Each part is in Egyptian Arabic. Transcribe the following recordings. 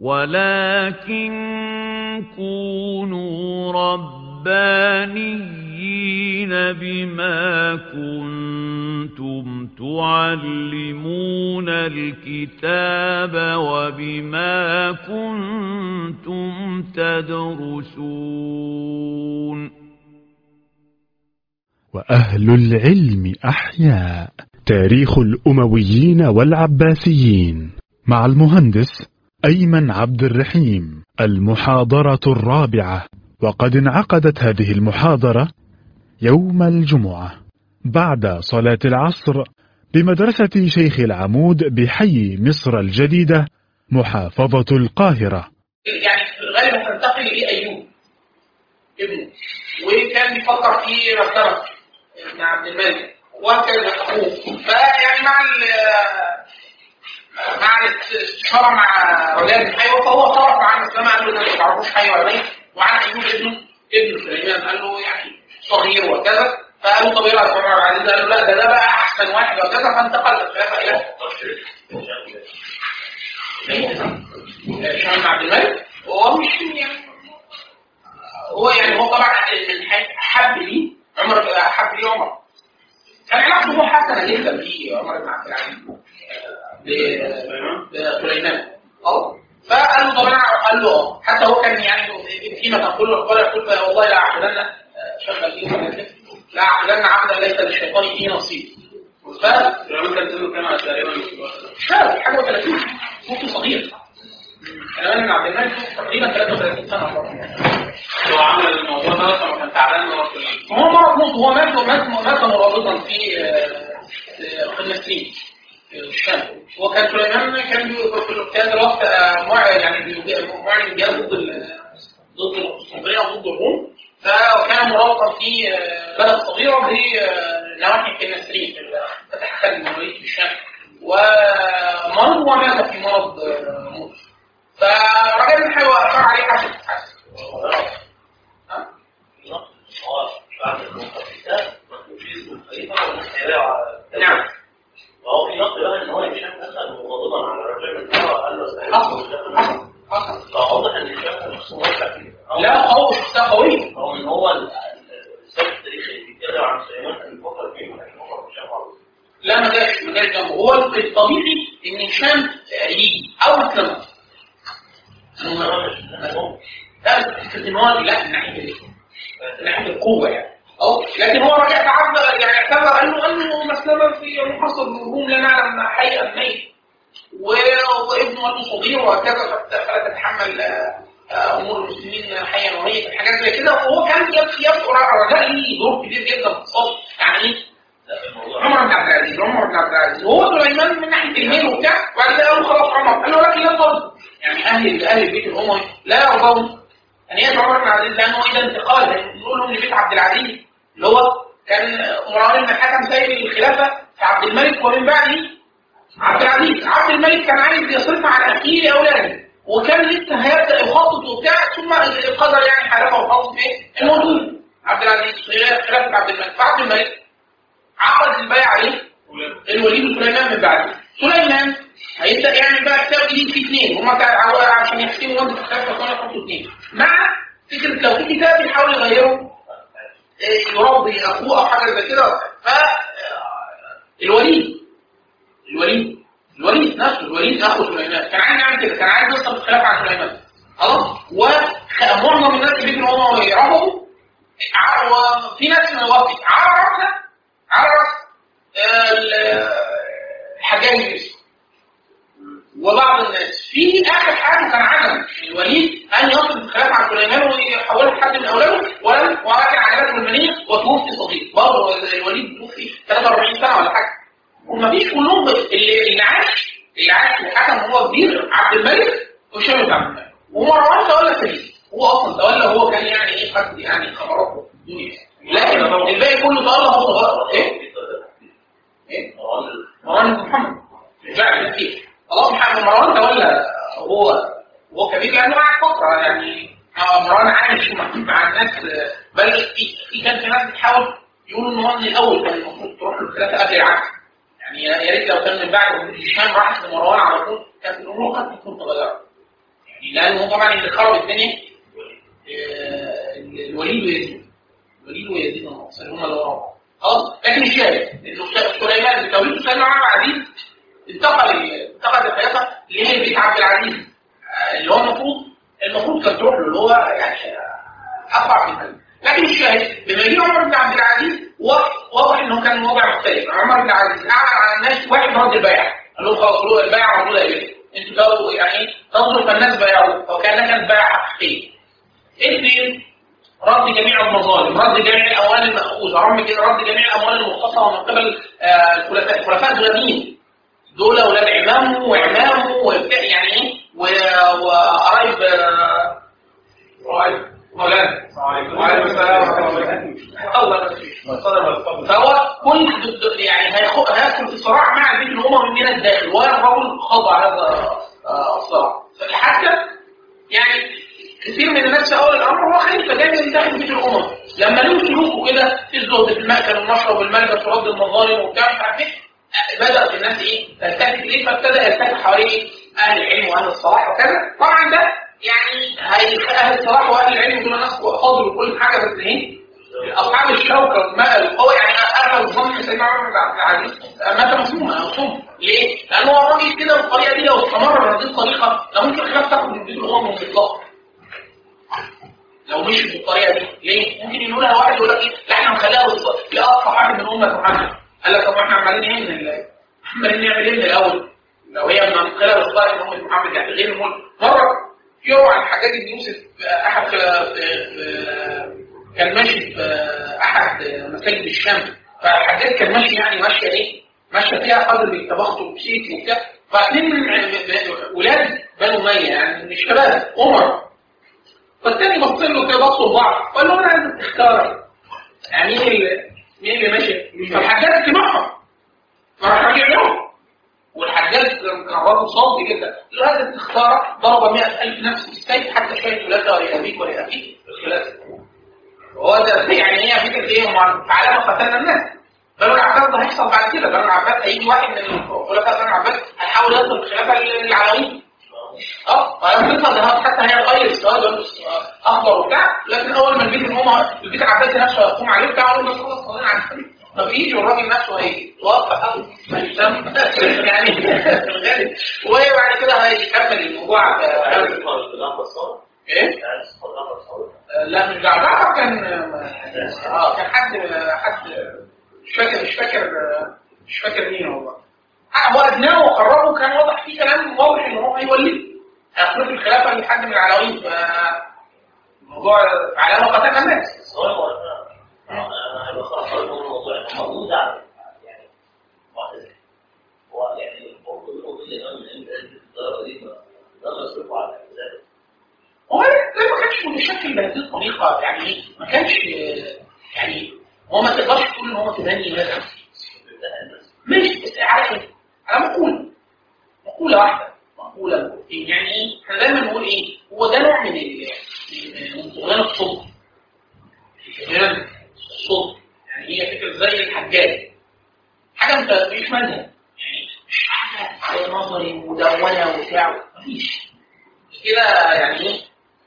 ولكن كونوا ربانيين بما كنتم تعلمون الكتاب وبما كنتم تدرسون وأهل العلم أحياء تاريخ الأمويين والعباسيين مع المهندس أيمن عبد الرحيم المحاضرة الرابعة وقد انعقدت هذه المحاضرة يوم الجمعة بعد صلاة العصر بمدرسة شيخ العمود بحي مصر الجديدة محافظة القاهرة يعني غالبا تنتقل لأيوب ابنه وكان بيفكر في مكتبة ابن عبد الملك وكان أخوه فيعني مع مع الاستشاره مع رجال بن حيوه فهو صرف عن اسلام قال له ده ما تعرفوش حي ولا ميت وعن ايوب ابنه ابن سليمان قال له يعني صغير وكذا فقال له طب ايه رايك عمر عبد العزيز قال له لا ده ده بقى احسن واحد وكذا فانتقل الخلافه الى هشام عبد الملك وهو مش يعني هو يعني هو طبعا حب لي عمر حب لي عمر كان علاقته حسنه جدا بعمر بن عبد العزيز بسليمان اه فقال له طب انا قال له اه حتى هو كان يعني فيما تقول له قال يقول والله لا اعبدن شغل فيه لا اعبدن عبدا ليس للشيطان فيه نصيب ف كان سنه كام تقريبا شاب حاجه و30 ممكن صغير كلام ابن عبد الملك تقريبا 33 سنه هو عمل الموضوع ده لما كان تعبان هو مرض موت هو مات مات مات مرابطا في خدمه سنين الشام وكان سليمان كان في كان الوقت يعني معلن جهاد ضد ضد القسطنطينيه وضد الروم فكان مرابطا في بلد صغيره بنواحي النسرين فتح خد المماليك في الشام ومرض ومات في مرض موت فرجل بن حيوة أشار عليه حسن حسن نعم وهو في نقل بقى ان هو هشام اسال مغاضبا على الرجل من هو قال له حصل حصل حصل فواضح ان هشام شخص موسع فيه لا هو شخصيه قويه او ان هو السبب التاريخي اللي بيتكلم عن سليمان كان بيفكر فيه لكن هو هشام خالص لا ما جاش ما جاش جنبه هو الطبيعي ان هشام يجي او اسلم لا فكره ان هو لا من ناحيه من ناحيه القوه يعني أو لكن هو رجع تعبد يعني اعتبر قال له انه مسلما في محصل الروم لا نعلم حي ام ميت وابنه ولده صغير وهكذا فلا تتحمل امور المسلمين حيا وميتا حاجات زي كده وهو كان يبدو رجاء ليه دور كبير جدا في الصف يعني عمر بن عبد العزيز عمر بن عبد العزيز وهو سليمان من ناحيه الميل وبتاع وبعد كده قالوا خلاص عمر قال له لكن لا ترضى يعني اهل اهل البيت الاموي لا يرضون ان يدعو عمر بن عبد العزيز لانه اذا انتقال نقول لهم لبيت عبد العزيز اللي هو كان مروان بن الحكم سيد الخلافه في عبد الملك ومن بعده عبد العزيز عبد الملك كان عايز يصرف على اخيه لاولاده وكان لسه هيبدا يخطط وبتاع ثم القدر يعني حالفه وخلص ايه الموجود عبد العزيز خلافه عبد الملك فعبد الملك عقد البيع عليه الوليد وسليمان من بعده سليمان هيبدا يعمل بقى كتاب جديد فيه اثنين هم عشان يحسموا وانت الخلافه كانوا يحطوا اثنين مع فكره لو في كتاب يحاول يغيره يربي اخوه او حاجه زي كده ف الوليد الوليد الوليد نفسه الوليد اخو سليمان كان عايز يعمل كده كان عايز يوصل الخلافه عن سليمان خلاص ومعظم الناس اللي بيجوا هم يعرفوا وفي ناس من الوقت على راسها على راس الحجاج يوسف وبعض الناس في اخر حاجه كان عدم الوليد ان يصل الخلافه عن سليمان ويحوله لحد من اولاده ولم ولكن عجبته المنيه وتوفي صغير برضه الوليد توفي 43 سنه ولا حاجه وما فيش كلهم اللي, اللي عاش اللي عاش وحكم هو كبير عبد الملك وهشام بن عبد الملك ومروان تولى سليم هو اصلا تولى هو كان يعني ايه حد يعني خبراته الدنيا لكن الباقي كله تولى هو صغير ايه؟ ايه؟ مروان بن محمد فعلا كتير خلاص محمد مروان تولى هو هو كبير لانه قاعد فتره يعني مروان عايش مع الناس بل في في كان في ناس بتحاول يقولوا ان هو من الاول كان المفروض تروح له الثلاثه قبل العكس يعني يا ريت لو كان من بعد هشام راحت لمروان على طول كانت الامور قد تكون تغيرت لانه طبعا اللي خرب الدنيا آه، الوليد ويزيد الوليد ويزيد الناصر هم اللي وراهم خلاص لكن الشاهد انه سليمان بتوليد سليمان عبد العزيز انتقل انتقل الخلافه لبيت عبد العزيز آه، اللي هو المفروض المفروض كان تروح له اللي هو يعني اقرع في المال لكن الشاهد بما يجي عمر بن عبد العزيز واضح واضح انه كان وضع مختلف عمر بن عبد العزيز اعلن على الناس واحد رد البيع قال لهم خلاص روح البيع موجوده اليه انتوا تاخدوا يعني تنظروا فالناس بايعوا فكانها كانت بيع حقيقيه اثنين رد جميع المظالم رد جميع الاموال المأخوذه رد رد جميع الاموال المختصره من قبل آه، الخلفاء الخلفاء الغنيين دول اولاد عمامه وعمامه وبتاع يعني ايه و- وقرايب آه، قرايب مولانا وعليكم السلام ورحمه الله وبركاته الله يبارك فهو كل ضد- يعني هيخ- هيدخل في صراع مع البيت الاموي من الداخل والرجل خضع هذا آه، الصراع حتى يعني كثير من الناس في اول الامر هو خليفه دايما من داخل بيت الامم لما له سلوكه كده في الزهد في المأكل والمشرب والملبس ورد المظالم وبتاع مش عارف ايه بدات الناس ايه تلتفت اليه فابتدى يلتفت حواليه اهل العلم واهل الصلاح وكذا طبعا ده يعني هي اهل الصلاح واهل العلم دول ناس فاضل وكل حاجه بس ايه اصحاب الشوكه والمال القوي يعني اغلب الظن ان سيدنا عمر بن عبد العزيز مات مسموما او صم ليه؟ لانه هو الراجل كده بالطريقه دي لو استمر بهذه الطريقه لو ممكن الخلاف تاخد من بيت الامم بالاطلاق لو مشي بالطريقه دي ليه؟ ممكن يقولها واحد يقول لك ايه؟ لا احنا نخليها بالص- لاقصى واحد من امه محمد قال لك طب ما احنا عمالين ايه من ال- عمالين نعمل ايه من الاول؟ لو هي من نخليها بالصالح من امه محمد يعني غير الملك مره في يوم عن حجاج بن يوسف آه، احد في في- كان ماشي في احد مساجد الشام فالحجاج كان ماشي يعني ماشيه ايه؟ ماشيه فيها قدر التبختر وبسيط وبتاع فاثنين من ولاد بنو اميه يعني من الشباب عمر فالتاني بص له كده بصوا لبعض قال له انا عايزك تختار يعني مين اللي مين اللي ماشي فالحجاج اتبعهم فراح راجع لهم والحجاج كان راجل صلب جدا قال له هذا تختار ضرب 100000 نفس بالسيف حتى شويه ثلاثه لابيك ولابيك الخلافه هو ده يعني هي فكره ايه هم تعالى ما قتلنا الناس بنو العباس ده هيحصل بعد كده بنو العباس هيجي واحد من خلفاء بنو العباس هيحاول يصل الخلافه للعلويين اه فالفكره ده حتى هي غير السؤال ده اخضر وبتاع لكن اول ما البيت الامم البيت العباسي نفسه هيقوم عليه بتاع اقول له بس خلاص صلينا على النبي طب يجي والراجل نفسه هيجي واضح قوي يعني الغالب وبعد كده هيكمل الموضوع ب- ايه؟ آه، لا مش جعفر كان اه كان حد حد مش فاكر مش فاكر آه، مش فاكر مين والله آه، هو ادناه وقربه كان واضح فيه كلام واضح ان هو هيوليه هيخلف الخلافه لحد من العلويين فالموضوع على ما قتلنا الناس هو ده ما كانش متشكل بهذه الطريقه يعني ايه ما كانش آه، يعني هو ما تقدرش تقول ان هو تبني مثلا ماشي بس عارف ايه؟ انا مقوله مقوله واحده مقوله مقولتين يعني ايه؟ احنا دايما نقول ايه؟ هو ده نوع من ال- من من طغيان الصدق طغيان الصدق يعني هي فكره زي الحجاج حاجه انت مش مذهب يعني مش حاجه نظري مدونه وبتاع مفيش كده يعني ايه؟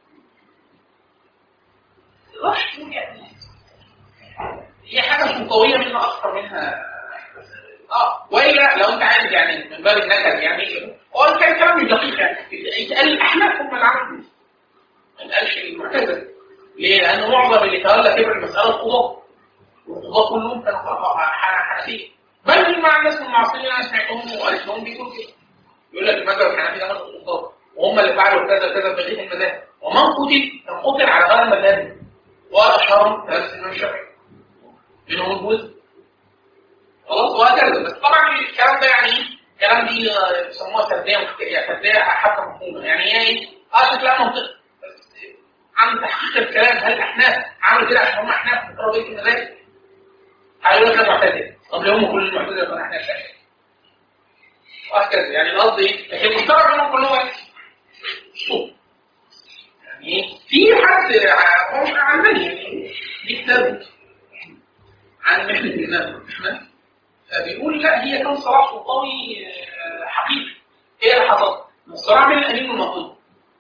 رش يعني هي حاجه سلطويه منها اكثر منها اه والا لو انت عايز يعني من باب النكد يعني هو كان كلام مش دقيق يعني يتقال الاحناف هم اللي عملوا كده. ما قالش المعتزله ليه؟ لان معظم اللي تولى كبر المساله القضاه والقضاه كلهم كانوا ح- حنفيه بل مع الناس المعاصرين انا سمعتهم وقالت لهم بيقولوا كده يقول لك المذهب الحنفي ده مذهب القضاه وهم اللي فعلوا كذا كذا بقيه المذاهب ومن قتل كان قتل على غير المذاهب واشهرهم ثلاث سنين الشافعي منهم البوذي خلاص وهكذا بس طبعا الكلام ده يعني ايه؟ الكلام دي آه، بيسموها تربيه مختلفه تربيه حتى مفهومه يعني هي ايه؟ اه شكلها منطقي بس عن تحقيق الكلام هل الاحناف عملوا كده عشان هم احناف في تربيه المذاهب؟ هيقول لك انا معتزله طب ليه هم كل المعتزله كانوا احناف شافعي؟ وهكذا يعني القصد ايه؟ لكن المشترك بينهم كلهم ايه؟ الصوت يعني ايه؟ في حد ع- هو مش علماني يعني دي كتاب عن محنة الإمام أحمد فبيقول لا هي كان صراع سلطوي آه، حقيقي ايه اللي حصل؟ الصراع بين الأمين والمطلوب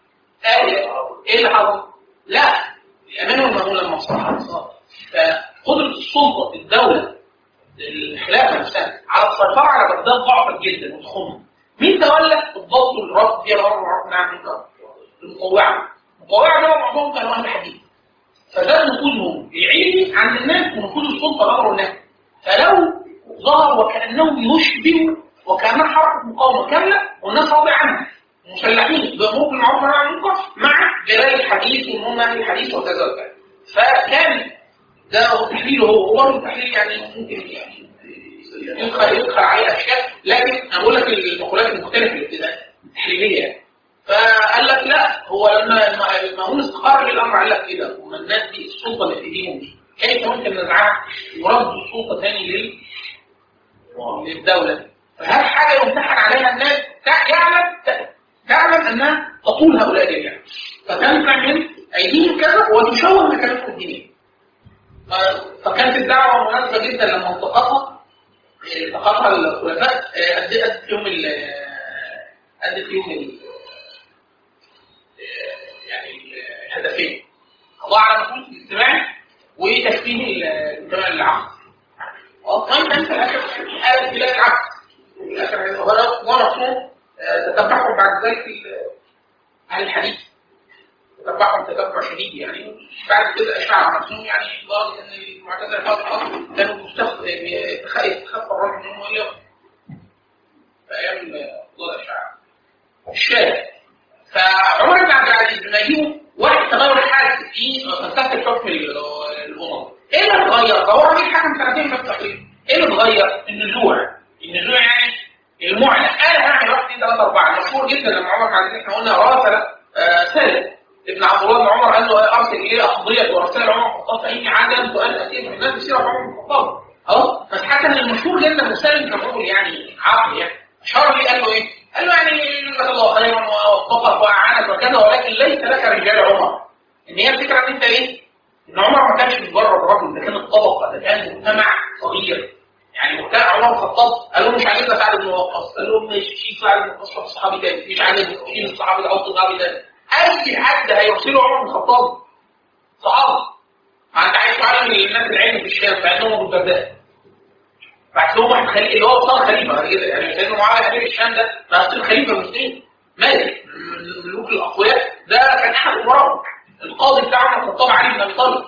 آه ايه اللي حصل؟ لا الامانه والمامون لما صار فقدره السلطه الدوله الخلافه نفسها على السيطره على بغداد ضعفت جدا وتخمه مين تولى الضبط والربط دي الامر والمعروف والنهي عن المنكر؟ المطوعه المطوعه دول معظمهم كانوا اهل حديث فزاد نفوذهم العلمي عند الناس ونفوذ السلطه الامر والنهي فلو ظهر وكانهم يشبهوا وكانها حركه مقاومه كامله والناس راضيه عنها مسلحين بامور بالمعروف والنهي عن المنكر مع جلال الحديث وان هم اهل الحديث وكذا وكذا فكان ده هو تحليله هو هو برضه تحليل يعني ممكن يعني يدخل يدخل عليه اشياء لكن انا بقول لك المقولات المختلفه الابتدائيه التحليليه يعني. فقال لك لا هو لما المأمون استقر للامر قال لك كده وما الناس دي السلطه اللي في ايديهم دي كيف ممكن نزعها ورد السلطه ثاني لل للدوله فهذه حاجه يمتحن عليها الناس يعلم تعلم انها تطول هؤلاء جميعا فتنفع من ايديهم كذا وتشوه مكانتهم الدينيه فكانت الدعوه مناسبه جدا لما التقطها التقطها الخلفاء ادت يوم ادت يوم يعني الهدفين قضاء على نفوذ الاجتماعي وتشبيه الانتماء للعقل طيب انت الاخر حاله بلاد العكس الاخر هو نفسه تتبعهم بعد ذلك اهل الحديث تتبعهم تتبع شديد يعني بعد كده اشاعه نفسهم يعني لدرجه ان المعتزله اصلا كانوا يتخفى الرجل منهم ويقف في ايام ضوء الاشاعه الشاهد فعمر بن عبد العزيز لما يجيبوا واحد تغير حادث في فلسفه الحكم الامم ايه اللي اتغير؟ هو راجل حكم سنتين بس تقريبا ايه اللي اتغير؟ النزوع النزوع يعني المعلن انا هعمل واحد اثنين ثلاثه اربعه مشهور جدا لما عمر بن عبد العزيز احنا قلنا راسل آه سالم ابن عبد الله بن عمر قال له ارسل اليه اقضيه ورسائل عمر بن الخطاب فاني عدم سؤال اتيت من الناس بسيره عمر بن الخطاب اه بس حتى المشهور جدا مسالم كان رجل يعني عقل يعني اشار لي قال له ايه؟ قال له يعني جزاك الله خيرا ووفقك واعانك وكذا ولكن ليس لك رجال عمر ان هي الفكره ان انت ايه؟ ان عمر ما كانش مجرد رجل ده كان الطبقه ده كان مجتمع صغير يعني مجتمع عمر بن الخطاب قال له مش عاجبنا سعد بن وقاص قال لهم مش شيل سعد بن وقاص روح صحابي تاني مش عاجبني شيل الصحابي ده حط صحابي تاني اي حد هيرسله عمر بن الخطاب صحابه ما انت عايز تعلم الناس العلم في الشام فانهم ابو الدرداء بعت لهم واحد خليفه اللي هو صار خليفه بعد كده يعني سيدنا معاويه امير الشام ده بقى صار خليفه مسلم مالك من ملوك الاقوياء ده كان احد امراء القاضي بتاع عمر الخطاب علي بن ابي طالب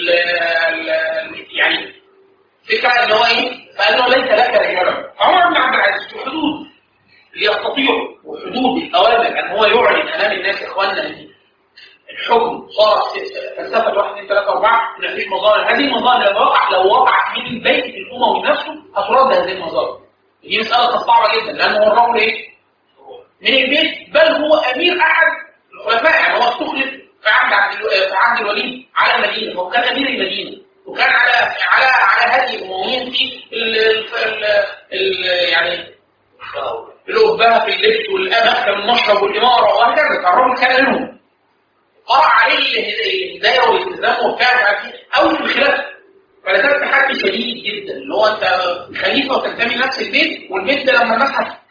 يعني فكره ان هو ايه؟ فقال له ليس لك رجال عمر بن عبد العزيز في حدود ليستطيعوا وحدود الاوامر ان هو يعلن امام الناس اخواننا ان الحكم صار فلسفه 1 2 3 4 ان مفيش مظاهر هذه المظاهر لو وقع لو وقعت من البيت الاموي نفسه هترد هذه المظاهر دي مساله صعبه جدا لان هو الرجل ايه؟ من البيت بل هو امير احد الخلفاء يعني هو استخلف في عهد عبد في عهد الوليد على المدينه هو كان امير المدينه وكان على على على هذه الامويين في ال ال ال يعني الأبهة في اللبس والأمة والمشرب والإمارة وهكذا فالرجل كان منهم قرأ عليه الهداية والالتزام وبتاع أو في الخلافة فلذلك تحدي شديد جدا اللي هو أنت خليفة وتنتمي لنفس البيت والبيت ده لما الناس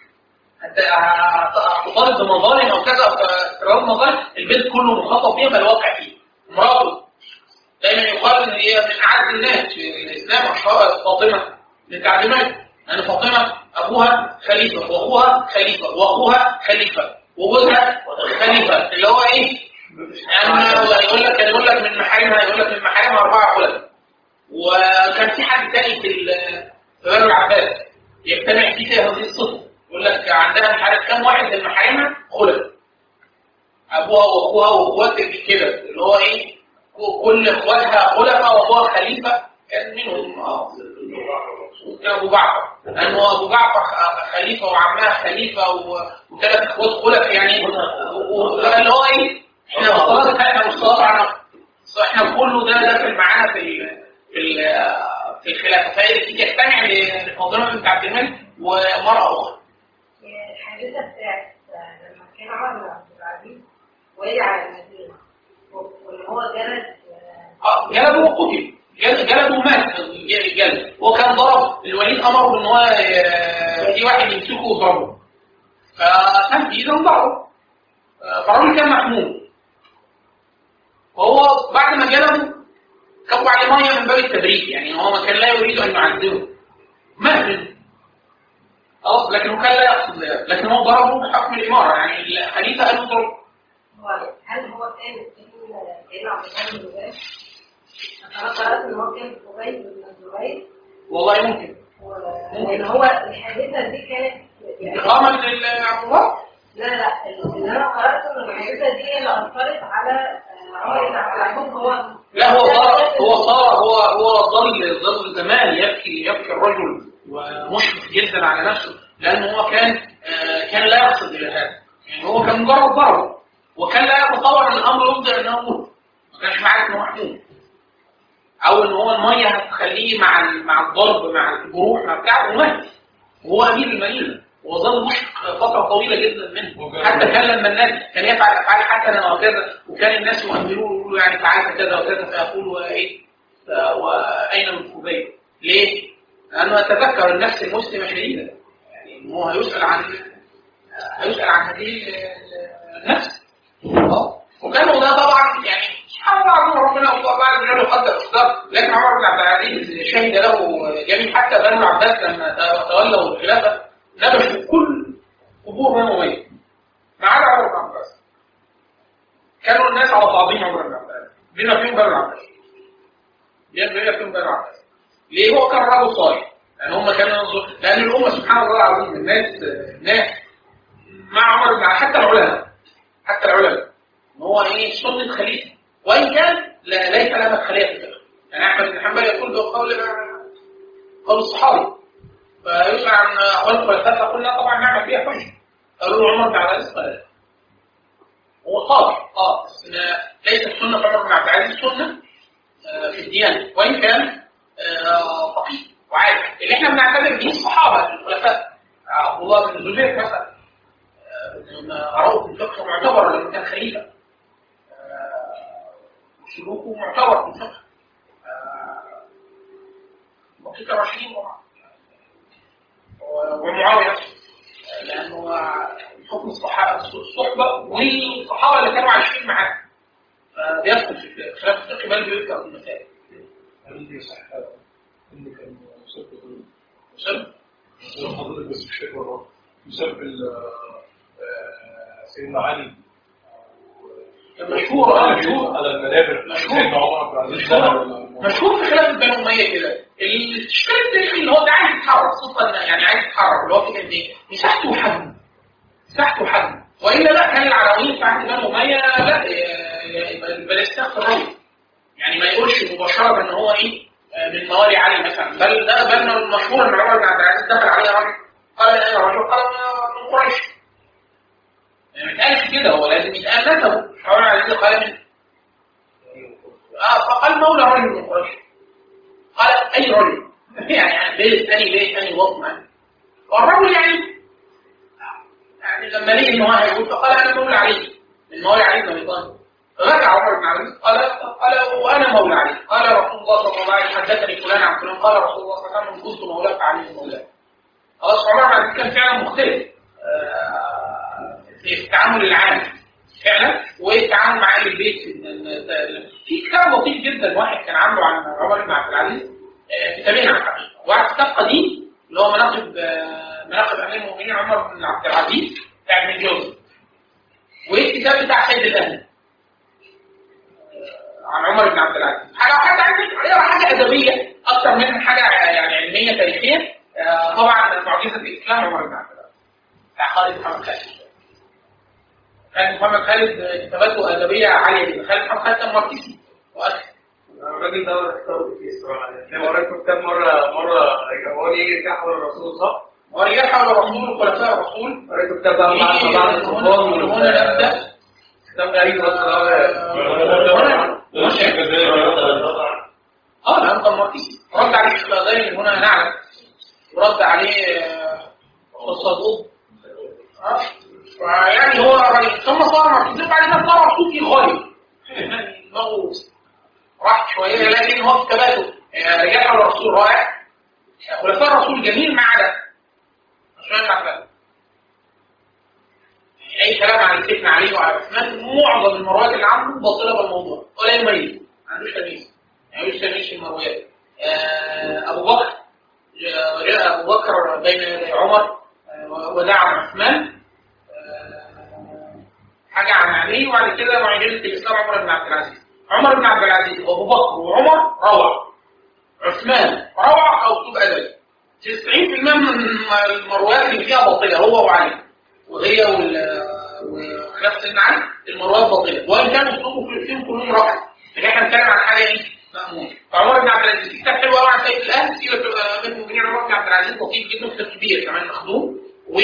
هتطالب بمظالم أو كذا افتراض مظالم البيت كله مخاطب بيها بل واقع فيه مراته دايما يقال ان هي من اعز الناس في الاسلام اشهر فاطمه من تعليمات ان فاطمه ابوها خليفه واخوها خليفه واخوها خليفه وجوزها خليفه اللي هو ايه؟ يعني يقول لك يقول لك من محارمها يقول لك من محارمها اربعه خلفاء وكان في حد تاني في في بنو العباس يجتمع فيه في هذه الصفه يقول لك عندها مش عارف كام واحد من محارمها خلفاء ابوها واخوها واخواتها كده اللي هو ايه؟ كل اخواتها خلفاء وابوها خليفه كان منهم كان ابو جعفر لانه ابو جعفر خليفه وعمها خليفه وثلاث اخوات خلفاء يعني اللي هو ايه احنا خلاص احنا مش على احنا كله ده داخل معانا في في في الخلافه فهي دي تجتمع لفاطمه بنت عبد الملك ومراه اخرى. الحادثه بتاعت لما كان عمر بن عبد العزيز وقع على المدينه واللي هو جلد اه جلده وقتل جلده ومات جلد وكان ضرب الوليد امره بان هو في واحد يمسكه ويضربه فكان في ايده ضربه فالراجل كان محموم فهو بعد ما جلبه كبوا عليه ميه من باب التبريد يعني هو ما كان لا يريد ان يعذبه مهل خلاص لكن هو كان لا يقصد ذلك لكن هو ضربه بحكم الاماره يعني الخليفه قال له ضرب هو هل هو كان ابن سيدنا عبد الله بن الزبير؟ انا قرات ان هو كان قريب من الزبير والله ممكن لان هو الحادثه دي كانت يعني اقامه لعبد الله لا لا اللي انا قراته ان الحادثه دي هي اللي اثرت على آه، عمر بن عبد العزيز هو لا هو صار هو صار هو هو ظل ظل زمان يبكي يبكي الرجل ومشفق جدا على نفسه لانه هو كان آه، كان لا يقصد الى هذا يعني هو كان مجرد ضربه وكان لا يتصور ان الامر يفضل انه يموت ما كانش عارف انه محمود او ان هو الميه هتخليه مع ال- مع الضرب مع الجروح مع بتاع ومات وهو امير المدينه وظل مشفق فتره طويله جدا منه حتى كان لما الناس كان يفعل افعال حسنه وكذا وكان الناس يؤمنوه ويقولوا يعني فعلت كذا وكذا فيقول وايه ف- واين من خبيب ليه؟ لانه يتذكر النفس المسلمه شديدا يعني إن هو هيسال عن هيسال عن هذه ال- ال- النفس اه وكانوا ده طبعا يعني سبحان الله العظيم ربنا الله بعد من يقدر اقدار لكن عمر بن عبد العزيز شهد له جميع حتى بنو العباس لما تولوا الخلافه نبشوا كل قبور بنو اميه ما عدا عمر بن عبد العزيز كانوا الناس على بعضهم عمر بن عبد العزيز بما فيهم بنو العباس بما فيهم بنو العباس ليه هو كان رجل صالح لان هم كانوا ينظروا لان الامه سبحان الله العظيم الناس الناس مع عمر بن حتى العلماء حتى العلماء ان هو ايه سنه خليفه وان كان لا ليس لها مدخليه في الفقه يعني احمد بن حنبل يقول بقول قول الصحابي فيسأل عن اقوال الخلفاء فقلنا طبعا نعمل فيها حجه قالوا له عمر بن عبد العزيز قال لا. هو صالح اه بس ما- ليست سنه عمر بن عبد العزيز سنه آه، في الديانه وان كان آه، فقيه وعارف اللي احنا بنعتبر به الصحابه الخلفاء عبد الله بن الزبير مثلا أراه في الفقه معتبر لما كان خليفة آه، سلوكه معتبر في الفقه آه، بقية الراشدين طبعا و- ومعاوية نفسه آه، لأنه حكم الصحابة الصحبة والصحابة اللي كانوا عايشين معاه فبيدخل في خلاف الفقه بل بيذكر في المسائل هل دي صح انه كان يسبب وصل؟ يسبب حضرتك بس مش فاكر والله يسبب ال- آه، سيدنا علي مشهور اه مشهور على المنابر مشهور. سيدنا عمر بن عبد العزيز ده ولا- مشهور في خلاف بني اميه كده الاشكال التاريخي اللي هو ده عايز يتحرك خصوصا يعني عايز يتحرك اللي هو فكره ايه؟ مساحته وحجمه مساحته وحجمه والا لا كان العناوين في عهد بني اميه لا ي- ي- بل يستغفر الرجل يعني ما يقولش مباشره ان هو ايه آه، من موالي علي مثلا بل ده بل من المشهور ان عمر بن عبد العزيز دخل عليه رجل قال من اين رجل؟ قال من- من قريش يعني ما يتقالش كده هو لازم يتقال نسبه عمر بن عبد العزيز قال من آه فقال مولى رجل من قريش قال اي رجل يعني ليه ثاني ليه ثاني وصف يعني والرجل يعني يعني لما لقي ان هو هيقول فقال انا مولى علي من مولى علي بن ابي طالب فرجع عمر بن عبد العزيز قال قال وانا مولى علي قال رسول الله صلى الله عليه وسلم حدثني فلان عن فلان قال رسول الله صلى الله عليه وسلم كنت مولاه فعلي مولاه خلاص عمر بن عبد العزيز كان فعلا مختلف آه، في التعامل العام فعلا والتعامل مع اهل البيت في ال- في كتاب لطيف جدا واحد كان عامله عن عمر بن عبد العزيز آه، كتابين عن الحقيقه واحد كتاب قديم اللي هو مناقب آه، مناقب امير المؤمنين عمر بن عبد العزيز بتاع ابن الجوزي والكتاب بتاع سيد الاهل آه، عن عمر بن عبد العزيز حاجه حاجه عايز يقرا حاجه ادبيه اكتر من حاجه يعني علميه تاريخيه آه، طبعا معجزه الاسلام عمر بن عبد العزيز بتاع خالد محمد خالد كان محمد خالد كتاباته ادبيه عاليه جدا خالد محمد خالد كان ماركسي واكثر الراجل ده انا اختاره كتير الصراحه يعني قريت كتاب مره مره هو يجي كحول الرسول صح؟ هو رجال حول الرسول وخلفاء الرسول قريت كتاب بقى بعد يجي بعد هنا السلطان هنا نبدا كتاب غريب بس هنا ماشي كذلك اه نعم كان ماركسي رد عليه الشيخ الغزالي من هنا نعلم ورد عليه آه، الصدوق اه يعني هو راجل ثم صار ماركسي وبعد كده صار صوفي غالي يعني دماغه راح شويه لكن هو كتاباته آه، رجال حول الرسول رائع خلفاء الرسول جميل ما عدا شويه مع ذلك اي كلام عن سيدنا علي وعلى عثمان معظم المرويات اللي عنده باطله بالموضوع ولا يميز ما عندوش تمييز ما عندوش تمييز في المرويات آه، ابو بكر جاء جاء ابو بكر بين يدي عمر آه، ودعا عثمان آه، حاجه عن علي وبعد كده معجزه الاسلام عمر بن عبد العزيز عمر بن عبد العزيز وابو بكر وعمر روعه عثمان روعه او اسلوب ادبي 90% من المرويات اللي فيها باطله هو وعلي وهي وال وخلاف سيدنا علي المرويات باطله وان كان اسلوبه فيهم كلهم رائع لكن احنا بنتكلم عن حاجه ايه؟ مأمون فعمر بن عبد العزيز كتاب حلو قوي عن سيد الاهل سيره من المؤمنين عمر بن عبد العزيز لطيف جدا كتاب كبير كمان مخدوم و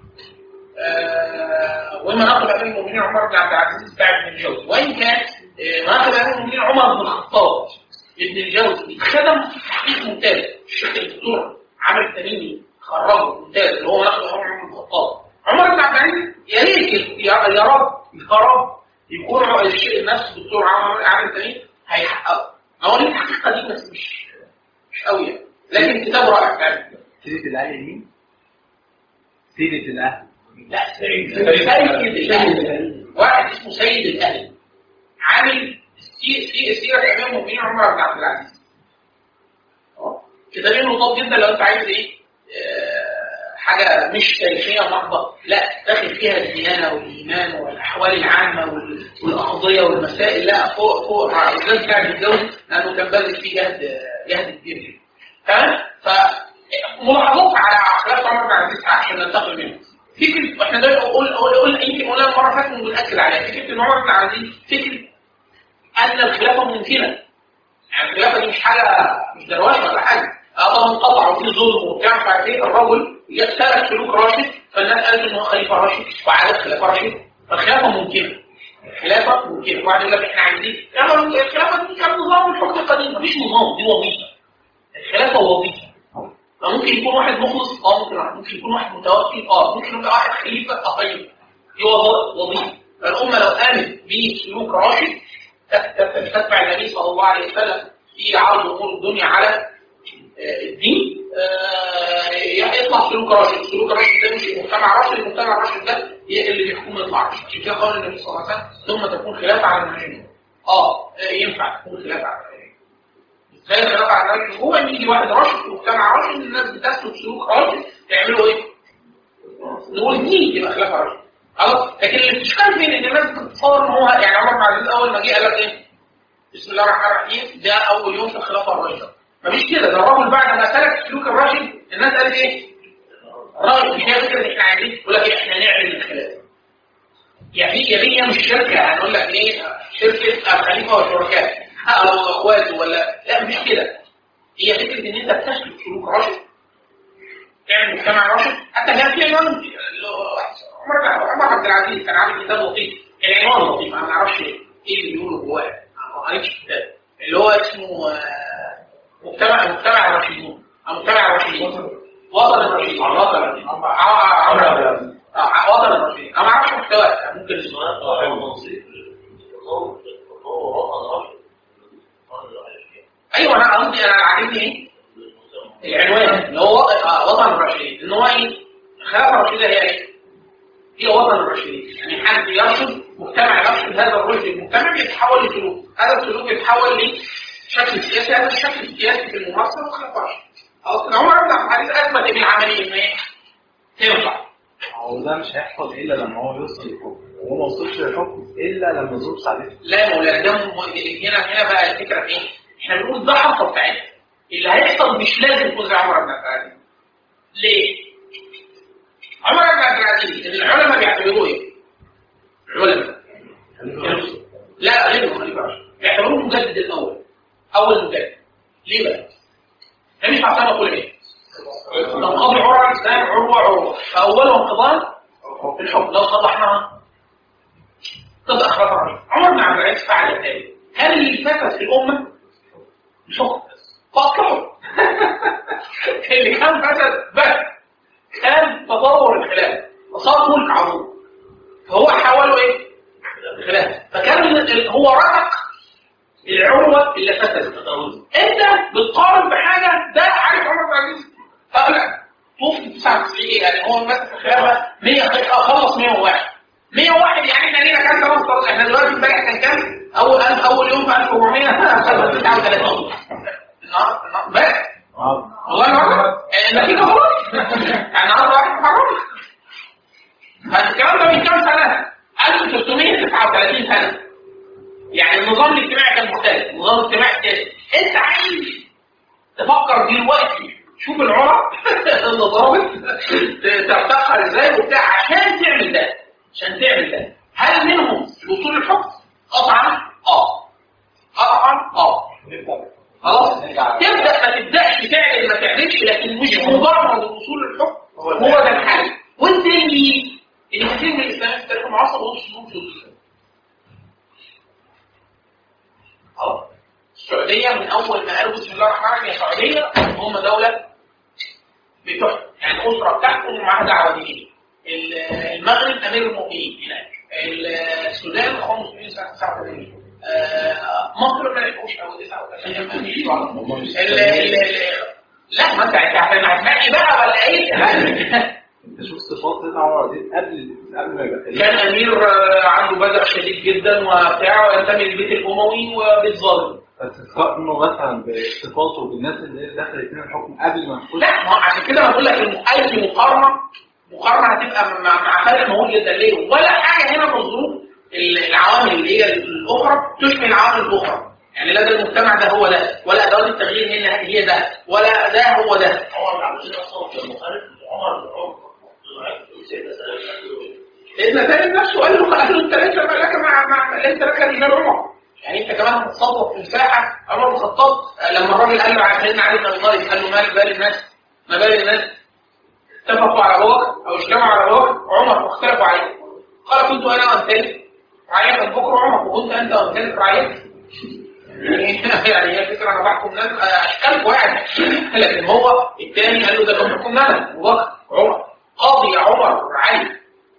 آه، ومناقب امير المؤمنين عمر بن عبد العزيز بتاع ابن الجوزي وان كان آه، مناقب امير المؤمنين عمر بن الخطاب ابن الجوزي خدم تحقيق ممتاز الشيخ الدكتور عامر التميمي خرجه ممتاز اللي هو مناقب عمر بن الخطاب عمر بن عبد العزيز يا ريت يا يا رب يا رب يكون هو الشيء النفس الدكتور عامر عامر التميمي هيحققه هو ليه تحقيق قديم بس مش مش قوي يعني لكن كتاب رائع فعلا سيرة الأهل مين؟ سيرة الأهل لا سيد الاهل واحد اسمه سيد الاهل عامل سي- سي- سيره امير المؤمنين عمر بن عبد العزيز أهو. كتابين لطاف جدا لو انت عايز ايه آه، حاجه مش تاريخيه محضه لا داخل فيها الديانه والايمان والاحوال العامه وال- والاقضيه والمسائل لا فوق فوق بالذات بتاع الجوز لانه كان باذل فيه جهد جهد كبير جدا تمام فملاحظات على خلاف عمر بن عبد العزيز عشان ننتقل منه فكره واحنا ده قول قول قول يمكن قلنا المره اللي فاتت وبنأكد عليها فكره ان عمر بن عبد العزيز فكره ان الخلافه ممكنه يعني الخلافه دي مش حاجه مش دروشه ولا حاجه اه طبعا انقطع وفي ظلم وبتاع مش عارف ايه الرجل سلك سلوك راشد فالناس قالت ان هو خليفه راشد وعادت خلافه راشد فالخلافه ممكنه الخلافه ممكنه وبعد يقول لك احنا عايزين يعني الخلافه دي كان نظام الحكم القديم مفيش نظام دي وظيفه الخلافه وظيفه فممكن يكون واحد مخلص اه ممكن واحد ممكن يكون واحد متوكل اه ممكن يبقى واحد خليفه اه طيب دي وظ- وظيفه فالامه لو قامت بسلوك راشد تت- تت- تتبع النبي صلى الله عليه وسلم في عرض امور الدنيا على آه، الدين آه، يعني يطلع سلوك راشد سلوك راشد ده مش مجتمع راشد المجتمع الراشد ده هي اللي بيحكم يطلع راشد عشان كده قال النبي صلى الله عليه وسلم ثم تكون خلافه على المهاجرين اه آه، ينفع تكون خلافه على المهاجرين زي الخلافه على المهاجرين هو ان يجي واحد راشد في مجتمع راشد الناس بتسلك سلوك راشد تعملوا ايه؟ نقول دين يبقى خلافه راشد خلاص لكن الاشكال فين ان الناس بتتصور ان هو يعني عمر بن عبد العزيز اول ما جه قال لك ايه؟ بسم الله الرحمن الرحيم ده اول يوم في الخلافه الراشده مفيش كده ده الرجل بعد ما سلك سلوك الراشد الناس قالت ايه؟ الراجل مش هي فكره ان احنا عايزين يقول لك إيه؟ احنا نعمل الخلافه يعني يا بيه مش شركه هنقول لك ايه شركه الخليفه وشركاء او اخواته ولا لا مش كده هي فكره ان انت بتسلك سلوك راشد تعمل مجتمع راشد حتى كان في عنوان اللي هو عمر بن عمر عبد العزيز كان عامل كتاب لطيف العنوان لطيف انا ما اعرفش ايه اللي بيقولوا جواه ما قريتش الكتاب اللي هو اسمه آه، مجتمع مجتمع الراشدين او مجتمع الراشدين وطن الراشدين وطن الراشدين عمرو عبد العزيز آه، وطن الراشدين انا ما اعرفش محتواه ممكن ايوه انا قصدي انا عاجبني ايه العنوان اللي هو وطن آه، وطن الراشدين ان هو ايه الخلافه الراشده هي ايه؟ هي وطن الراشدين يعني حد يرشد مجتمع يرشد هذا الرشد المجتمع يتحول لسلوك هذا السلوك يتحول لشكل سياسي هذا الشكل السياسي في الممارسه والخلافه الراشده اصل عمر بن عبد العزيز اثبت بالعمليه ان ايه؟ تنفع هو ده مش هيحصل الا لما هو يوصل للحكم وهو ما وصلش للحكم الا لما الظروف ساعدته لا يا مولانا ده م- هنا هنا بقى الفكره في ايه؟ احنا بنقول ده حصل ساعتها اللي هيحصل مش لازم يكون زي عمر بن عبد العزيز ليه؟ عمر بن عبد العزيز العلماء بيعتبروه ايه؟ العلماء لا غير خليفه راشد بيعتبروه المجدد الاول اول مجدد ليه بقى؟ النبي صلى الله عليه وسلم يقول ايه؟ تنقضي عروه الاسلام عروه عروه فاوله انقضاء الحكم لو صلحناها تبقى خلاص راشد عمر بن عبد العزيز فعل التالي هل اللي فسد في الامه؟ الحكم فاصلحوا اللي كان فسد بس كان تطور الخلاف وصار ملك عظيم فهو حوله ايه؟ الخلاف فكان ال- هو رزق العروه اللي فسدت انت بتقارن بحاجه ده عارف عمر بن عبد العزيز فلا توفي 99 يعني هو مثلا الخلافه 100 خلص 101 101 يعني احنا لينا كام سنه مستقر احنا دلوقتي امبارح كان كام؟ اول ألف اول يوم في 1439 النهارده النهارده امبارح والله النهارده النتيجه خلاص يعني النهارده واحد محرم الكلام ده من كام سنه؟ 1339 سنه يعني النظام الاجتماعي كان مختلف النظام الاجتماعي كان انت عايز تفكر دلوقتي شوف العرب اللي ضربت تفتخر ازاي وبتاع عشان تعمل ده عشان تعمل ده هل منهم وصول الحكم؟ قطعا اه قطعا اه خلاص تبدا ما تبداش تعمل ما تعملش لكن مش مجرد وصول الحكم هو ده الحل وانت اللي اللي كتير من الاسلام في التاريخ المعاصر وصلوا وصول خلاص السعوديه من اول ما قالوا بسم الله الرحمن الرحيم يا سعوديه هم دوله بتحكم يعني الاسره بتحكم ومعاها دعوه دينيه المغرب امير المؤمنين هناك السودان اخوان المسلمين سنه 89 آه، مصر ما لقوش او 39 ال- ال- ال- لا ما انت انت هتنقي بقى ولا ايه؟ انت شوف صفات سيدنا عمر عزيز قبل قبل ما يبقى خليفه كان امير آه، عنده بذخ شديد جدا وبتاع وينتمي للبيت الاموي وبيت ظالم بس تقارنه مثلا بصفاته بالناس اللي دخلت من الحكم قبل ما تخش لا ما هو عشان كده بقول لك الم- اي مقارنه مقارنه هتبقى مع, مع فرق مهول جدا ليه؟ ولا حاجه هنا من الظروف ال- العوامل اللي هي الاخرى تشبه العوامل الاخرى يعني لا ده المجتمع ده هو ده ولا ادوات التغيير هنا هي ده ولا ده هو ده عمر بن عبد العزيز اصلا كان مخالف عمر بن عمر سيدنا سلام سيدنا سالم نفسه قال له قال له انت ليس لك مع مع ليس لك رجال عمر يعني انت كمان هتتصوف في الساحه عمر بن الخطاب آه، لما الراجل قال له على سيدنا علي بن ابي طالب قال له مال بال الناس ما بال الناس اتفقوا على ابو بكر او اجتمعوا على ابو بكر عمر واختلفوا عليه قال كنت انا وامثالي رعيه ابو بكر وعمر وكنت انت وامثالك رعيه يعني هي فكره انا بحكم ناس اشكال واحد لكن هو الثاني قال له ده كان بحكم انا ابو بكر عمر قاضي عمر علي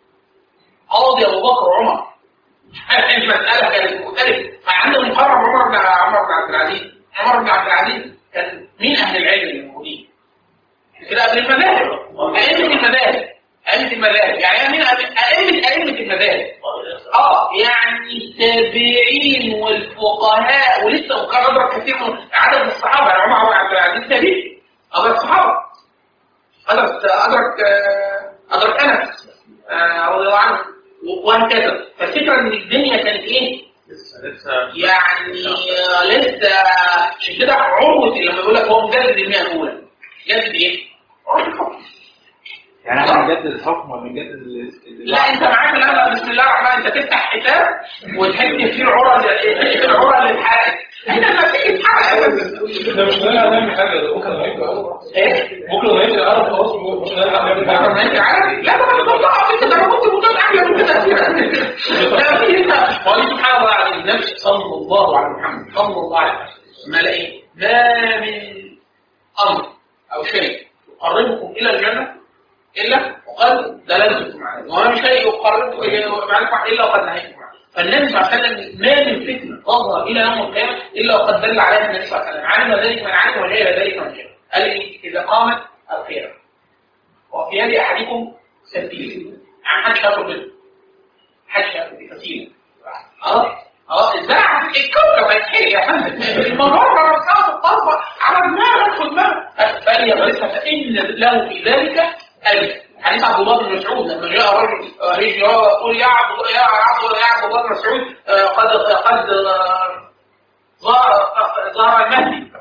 قاضي ابو بكر وعمر المساله كانت مختلفه فعندنا مقرر عمر بن عمر بن عبد العزيز عمر بن عبد العزيز كان مين اهل العلم الموجودين كده قبل المذاهب ائمه المذاهب ائمه المذاهب يعني مين ائمه ائمه المذاهب اه يعني التابعين والفقهاء ولسه وكان ادرك كثير من عدد من الصحابه يعني عمر بن عبد العزيز تابعي ادرك الصحابه ادرك ادرك آه، ادرك انس آه، رضي الله عنه وهكذا فالفكره ان الدنيا كانت ايه؟ لسه لسه يعني آه، لسه عشان كده عروه لما بيقول لك هو مجدد المئه الاولى جدد ايه؟ عروه الحكم يعني احنا نجدد الحكم ولا نجدد ال- ال- لا انت معاك الان بسم الله الرحمن انت تفتح كتاب وتكتب فيه العرى اللي العرى اللي اتحرقت انت لما تيجي تتحرق ده مش هنلحق نعمل حاجه ده بكره ما يبقى ايه؟ بكره ما يبقى عارف خلاص مش هنلحق نعمل بكره حاجه ما انت عارف لا ده انا كنت عارف ده انا كنت مدرس اعلى من كده كتير لا في انت والله سبحان الله العظيم النبي صلى الله على محمد صلى الله عليه وسلم ما لقيت ما من امر او شيء يقربكم الى الجنه الا وقد دللتكم عليه وما من شيء يقربكم الى معرفه الا وقد نهيتكم عنه فالنبي صلى الله عليه وسلم ما من فتنه تظهر الى يوم القيامه الا وقد دل عليها النبي صلى الله عليه وسلم علم ذلك من علم وجهل ذلك من جهل قال لي اذا قامت القيامه وفي يد احدكم سبيل يعني محدش هياخد منه محدش هياخد بفتيله اه اه الزرع الكوكب هيتحرق يا فندم الممر رصاص الطلبه على دماغك خد بالك فليغرسها فان له في ذلك اجر حديث عبد الله بن مسعود لما جاء رجل آه، يجي يقول يا عبد الله يا عبد يا عبد الله بن مسعود آه، قد قد آه، ظهر ظهر المهدي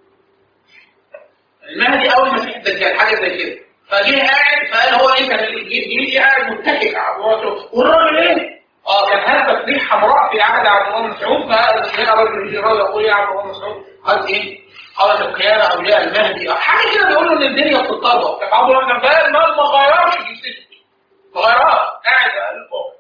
المهدي او المسيح الدجال حاجه زي كده فجه قاعد فقال هو ايه كان جه قاعد متكئ على مراته والراجل ايه؟ اه كان هذا ريح حمراء في عهد عبد الله بن مسعود فجاء رجل يجي راجل يقول يا عبد الله بن مسعود قال ايه؟ قالت القيامه او جاء المهدي أو حاجه كده بيقولوا ان الدنيا بتتطربق كان عبد الله بن مسعود ما ما غيرش جنسيته ما غيرهاش قاعد قال فوق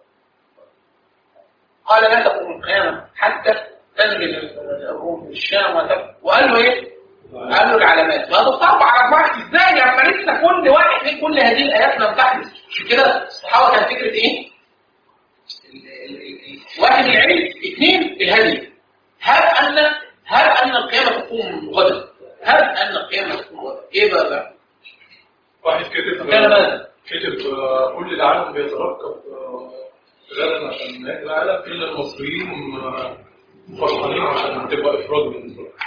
قال لا تقوم القيامه حتى تنزل الروم من الشام وتب- وقال له ايه؟ قال له العلامات ما تطبق على بعض ازاي لما لسه كل واحد من كل هذه الايات لم تحدث عشان كده الصحابه كان فكره ايه؟ ال- ال- ال- واحد العلم اثنين الهدي هل ان هل ان القيامه تقوم غدا؟ هل ان القيامه تقوم غدا؟ ايه بقى بقى؟ واحد كتب كان ماذا؟ كتب آه، كل العالم بيترقب آه، غدا عشان نهاية العالم إلا المصريين آه، فرحانين عشان تبقى إفراد بالنسبة لهم.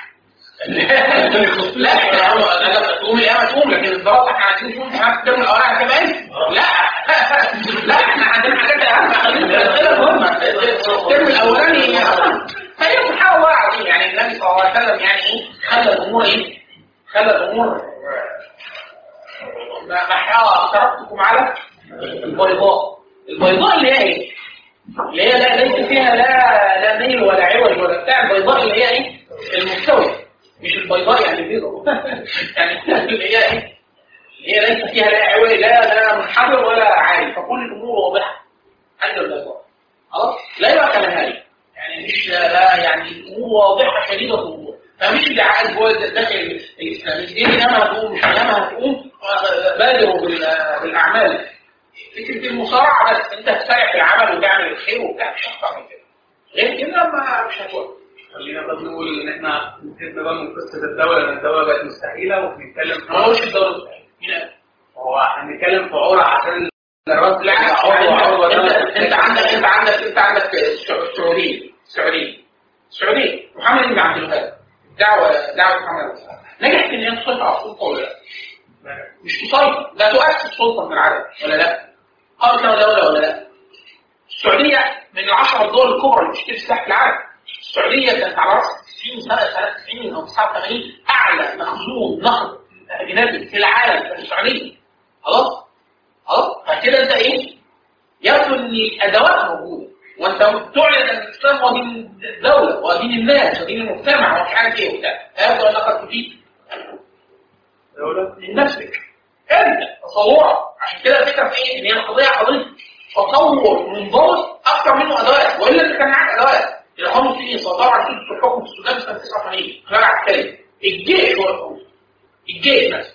لا احنا هو انا تقوم القيامه تقوم لكن الدراسه احنا عايزين نشوف امتحانات الترم الاولاني كمان لا لا احنا عندنا حاجات اهم خلينا في الاسئله المهمه الترم الاولاني اهم فهي سبحان الله العظيم يعني النبي صلى الله عليه وسلم يعني ايه خلى الامور ايه خلى الامور ما ما تركتكم على البيضاء البيضاء اللي هي ايه؟ اللي هي لا ليس فيها لا لا ميل ولا عوج ولا بتاع البيضاء اللي هي ايه؟ المستوي مش البيضاء يعني البيضاء يعني اللي هي ايه؟ اللي هي ليس فيها لا عوج لا لا منحدر ولا عالي فكل الامور واضحه عند البيضاء خلاص؟ لا يبقى كلامها يعني مش لا يعني الامور واضحه شديده الامور فمش ادعاءات جوه داخل الاسلام مش دي انما هتقوم مش انما هتقوم آه، بادروا بال- بالاعمال فكره المصارعه بس انت تسارع في العمل وتعمل الخير وبتاع مش اكتر من كده غير كده ما مش هتوقف خلينا بس نقول ان احنا نسيبنا بقى من قصه الدوله لان الدوله بقت مستحيله وبنتكلم في ما هوش الدوله المستحيل. مين قال؟ هو احنا بنتكلم في عرى عشان الراس لا عضو عضو انت انت عندك انت عندك انت عندك السع- السعوديه السعوديه السعوديه محمد بن عبد الوهاب دعوه دعوه محمد بن عبد الوهاب نجحت ان هي تسيطر على السلطه ولا لا؟ مش تسيطر ده تؤسس سلطه من العدم ولا لا؟ قامت لها دوله ولا لا؟ السعوديه من العشر الدول الكبرى اللي بتشتري سلاح في العالم السعوديه كانت على راس 90 سنه سنه 90 او 89 اعلى مخزون نقد اجنبي في العالم في السعوديه خلاص؟ خلاص؟ فكده انت ايه؟ يبدو ان الادوات موجوده وانت تعلن ان الاسلام هو دين الدوله ودين الناس ودين المجتمع ومش عارف ايه وبتاع فيبدو انك قد تفيد دوله من نفسك انت تصورك عشان كده الفكره في ايه؟ ان هي القضيه قضيه تطور منضبط اكثر منه ادوات والا انت كان معاك ادوات الاخوان المسلمين سيطروا على سلطه الحكم في السودان سنه 89 خلال عسكري الجيش هو الحكم الجيش نفسه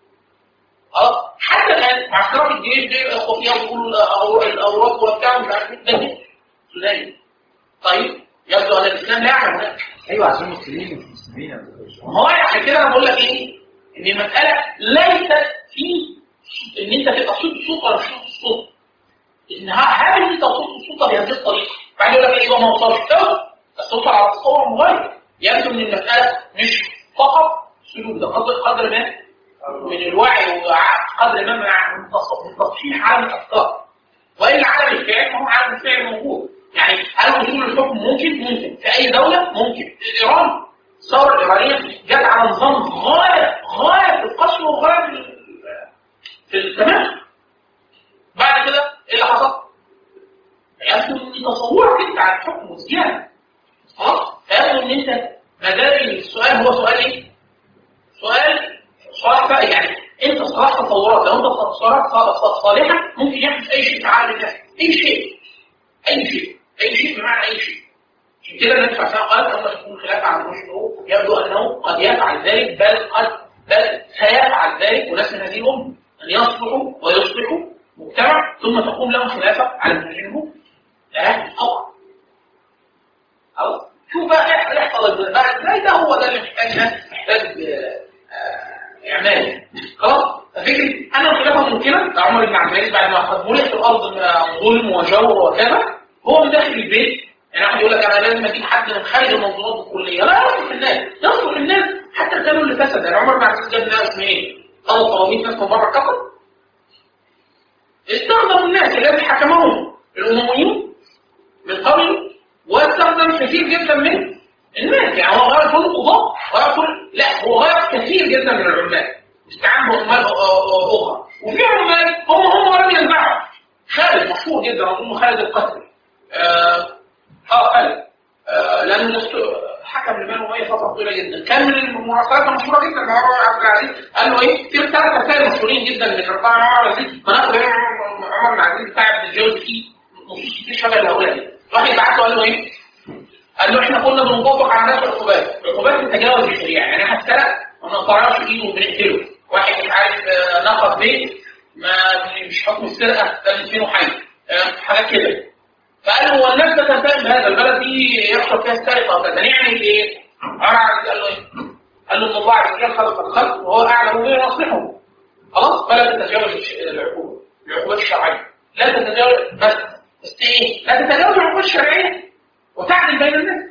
اه حتى الان معسكرات الجيش دي الاخوه فيها بيقولوا الأو- الاوراق وبتاع مش عارف ايه ده جيش سوداني طيب يبدو ان الاسلام لا يعمل هناك ايوه عشان مسلمين مش مسلمين يا دكتور. ما هو عشان كده انا بقول لك ايه ان المساله ليست في ان انت تبقى صوت الصوت ولا مش صوت الصوت ان ه- هل انت صوت الصوت بهذه الطريقه بعد يقول لك ايه يبقى ما وصلش لا بس توصل على تصور مغاير يبدو ان المساله مش فقط سلوك ده قدر قدر ما من الوعي وقدر ما من من تص- من تصحيح عالم الافكار والا عالم الفعل ما هو عالم الفعل موجود يعني هل وصول الحكم ممكن ممكن في اي دوله ممكن ايران الثوره الايرانيه جت على نظام غايه غايه في القسوه وغايه في ال- في التمام بعد كده ايه اللي حصل؟ يبدو ان تصورك انت عن الحكم وزياده خلاص؟ فيبدو ان انت مدار السؤال هو سؤال ايه؟ سؤال صالح بقى يعني انت صلاح تصورات لو انت تصورات صالح- صالحه ممكن يحدث اي شيء في عالم الناس اي شيء اي شيء اي شيء بمعنى اي شيء عشان كده النبي صلى الله عليه وسلم قال لما يكون خلاف عن رشده يبدو انه قد يفعل ذلك بل قد بل سيفعل ذلك وناس من هذه الامه ان يصلحوا ويصلحوا مجتمع ثم تقوم لهم خلافه على منهجهم لا طبعا خلاص شوف بقى إيه يحصل بقى ازاي ده هو ده اللي محتاج ناس محتاج آه، آه، اعمال خلاص فكره انا الخلافه ممكنه عمر بن عبد العزيز بعد ما قد ملك الارض ظلم وجور وكذا هو من داخل البيت يعني واحد يقول لك انا لازم اجيب حد من خارج المنظومات الكليه لا يصلح الناس يصلح الناس حتى الكانوا اللي فسد يعني عمر بن عبد العزيز جاب ناس منين؟ طلب طلبات ناس من بره الكفر استخدم الناس الذي حكمهم الامويون من قبل واستخدم كثير جدا من الناس يعني هو غير كل القضاء غير كل لا هو غير كثير جدا من العمال استعان بعمال اخرى وفي عمال هم هم لم ينفعوا خالد مشهور جدا اظن خالد القتل اه آه، خالد آه لانه دستور- حكم لبنان اميه فتره طويله جدا كان من المراسلات المشهوره جدا مع عمر عبد العزيز قال له ايه في ثلاث رسائل مشهورين جدا من رفاع عمر عبد العزيز مناقب عمر بن عبد العزيز بتاع ابن الجوزي فيه نصوص كتير شبه الاولى دي واحد بعت له قال له ايه قال له احنا كنا بنطبق على الناس العقوبات العقوبات بتتجاوز الشريعه يعني واحد سرق وما نقطعش ايده وبنقتله واحد مش عارف آه، نقض بيت ما مش حكم السرقه ده ندفنه حي آه، حاجات كده فقال له هو الناس بتنتهي بهذا البلد دي يحصل فيها السرقه وكذا نعمل ايه؟ عمر عبد قال له ايه؟ قال له ان الله عز وجل خلق الخلق وهو اعلم بما يصلحهم خلاص فلا تتجاوز الش- العقوبه العقوبات الشرعيه لا تتجاوز بس بس ايه؟ لا تتجاوز العقول الشرعيه وتعدل بين الناس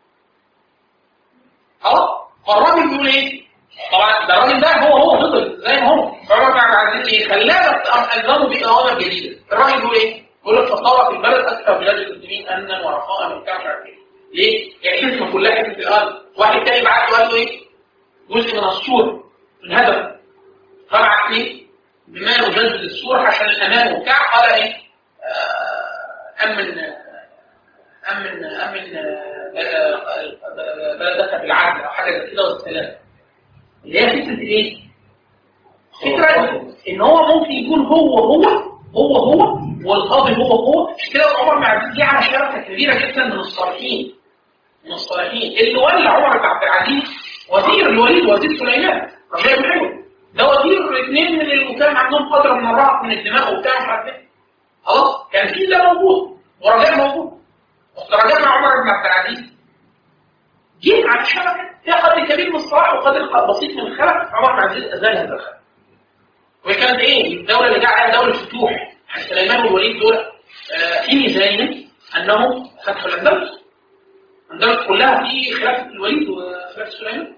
خلاص فالراجل بيقول ايه؟ طبعا ده الراجل ده هو هو فضل زي ما هو فالراجل بتاع عايزين ايه؟ خلاه بس الزموا باوامر جديده الراجل بيقول ايه؟ بيقول لك فصار في البلد اكثر بلاد المسلمين امنا ورخاء وبتاع مش عارف ايه ليه؟ يعني حكمه كلها حكمه الارض واحد تاني بعت له قال له ايه؟ جزء من السور الهدف فبعت ايه؟ بمال وجلد السور عشان الامان وبتاع قال ايه؟ آه، امن امن امن آه، بلدك بالعدل او حاجه زي كده والسلام اللي هي فكره ايه؟ فكره ان هو ممكن يكون هو هو هو هو والقاضي هو هو عشان كده عمر بن عبد العزيز جه على شبكه كبيره جدا من الصالحين من الصالحين اللي ولى عمر بن عبد العزيز وزير الوليد وزير سليمان ربنا يحبه ده وزير اثنين من اللي كان عندهم قدر من الرهق من الدماء وبتاع مش عارف ايه خلاص كان في ده موجود ورجاء موجود بس رجاء مع عمر بن عبد العزيز جه على الشبكه فيها قدر كبير من الصلاح وقدر بسيط من الخلق عمر بن عبد العزيز ازال هذا الخلق وهي كانت ايه الدوله اللي جاء عليها دوله فتوح سليمان والوليد دول آه، في ميزانهم انهم فتحوا الاندلس الاندلس كلها في خلافه الوليد وخلافه سليمان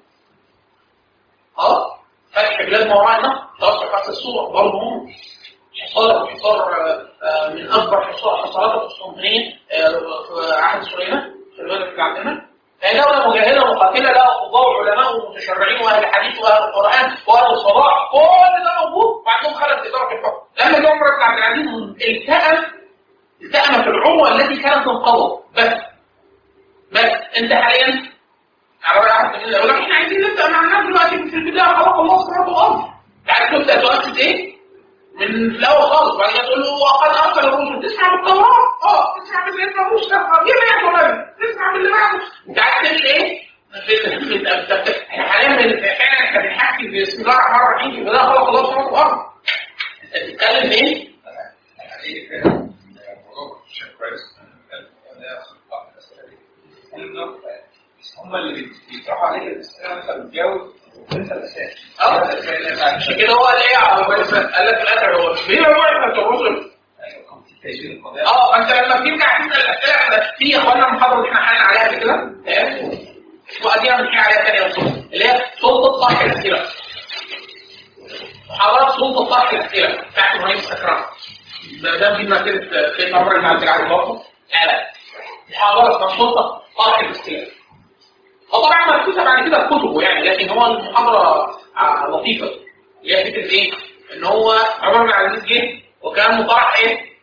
اه فتح بلاد ما وراء النهر توسع فتح الصور برضه هم حصار حصار آه، آه، من اكبر حصار حصارات القسطنطينيه آه، في عهد سليمان سليمان بن عبد الملك هي دولة مجاهدة مقاتلة لها قضاء وعلماء ومتشرعين وأهل الحديث وأهل القرآن وأهل الصلاح كل ده موجود وعندهم خلل في إدارة الحكم لما جه عمر بن عبد العزيز التأم التأم في العروة التي كانت انقضت بس بس أنت حاليا على رأي أحد من يقول لك إحنا عايزين نبدأ مع الناس دلوقتي في البداية خلق الله السماوات والأرض أنت عارف تبدأ تؤسس إيه؟ من في الاول خالص بعد كده تقول له وقد ارسل الرسل تسمع بالتوراه اه تسمع بسيدنا موسى يبقى يا فلان تسمع باللي بعده انت عارف تعمل ايه؟ في في في- احنا حاليا بن- فعلا احنا بنحكي بسم الله الرحمن الرحيم في بدايه خلق الله السماوات والارض انت بتتكلم في ايه؟ عليه فعلا الموضوع شيء كويس انا اخد بعض الاسئله دي إنه هم اللي بيطرحوا عليك الاسئله انت بتجاوب وانت الاساس اه أنت الأساس اللي أنت عشان كده هو قال ايه على قال لك في الاخر هو ليه هو احنا الرسل أيوة، كنت تجيب القضايا اه فانت لما بترجع تسال الاسئله احنا في اخوانا المحاضره اللي احنا حالنا عليها قبل كده تمام واديها بنحكي عليها ثانيه وصول اللي هي سلطه طرح الاسئله محاضرات سلطه طرح الاسئله بتاعت ابراهيم السكران ده ده في مسيره سيدنا عمر بن عبد العزيز برضه لا لا محاضره اسمها سلطه طرح الاسئله هو طبعا مكتوبه بعد كده في كتبه يعني لكن هو المحاضره آه، لطيفه اللي هي فكره ايه؟ ان هو عمر بن عبد العزيز جه وكان مطرح ايه؟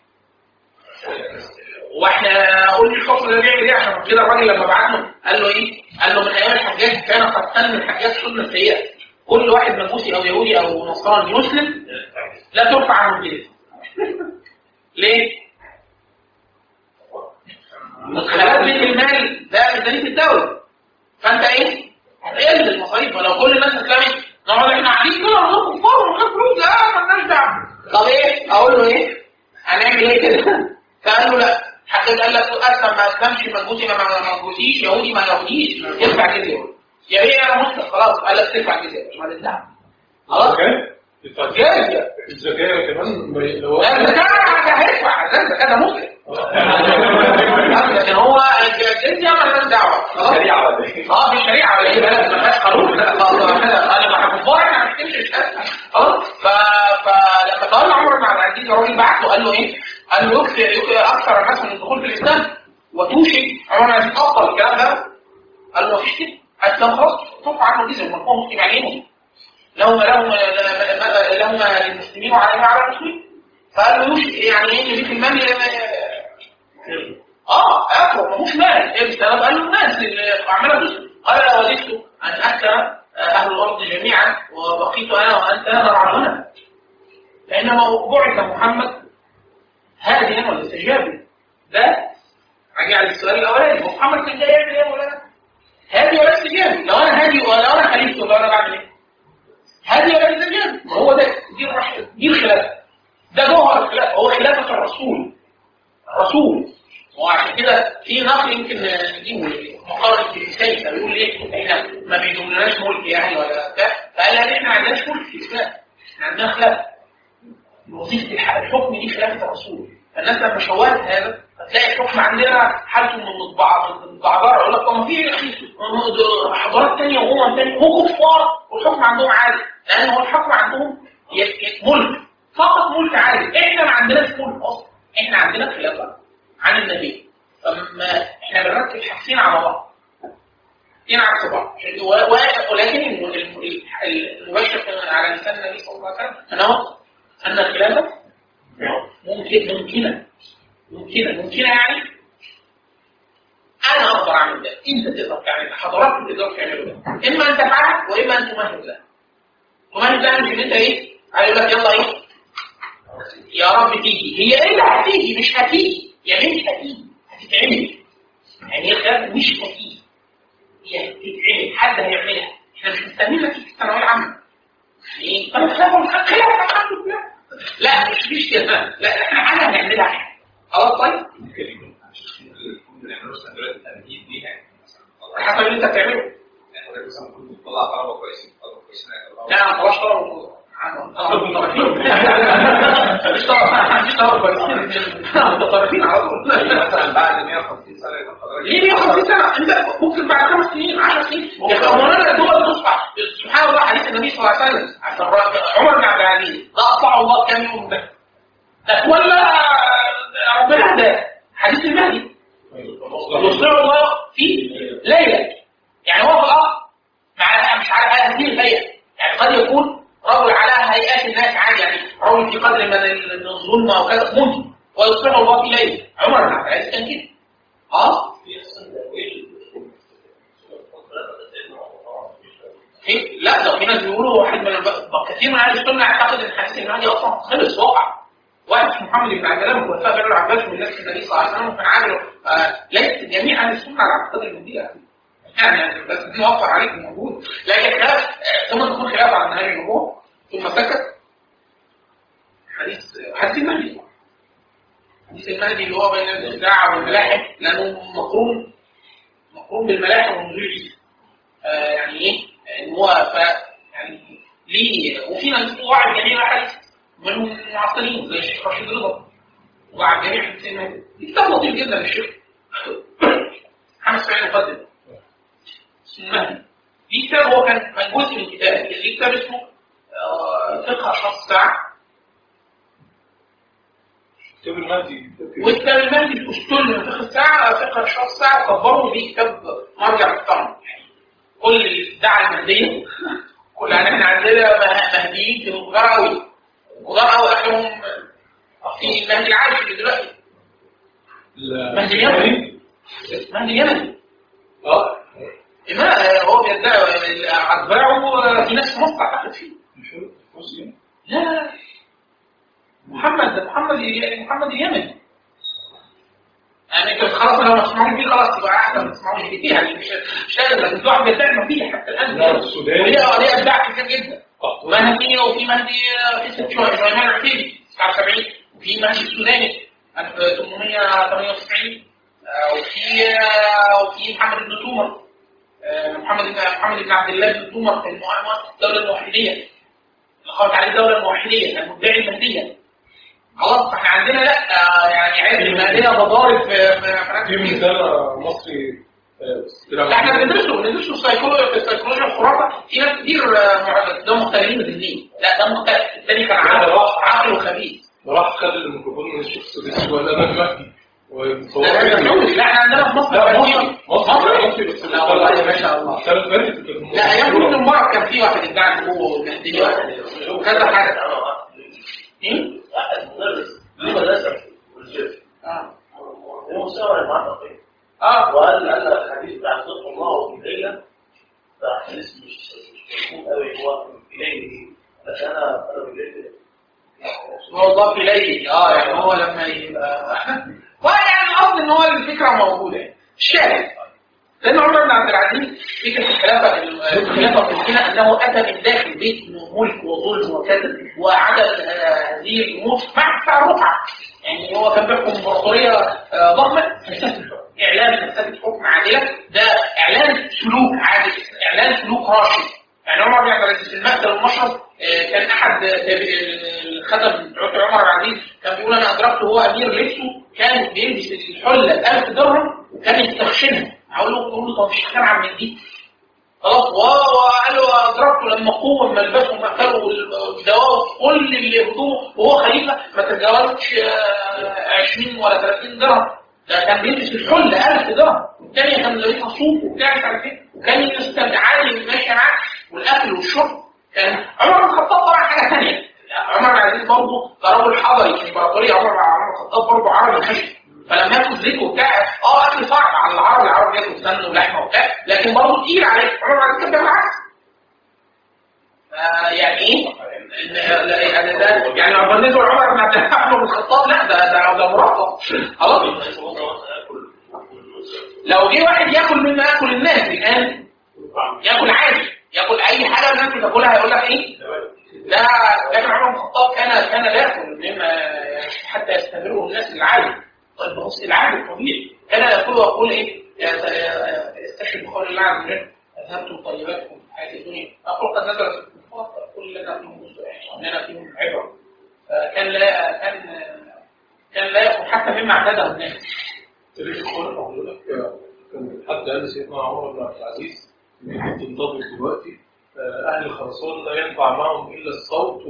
واحنا قلنا الحكم ده بيعمل ايه عشان كده الراجل لما بعت له قال له ايه؟ قال له من ايام الحجاج كان قد سن الحجاج سنه سيئه كل واحد مجوسي او يهودي او نصراني يسلم لا ترفع عنه الجزيه ليه؟ مدخلات بيت المال ده ميزانيه الدوله فانت ايه؟ هتقل المصاريف ولو كل الناس اسلمت نقعد احنا قاعدين كده وناخد كفار وناخد فلوس لا مالناش دعوه طب ايه؟ اقول له ايه؟ هنعمل ايه كده؟ فقال له لا حد قال لك اسلم ما اسلمش مجوسي ما ما مجوسيش يهودي ما يهوديش يدفع جزيه يا بيه انا مسلم خلاص قال لك تدفع جزيه مش مالك دعوه خلاص جزيه الزكاة كمان لو لا الزكاه هيدفع لا الزكاه ده مسلم لكن هو الجزيه مالناش دعوه خلاص شريعه ولا ايه؟ اه في شريعه ولا ايه بلد ما فيهاش قانون لا خلاص انا انا كفار احنا ما بنكتبش الشهاده خلاص ف... فلما تولى عمر بن عبد العزيز الراجل بعت له قال له ايه؟ قال له يكفي يكفي اكثر الناس من الدخول في الاسلام وتوشك عمر بن عبد العزيز افضل الكلام ده قال له مفيش كده اسلم خلاص ترفع عنه الجزيه ما هو مسلم يعني ايه لهم لهم لهم للمسلمين وعليهم على المسلمين فقال له يوشك يعني ايه اللي في المال اه اكبر ملوش مال ايه السبب قال له الناس اللي عماله تسلم قال لا وددت ان اسلم اهل الارض جميعا وبقيت انا وانت نرعى فانما بعث محمد هاديا والاستجابه ده راجع للسؤال الاولاني هو محمد كان جاي يعمل ايه يا مولانا؟ هادي ولا استجابه لو انا هادي ولا انا خليفته لو انا بعمل ايه؟ هادي ولا استجابه ما هو ده دي الرح- دي الخلافه ده جوهر الخلافه هو خلافه الرسول الرسول وعشان كده في نقل يمكن نجيبه مقارنة الإنسان ده بيقول ليه احنا ما بيدومناش ملك يعني ولا بتاع فقال لي احنا ما عندناش ملك في الإسلام احنا عندنا خلافة وظيفة الح- الحكم دي خلافة الرسول فالناس لما شوهت هذا هتلاقي الحكم عندنا حالته من متبع- من متبعضره يقول لك طب ما في في حضارات ثانيه وامم ثانيه هم كفار والحكم عندهم عادي لان هو الحكم عندهم ي- ي- ملك فقط ملك عادي احنا ما عندناش ملك اصلا احنا عندنا خلافه عن النبي فما احنا بنركب حاجتين على بعض حاجتين عكس بعض و- و- ولكن الم- الم- المباشر على لسان النبي صلى الله عليه وسلم انه ان الخلافه ممكن ممكنه ممكنه ممكنه يعني انا اقدر اعمل ده انت تقدر تعمل ده حضراتكم تقدروا تعملوا ده اما ان تفعله واما ان تمهد له تمهد ده مش ان انت ايه عايز يقول لك يلا ايه يا رب تيجي هي ايه اللي هتيجي مش هتيجي يا بنت هتيجي هتتعمل يعني هي الخلاف مش هتيجي هي هتتعمل حد هيعملها احنا مش مستنيين نتيجه الثانويه العامه يعني طب خلاف خلاف الحمد لله لا مش مش كده لا احنا حاجه هنعملها احنا خلاص طيب حسب اللي انت بتعمله لا ما طلعش طلب طلب متطرفين مش طلب مش طلب كويسين متطرفين على طول مثلا بعد 150 سنه يكون حضرتك ليه 150 سنه انت ممكن بعد خمس سنين 10 سنين يبقى مولانا دول تصبح سبحان الله حديث النبي صلى الله عليه وسلم عمر بن عبد العزيز ده اطلعه الله كام يوم ده ده تولى ربنا هداه حديث المهدي يصنع الله في ليله يعني هو في الارض مع مش على هذه الهيئه يعني قد يكون رجل على هيئات الناس عادي يعني رجل في قدر من الظلم او كذا ممكن ويصنع الله في ليله عمر بن عبد العزيز كان كده اه في لا ده في ناس بيقولوا واحد من الب- كثير من اهل السنه يعتقد ان حديث المهدي اصلا خلص وقع واحد اسمه محمد بن عبد الله من خلفاء بني العباس من الناس النبي صلى الله عليه وسلم كان عامل آه، ليس جميع اهل السنه على اعتقاد المهدي يعني يعني بس دي وقع عليك موجود لكن خلاف آه، ثم تكون خلاف عن هذه الامور ثم سكت حديث حديث المهدي حديث المهدي اللي هو بين الخداع والملاحم لانه مقرون مقرون بالملاحم ونزول عيسى آه، يعني ايه ان هو ف يعني ليه وفي ناس وعد جميع الاحاديث منهم معطلين زي الشيخ رشيد رضا وعد جميع حديث المهدي دي كتاب لطيف جدا للشيخ محمد سعيد مقدم اسمه المهدي في كتاب هو كان كان جزء من كتاب في كتاب اسمه آه، فقه اشخاص الساعه كتاب المهدي وكتاب المهدي الاسطول من فقه الساعه فقه اشخاص الساعه كبروا بيه كتاب مرجع محترم كل اللي ادعى المهديه كل يعني احنا عندنا مه- مهديين كانوا كبار قوي كبار قوي اخرهم في المهدي العادي اللي دلوقتي مهدي اليمني مهدي اليمني اه ما هو بيدعي اتباعه في ناس في مصر اعتقد فيه مش هو مسلم لا لا لا محمد ده محمد محمد اليمني يعني انت خلاص لو ما تسمعوش بيه خلاص يبقى احسن ما تسمعوش بيه يعني مش مش لازم لكن في واحد بيدعي ما فيه حتى الان لا، السوداني. وليه وليه ادعاء كتير جدا آه. مهدي وفي مهدي في ست شهور سليمان العتيبي 79 وفي مهدي السوداني 1898 آه، وفي آه، وفي محمد بن تومر آه، محمد بن محمد بن عبد الله بن تومر كان مؤسس الدوله الموحديه اللي خرج عليه الدوله الموحديه كان مدعي المهديه خلاص احنا عندنا لا آه، يعني عيب المهديه مضارب في في في في مثال مصري آه، لا احنا بندرسه بندرسه السيكولوجيا في السيكولوجيا الخرافه في ناس كتير آه، مع- ده مختلفين ذهنيا لا ده مختلف الثاني كان عقل عقل وخبيث راح خد الميكروفون من الشيخ السديسي ولا انا المهدي ومصور لا ده سعودي. لا احنا عندنا في مصر لا مهديين. مصر مصر مصري بس لا والله ما شاء الله السنه اللي فاتت كانت لا ايام ابن المبارك كان في واحد ادعى ان هو مهدي وكذا حاجه ايه؟ واحد مدرس له مدرسه في الجيش اه هو مستوى المعتقد اه وقال قال لك الحديث بتاع صدق الله وبالليلة ده حديث مش مش مفهوم قوي هو إليه بس أنا أنا بالليل هو ضاف اليه اه يعني هو لما يبقى ويعني القصد ان هو الفكره موجوده الشاهد لان عمر بن عبد العزيز فكره الخلافه الخلافه في السنه انه اتى من داخل بيت انه ملك وظلم وكذا وعدد آه، هذه الامور مع بتاع الرقعه يعني هو كان بيحكم امبراطوريه آه، ضخمه اعلان مساله حكم عادله ده اعلان سلوك عادل اعلان سلوك راشد يعني عمر بن عبد العزيز في المقتل والمشرب آه، كان احد تابع- الخدم بتوع عمر بن العزيز كان بيقول انا ادركته هو امير لبسه كان بيلبس الحله ب 1000 درهم وكان يستخشنها اقول له اقول له طب مفيش حاجه اعمل من دي خلاص و- وقال له ادركته لما قوم ملبسه ومأكله والدواء كل اللي هدومه وهو خليفه ما تتجاوزش آه، 20 ولا 30 درهم ده كان بيلبس الحله 1000 درهم والتانية كان لابسها صوف وبتاع مش عارف ايه وكان يستمتع عادي ماشي معاه والاكل والشرب كان عمر بن الخطاب طبعا حاجه ثانيه عمر بن العزيز برضه ده راجل حضري في الامبراطوريه عمر عمر بن الخطاب برضه عربي خشب فلما ياكل زيت وبتاع اه اكل صعب على العرب العرب ياكل سمن ولحمه وبتاع لكن برضه تقيل عليه عمر بن العزيز كان بيعمل العكس آه، يعني ايه؟ لا- لا- يعني ده يعني لو بالنسبه لعمر بن عبد الرحمن بن الخطاب لا ده ده ده مرفق خلاص لو جه واحد ياكل مما ياكل الناس الان ياكل عادي ياكل اي حاجه الناس بتاكلها هيقول لك ايه؟ لا لكن عمر بن الخطاب كان كان لا ياكل مما حتى يستمره الناس العادي طيب بص العادي الطبيعي كان ياكل ويقول ايه؟ استشهد بقول الله عز وجل اذهبتم طيباتكم في حياه الدنيا اقول قد نزلت الكفار كل لنا فيهم جزء يعني لنا فيهم عبره فكان لا كان كان لا ياكل حتى مما اعتاده الناس تاريخ الخلفاء بيقول لك كان حد قال لسيدنا عمر بن عبد العزيز ان انت تنطبق دلوقتي آه، اهل الخرسان لا ينفع معهم الا الصوت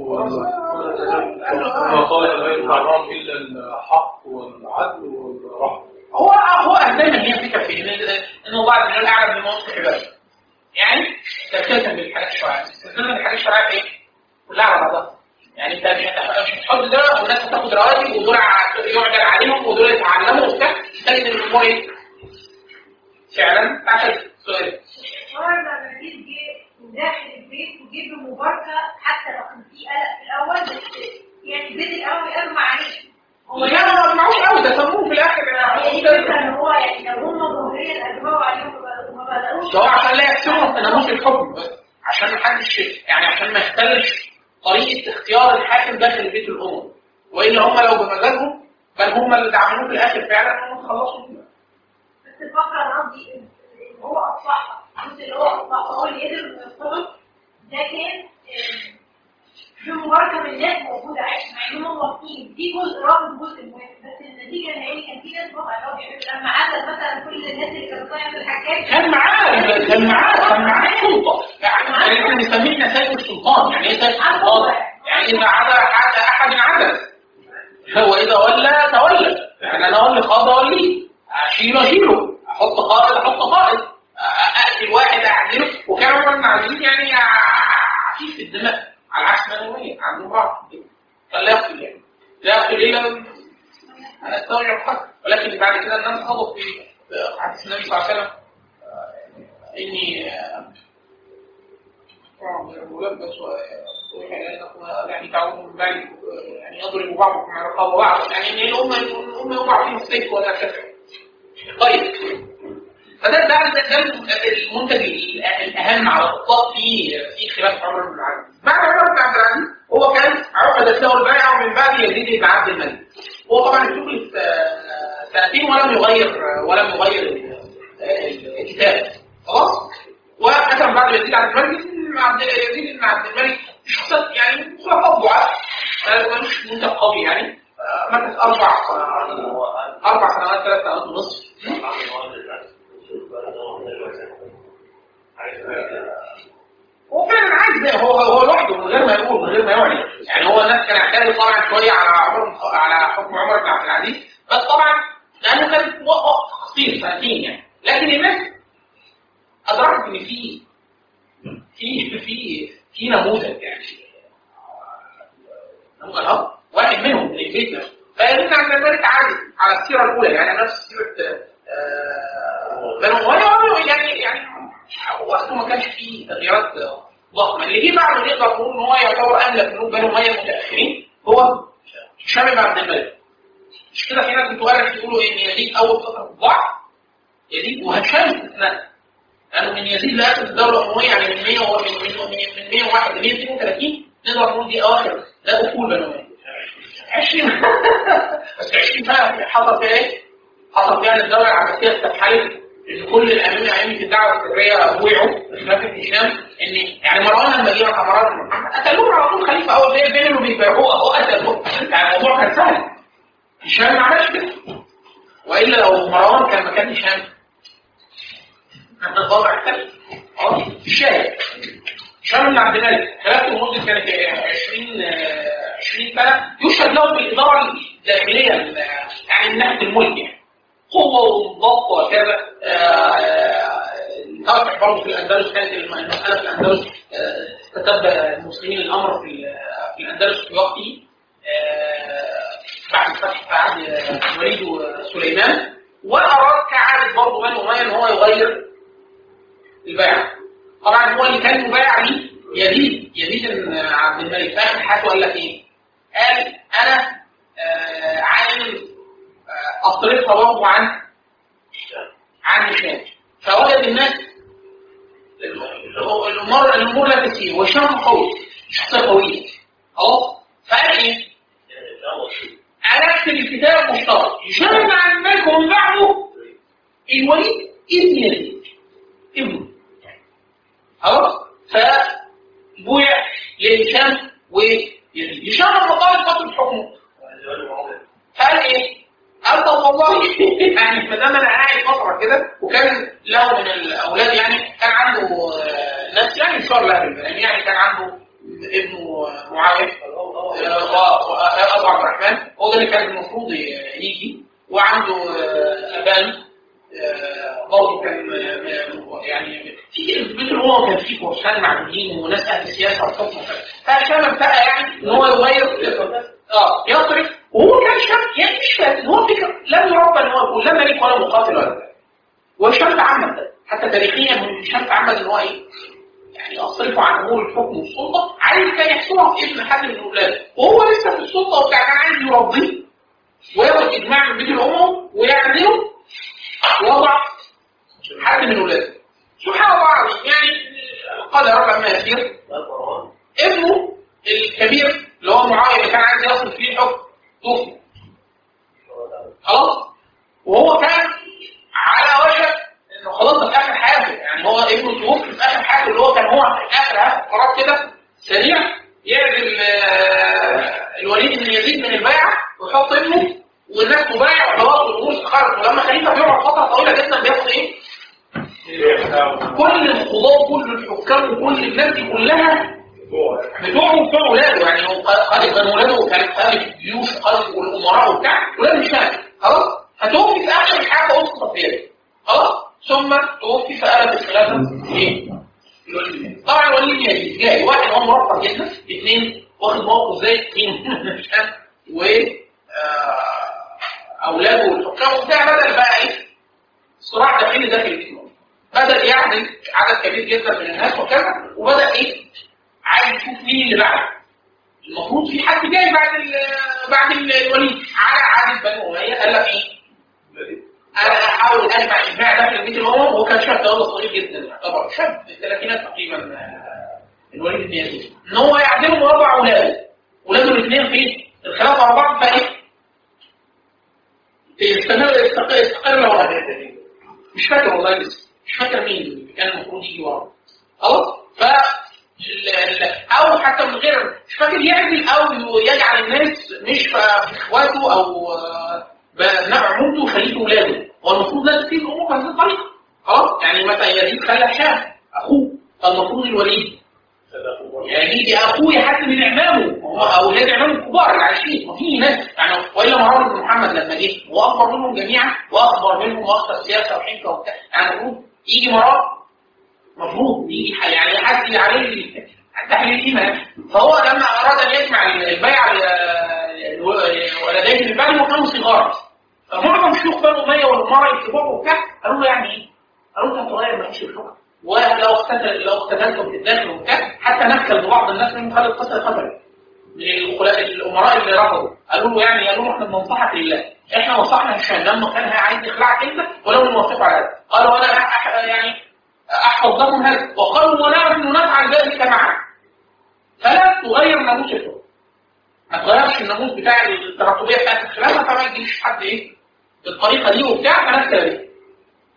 وما قال لا ينفع معهم الا الحق والعدل والرحمه هو هو دايما هي فكره في ان انه بعض الرجال اعلم بما وصف عباده يعني تلتزم بالحاجات الشرعيه تلتزم بالحاجات الشرعيه ايه؟ كلها على بعضها يعني انت مش هت- مش هتحط ده والناس هتاخد رواتب ودول ع- يعجل عليهم ودول يتعلموا وبتاع تجد ان الامور ايه؟ فعلا تعتد سؤال عمر بن عبد العزيز جه داخل البيت وجيب له مباركه حتى لو كان في قلق في الاول بس يعني البيت الاول اغمى عليه هو لا ما سمعوش قوي ده سموه في الاخر هي دي الفكره ان هو يعني لو هم ظاهريا اجمعوا عليهم ما- ما بداوش ده هو عشان لا يكسبهم تناموس الحكم بس عشان محدش يعني عشان ما يختلش طريقه اختيار الحاكم داخل بيت الامم والا هم لو بمزاجهم بل هم اللي دعموه في الاخر فعلا هم خلصوا بس الفقره انا قصدي ان إن هو اصلحها الجزء اللي هو اصلحها هو اللي قدر انه يصطلح ده كان آه، في مباركه من الناس موجوده عايشه مع انهم واقفين في جزء رافض جزء مهم بس النتيجه النهائيه كان في ناس واقعه اللي هو بيعمل لما عدد مثلا كل الناس اللي كانوا طالعين في الحكايه كان معاه كان معاه كان معاه سلطه يعني احنا بنسميه سيد السلطان يعني ايه سيد السلطان؟ يعني اذا عدا عدا احد عدل هو اذا ولى تولى يعني انا اولي قائد اوليه اشيله اشيله احط قائد احط قائد اقتل واحد اعدله وكان عمر بن عزيز يعني عفيف في الدماء على عكس ما نوية عندهم بعض كان لا يقتل يعني لا يقتل الا انا استوعب الحق ولكن بعد كده الناس خضوا في في حديث النبي صلى الله عليه وسلم آه، اني آه، ملبس يعني تعود من بعد يعني يضرب بعضكم على رقاب بعض يعني ان الامه الامه يوضع فيها السيف ولا تفع طيب فده ده ده ده المنتج الاهم على الاطلاق في في خلاف عمر بن العزيز بعد عمر بن عبد العزيز هو كان عقدت له البيعه ومن بعد يزيد بن عبد الملك هو طبعا استخلف آه، سنتين ولم يغير ولم يغير آه، الكتاب خلاص وحكم بعد يزيد عبد الملك يزيد بن عبد يزيد بن عبد الملك شخصيات يعني خلفاء ضعاف آه، ملوش منتج قوي يعني آه، مكث اربع آه، اربع سنوات ثلاث سنوات ونصف هو فعلا عادي ده هو هو لوحده من غير ما يقول من غير ما يعلن يعني هو الناس كان يعترض طبعا شويه على عمر بن- على حكم عمر بن عبد العزيز بس طبعا لانه كان وقت قصير سنتين يعني لكن الناس ادركت ان في في في في نموذج يعني نموذج اهو واحد منهم من البيت نفسه فيرد عن الملك عادي على السيره الاولى يعني نفس سيره آه، بنو اميه يعني يعني وقته ما كانش فيه تغييرات ضخمه اللي جه بعده نقدر نقول ان هو يعتبر املك من بنو اميه المتاخرين هو هشام بن عبد الملك مش كده في ناس بتؤرخ يقولوا ان يزيد اول فتره ضعف يزيد وهشام استثناء لانه من يزيد لاخر الدوله الامويه يعني من 100 و- من من من من 101 ل 132 نقدر نقول دي اواخر ده اصول بنو اميه 20 بس 20 بقى حصل فيها ايه؟ حصل فيها ان الدوله العباسيه استفحلت ان كل الائمه ائمه الدعوه الفكريه وقعوا بخلاف ابن هشام ان يعني مروان لما جه راح مروان بن محمد قتلوه على طول خليفه اول بين بين اللي بيبيعوه اهو قتلوه يعني الموضوع كان سهل هشام ما عملش كده والا لو مروان كان مكان هشام كان الوضع اختلف اه الشاهد هشام بن عبد الملك خلافته لمده كانت 20 آه، 20 سنه يشهد له بالاداره الداخليه ال- يعني من ناحيه الملك يعني قوه وضبط وكذا نرجع برضه في الاندلس كانت الم- المساله في الاندلس آه، استتب المسلمين الامر في ال- في الاندلس في وقته آه، بعد الفتح في عهد آه، الوليد وسليمان واراد كعاده برضه بني اميه ان هو يغير البيعه طبعا هو اللي كان مبايع ليه يزيد يزيد بن عبد الملك في اخر حياته قال لك ايه؟ قال انا آه، عايز آه، اصرفها برضه عن عن هشام فوجد الناس الامور الامور لا تسير وهشام قوي شخصيه قويه خلاص فقال ايه؟ انا اكتب الكتاب مشترك هشام بن عبد الملك ومن بعده الوليد ابن يزيد ابنه خلاص فبويع لهشام ويزيد هشام لما طالب فتره حكمه قال ايه؟ قال طب والله يعني ما دام انا قاعد فتره كده وكان له من الاولاد يعني كان عنده آه، ناس يعني ان شاء الله بالبنان يعني كان عنده ابنه معاويه آه، آه، ابو عبد الرحمن هو ده اللي كان المفروض يجي وعنده آه، ابان آه، برضه كان آه، يعني في بيت الامم كان فيه فرسان معدودين وناس اهل سياسه وحكم وكذا فهشام ابتدى يعني ان هو يغير اه يصرف وهو كان شاب يعني مش فاهم هو فكره لم يربى ان هو يقول لا ملك ولا مقاتل ولا بتاع وهشام تعمد ده حتى تاريخيا هشام تعمد ان هو ايه يعني اصرفه عن امور الحكم والسلطه عايز كان يحصلها في ابن حد من اولاده وهو لسه في السلطه وبتاع كان عايز يربيه وياخد اجماع من بيت الامم ويعمله وضع حد من اولاده سبحان الله العظيم يعني قدر لما يسير ابنه الكبير اللي هو معاويه اللي كان عايز يصل فيه الحكم توفي خلاص وهو كان على وشك انه خلاص ده في اخر حياته يعني هو ابنه توفي في اخر حياته اللي هو كان هو في اخر هذا قرار كده سريع يعزل آه، الوليد بن يزيد من البيعه ويحط ابنه والناس تبايع وخلاص والامور استخرت ولما خليفه بيقعد فتره طويله جدا بياخد ايه؟ كل القضاة وكل الحكام وكل الناس دي كلها بتوعه وبتوع ولاده يعني هو خالد بن ولاده كان خالد الجيوش وخالد والامراء وبتاع ولاد هشام خلاص هتوفي في اخر الحياه وسط صفيه خلاص ثم توفي في قلب الخلافه ايه؟ طبعا ولي بن يزيد جاي واحد هو مرفه جدا اثنين واخد موقف زي اثنين هشام و آه، اولاده والحكام وبتاع بدل بقى ايه؟ صراع داخلي داخل الاسلام بدأ يعمل عدد كبير جدا من الناس وكذا وبدأ ايه عايز يشوف مين اللي بعده المفروض في حد جاي بعد ال بعد ال- الوليد على عادة بني أمية قال لك ايه انا احاول اجمع اجماع داخل بيت الامم وهو كان شاب ده صغير جدا يعتبر شاب في الثلاثينات تقريبا آه، الوليد بن يزيد ان هو يعزلهم واربع اولاده اولاده الاثنين في الخلافه على بعض فايه يستمر يستقر يستقر ولا مش فاكر والله لسه مش فاكر مين اللي كان المفروض يجي ورا خلاص ف ال- ال- او حتى من غير مش فاكر يعزل او يجعل الناس مش في اخواته او آه، بابناء عمومته يخليه اولاده هو المفروض لازم تسيب الامور بهذه الطريقه خلاص يعني مثلا يزيد خلى هشام اخوه فالمفروض الوليد يعني دي اخويا حتى من عمامه هم اولاد عمامه الكبار اللي عايشين ما في ناس يعني والا مروان بن محمد لما جه هو اكبر منهم جميعا واكبر منهم واكثر سياسه وحنكه وبتاع يعني المفروض يجي مروان المفروض يجي ح- يعني يحدي عليه تحليل الايمان فهو لما اراد ان يجمع البيع الولدين البني وكانوا صغار فمعظم شيوخ بني اميه والامراء الكبار وبتاع قالوا له يعني ايه؟ قالوا له انت هتغير مفيش الحكم ولو اقتتل لو اقتتلتم في الداخل وبتاع حتى نكل ببعض الناس منهم خالد قتل قتل من الخلاء الامراء اللي رفضوا قالوا له يعني قالوا له احنا بننصحك لله احنا نصحنا هشام لما كان عايز يخلعك انت ولو نوافق على هذا قالوا انا أح يعني احفظ لكم هذا وقالوا ونحن نفعل ذلك معك فلا تغير ناموس الحكم ما تغيرش الناموس بتاع التراتبيه بتاعت الخلافه فما يجيش حد ايه بالطريقه دي وبتاع فناس كده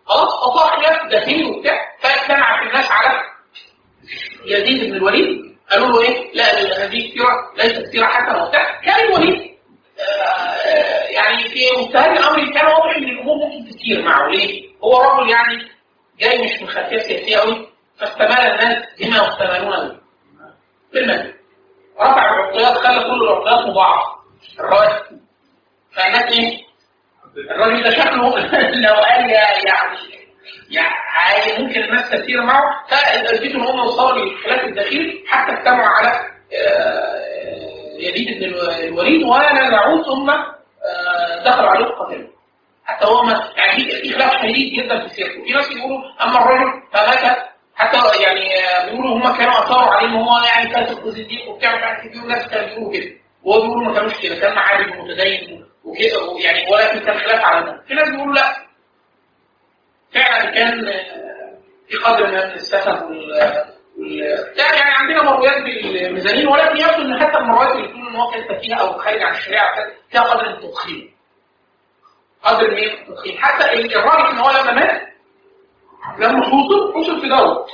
خلاص فصار خلاف داخلي وبتاع فاجتمعت الناس على يزيد بن الوليد قالوا له ايه لا هذه سيره ليست سيره حسنه وبتاع كان الوليد آه، يعني في منتهى الامر كان واضح ان الامور ممكن تسير معه ليه؟ هو رجل يعني جاي مش من خلفيه سياسيه قوي فاستمال الناس بما يحتملون به في المسجد رفع العقليات خلى كل العقليات مضاعفه الراجل فالناس ايه؟ الراجل ده شكله لو قال يا يعني يعني ممكن الناس تسير معه فالبيت ان هم وصلوا للخلاف الداخلي حتى اجتمعوا على آه، يزيد بن الوليد ونزعوه ثم آه، دخلوا عليه وقتلوه حتى هو ما يعني في في خلاف شديد جدا في سيرته في ناس يقولوا اما الرجل فمات حتى يعني آه، بيقولوا هم كانوا اثاروا عليه ان هو يعني كاتب صديق وبتاع مش عارف ايه في ناس كانوا بيقولوا كده وهو بيقولوا ما كانوش كده كان عادي ومتدين وكده يعني ولكن كان خلاف على ده في ناس بيقولوا لا فعلا كان آه، في قدر من السفه وال وال- بتاع يعني عندنا مرويات بالميزانين ولكن يبدو ان حتى المرويات اللي بتقول ان هو كان فيها او خارج عن الشريعه فيها قدر من التضخيم قدر من التضخيم حتى الراجل ان هو لما مات لما حوصل حوصل في دوره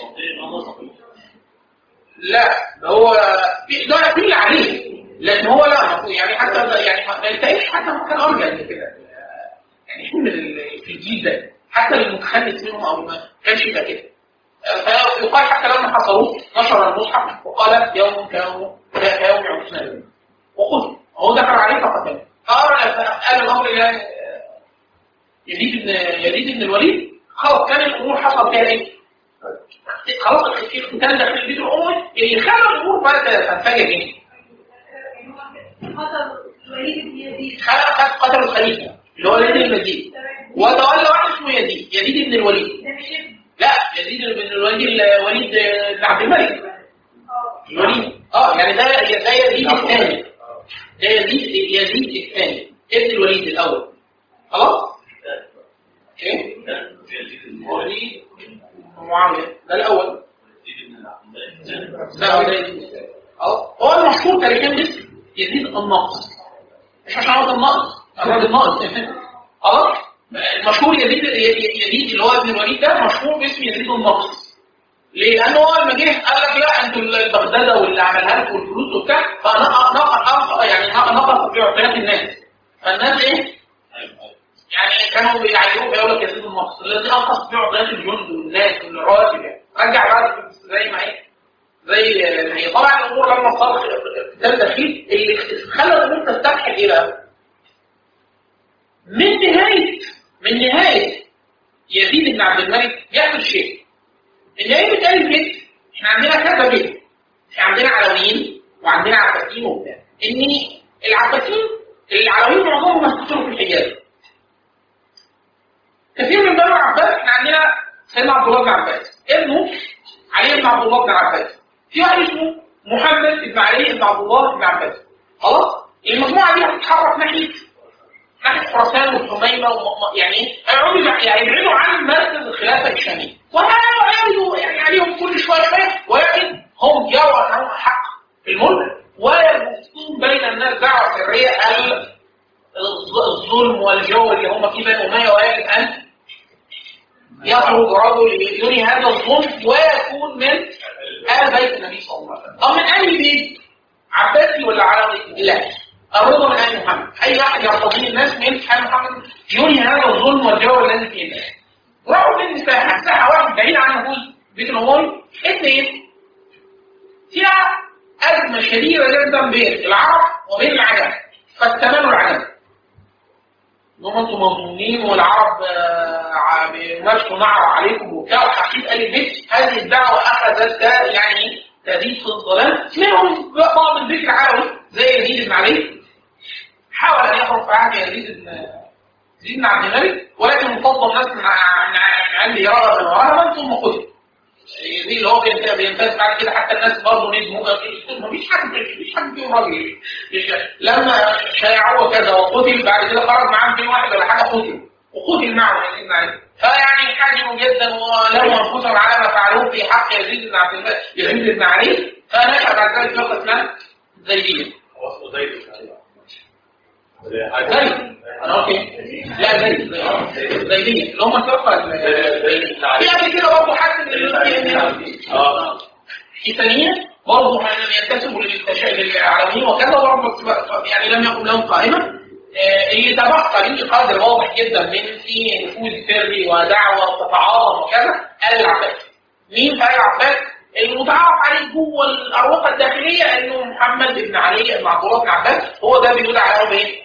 لا ده هو في ده في اللي عليه لان هو لا يعني حتى يعني ما يلتقيش حتى ما كان ارجع من كده يعني من ال- في الجيل ده حتى المتخلف منهم او ما كانش يبقى كده فيقال حتى لما حصلوه نشر المصحف وقال يوم كيوم كيوم عثمان وقتل هو ذكر عليه فقتله قال قال الامر الى يزيد بن يزيد بن الوليد خلاص كان الامور حصل فيها ايه؟ خلاص الاختتال داخل البيت الاموي اللي خلى الامور بقى تنفجر ايه؟ خطر وليد بن يزيد خلق قتل الخليفه اللي هو الوليد المزيد وتولى واحد اسمه يزيد يزيد بن الوليد ده مش ابن لا يزيد بن الوليد الوليد بن عبد الملك اه الوليد اه يعني ده ده يزيد الثاني ده يزيد يزيد الثاني ابن الوليد الاول خلاص؟ ايه؟ الوليد معاويه ده الاول لا هو ده يزيد الثاني اه هو المشهور تاريخيا باسم يزيد الناقص مش عشان هو كان ناقص الراجل ناقص خلاص المشهور يزيد يزيد اللي هو ابن الوليد ده مشهور باسم يزيد الناقص ليه؟ لأنه هو لما جه قال لك لا انتوا البغدادة واللي عملها لكم والفلوس وبتاع فنقص يعني نقص في عقليات الناس فالناس ايه؟ يعني كانوا بيعيروه بيقول لك يزيد النقص الذي انقص في عقليات الجند والناس والرواتب يعني رجع بعد زي ما ايه؟ زي ما هي طبعا الامور لما صار اقتتال دخيل اللي خلى الامور تسترحل ايه بقى؟ من نهايه من نهايه يزيد بن عبد الملك يحدث شيء ان هي بتقال بيت احنا عندنا كذا بيت احنا عندنا علويين وعندنا عباسيين وبتاع ان العباسيين العلويين معظمهم مسكتهم في الحجاز كثير من بني العباس احنا عندنا سيدنا عبد الله بن عباس ابنه علي بن عبد الله بن عباس في واحد اسمه محمد بن علي بن عبد الله بن عباس خلاص المجموعه دي هتتحرك ناحيه ناحيه خراسان والحميمه وم- يعني ايه؟ هيقعدوا يبع- يعني يبعدوا عن مركز الخلافه الشاميه وهيعرضوا يعني عليهم كل شويه شويه ولكن هم يروا انهم حق في الملك ويبثون بين الناس دعوه سريه ال- الظلم والجو اللي هم فيه بني اميه ويجب ان يخرج رجل ينهي هذا الظلم ويكون من آل بيت النبي صلى الله عليه وسلم. طب من أي بيت؟ عباسي ولا علوي؟ لا. الرضا من آل محمد. أي واحد يرتضيه الناس من آل محمد ينهي هذا الظلم والجو الذي فيه الناس. راحوا فين مساحة؟ مساحة واحد بعيد عن نفوذ بيت الأموي. اثنين فيها أزمة شديدة جدا بين العرب وبين العجم. فاستمروا العجم. انهم انتم مظلومين والعرب آه، ع- بيمارسوا نعر عليكم وبتاع وحقيق قال البيت هذه الدعوه اخذت يعني تزيد في الظلام منهم بعض البيت العلوي زي يزيد بن علي حاول ان يخرج في عهد يزيد بن يزيد بن عبد الملك ولكن انفضوا الناس من ع- من ع- من عنده رغبا ورهبا ثم قتل يزيد اللي هو بينتهي بينتهي بعد كده حتى الناس برضه ندموا مفيش حد مفيش حد فيهم راجل لما شايعوه كذا وقتل بعد كده خرج معاه 200 واحد ولا حاجه قتل وقتل معه يزيد بن علي فيعني حاجموا جدا ولموا انفسهم على ما فعلوه في حق يزيد بن عبد الملك يزيد بن علي فنشأ بعد ذلك فرقه اسمها زيديه زي انا قلت ايه؟ لا زي زي اه زي دي اللي هم الفرقه ال- في قبل كده برضه حد من ال- اه في ثانية برضه ينتسبوا للتشا- للعالمين وكذا برضه بس- يعني لم يكن لهم قائمة آه، اللي تبقى ليه قدر واضح جدا من في نفوذ سري ودعوة وتتعاظم وكذا آل العباس مين في آل العباس؟ المتعارف عليه جوه الأروقة الداخلية إنه محمد بن علي بن عبد الله بن عباس هو ده بيدعى عليه بإيه؟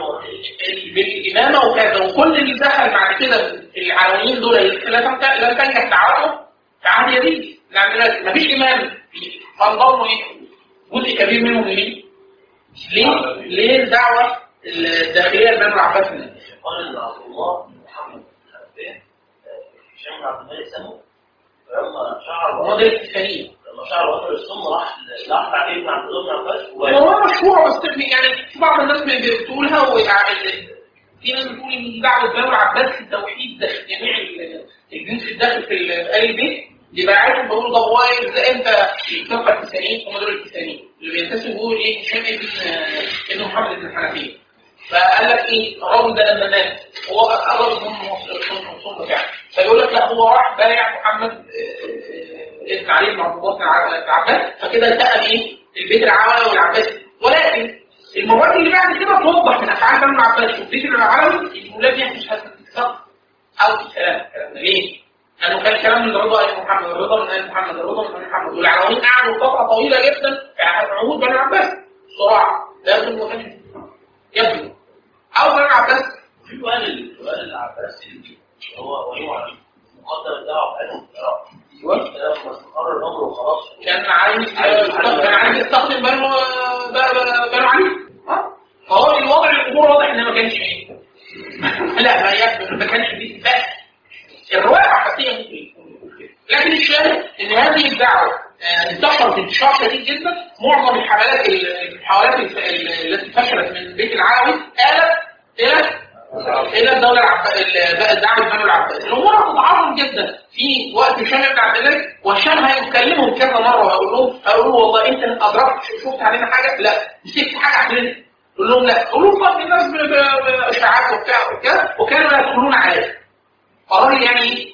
بالإمامة وكذا وكل اللي دخل بعد كده العالمين دول لا تنجح لا تنجح دعوتهم في عهد يزيد لأن مفيش إمام فانضموا إيه؟ جزء كبير منهم لمين؟ ليه؟ ليه الدعوة الداخلية لبني العباس الناس؟ قال ان عبد الله بن محمد بن عبان هشام بن عبد الملك سمه فلما شعر هو ده الثانية لما شعر وتر السم راح راح بعد ابن عبد الله بن عباس و- هو مشهور بس يعني في بعض الناس بتقولها ويعني في ناس بتقول ان دي دعوه بنو العباس التوحيد ده جميع ال- الجنس الداخل في ال- في اي بيت يبقى عارف بقول طب هو ازاي انت الفرقه التسعين هم دول التسعين اللي بينتسبوا يقول ايه هشام ابن ابن محمد بن الحنفيه فقال لك ايه الراجل ده لما مات هو قرب من السنه فعلا فيقول لك لا هو راح بايع محمد آه، ابن علي بن عبد الله بن ع- بن عباس فكده انتقل ايه البيت العوي والعباسي ولكن المواد اللي بعد كده توضح من افعال بنو العباس والبيت العوي الولاد دي مش هتتكسر او الكلام الكلام ده ليه؟ لانه كان كلام من رضا ال محمد الرضا من ال محمد الرضا من ال محمد والعلويين قعدوا فتره طويله جدا في عهود بنو العباس صراع لازم ما كانش يبدو او بنو العباس في سؤال سؤال العباس اللي هو وهو عليه مقدم الدعوه بتاعتهم في العراق ايوه لما استقر الامر وخلاص كان عايز كان عايز يستخدم بنو ب- بنو علي ها؟ فهو الوضع الامور واضح ان ما كانش ايه لا ما يبدو ما كانش فيه بس الروايه العباسيه ممكن يكون كده. لكن الشاهد ان هذه الدعوه آه، انتشرت انتشار شديد جدا معظم الحملات المحاولات الف- التي فشلت من بيت العلوي آلت الى الى الدوله العباسيه دعوه بنو العباس الامور هتتعاظم جدا في وقت هشام بن عبد الملك وهشام هيكلمهم كذا مره وهيقول لهم هيقول له والله انت ادركت شفت علينا حاجه لا مسكت حاجه علينا يقول لهم لا يقول لهم طب الناس ب- ب- باشاعات وبتاع وكذا وكانوا يدخلون عليه فالراجل يعني ايه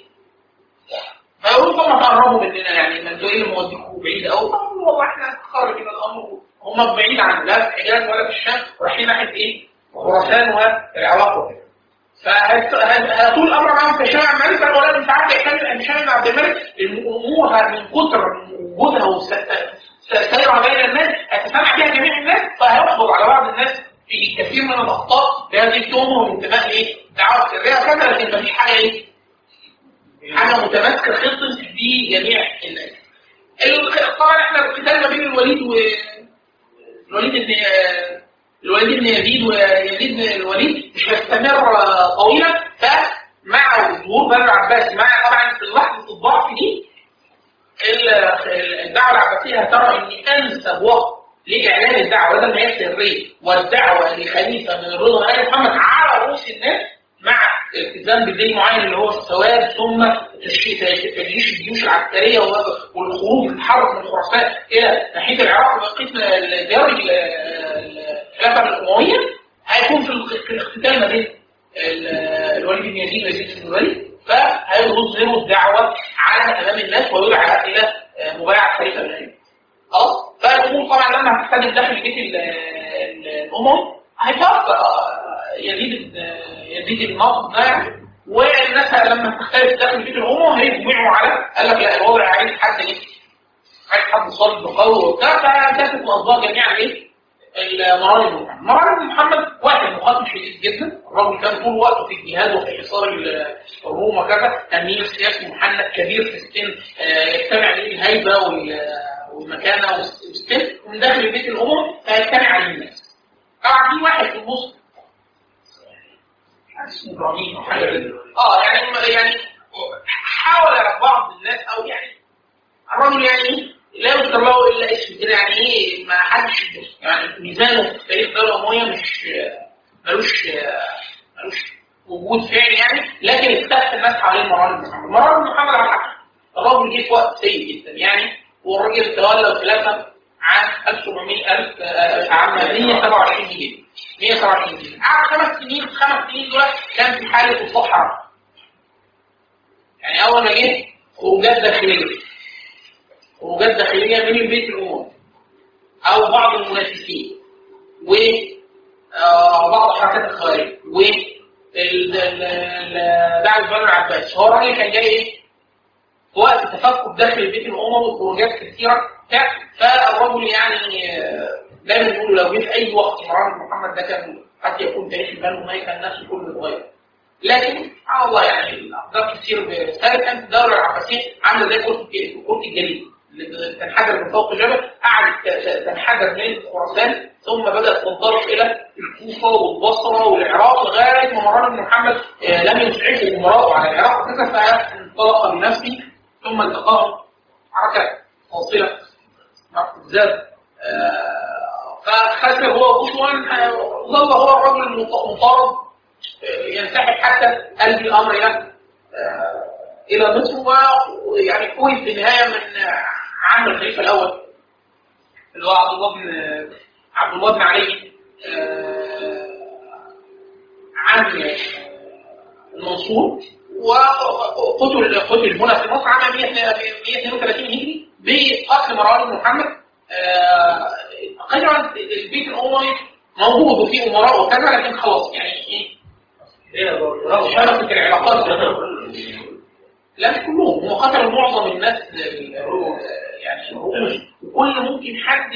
فيقولوا طب ما تقربوا مننا يعني ما انتوا ايه اللي موديكوا بعيد قوي طب والله احنا خرج من الامر هم بعيد عن لا في الحجاز ولا في الشام رايحين ناحيه ايه؟ خراسان والعراق وكده فهتقول الامر معاهم في شارع الملك قال ولا انت عارف يتكلم هشام بن عبد الملك الامور من كتر وجودها وسيرها بين الناس هتسمع بها جميع الناس فهيحضر على بعض الناس في كثير من الاخطاء بهذه التهمه والانتماء ايه؟ دعوه سريه وكذا لكن مفيش حاجه ايه؟ حاجه متماسكه خطط في جميع الناس. ال- طبعا احنا القتال ما بين الوليد و الوليد بن الوليد بن يزيد ويزيد بن الوليد مش هيستمر آه، طويلا فمع ظهور بني العباس مع طبعا في لحظه الضعف دي ال- ال- الدعوه العباسيه هترى ان انسب وقت لاعلان الدعوه بدل ما هي سريه والدعوه لخليفه من الرضا ال محمد على رؤوس الناس مع التزام بدين معين اللي هو السواد ثم تشييش تجيش الجيوش العسكريه والخروج التحرك من خراسان الى ناحيه العراق وبقيه الديار ال- الخلافه الامويه هيكون في الخ- في الاختتال ما بين ال- الوليد بن يزيد ويزيد بن الوليد فهيظهروا الدعوه على امام الناس ويدعى الى مبايعه خليفه بن علي. خلاص فالامور طبعا لما هتحتاج داخل البيت ال- ال- الامم هيتوقع يزيد يزيد النقد ده يعني. والناس لما تختلف داخل بيت الامم هيجمعوا على قال لك لا الوضع عايز حد ايه؟ عايز حد صلب بقوه وبتاع فكانت الاصداء جميعا ايه؟ المراري بن محمد مراري بن محمد واحد مقاتل شديد جدا الراجل كان طول وقته في الجهاد وفي حصار ال- الروم وكذا امير سياسي محنك كبير في السن آه، يجتمع عليه الهيبه وال- والمكانه والسن ومن داخل بيت الامم فيجتمع عليه الناس طبعا في واحد في النص اسمه ابراهيم او حاجه كده اه يعني يعني حاول بعض الناس او يعني الرجل يعني لا يذكر له الا اسم كده يعني ايه ما حدش يعني ميزانه في تاريخ الدوله الامويه مش ملوش ملوش وجود فعلي يعني لكن اكتشف الناس حوالين مروان بن محمد مروان بن محمد على حق الراجل جه في وقت سيء جدا يعني والراجل تولى الخلافه عام 1700 ألف آه، عام 127 هجري 127 هجري قعد خمس سنين خمس سنين دول كان في حاله اصلاح حرام يعني اول ما جه خروجات داخليه خروجات داخليه من البيت الاموي او بعض المنافسين و آه، بعض حركات الخوارج و ال- ال- ال- دعوه بنو العباس هو الراجل كان جاي ايه؟ في وقت تفكك داخل البيت الاموي وخروجات كثيره بتاع فالرجل يعني آه، دايما بيقولوا لو جه في اي وقت مروان بن محمد ده كان قد يكون تاريخ بنو اميه كان نفسه كله اتغير لكن سبحان الله يعني الاقدار كتير بسبب كانت الدوله العباسيه عامله زي كره كره الجليد اللي تنحدر من فوق الجبل قعدت ت- تنحدر من خراسان ثم بدات تنطلق الى الكوفه والبصره والعراق لغايه ما مروان بن محمد آه، لم يسعفه امراؤه على العراق وكذا فانطلق بنفسه ثم التقاهم حركه فاصله مع الزاد فخسر هو غزوا آه، ظل هو الرجل المط- المطارد آه، ينسحب حتى قلب الامر الى آه، الى مصر ويعني كويت في النهايه من آه، عم الخليفه الاول اللي هو عبد الله بن عبد الله بن علي آه، عم آه، المنصور وقتل قتل هنا في مصر عام 132 هجري بقتل مروان بن محمد آه، قدرا البيت الاموي موجود وفيه امراء وكذا لكن خلاص يعني ايه شرفت العلاقات لا مش كلهم هم قتلوا معظم الناس ال- يعني كل ممكن حد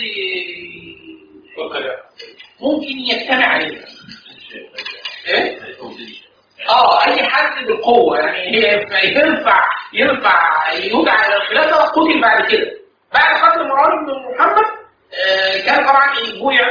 ممكن يجتمع عليه ايه؟ اه اي حد بالقوه يعني هي ينفع ينفع يدعى الى الخلافه قتل بعد كده بعد قتل مروان بن محمد آه كان طبعا بويع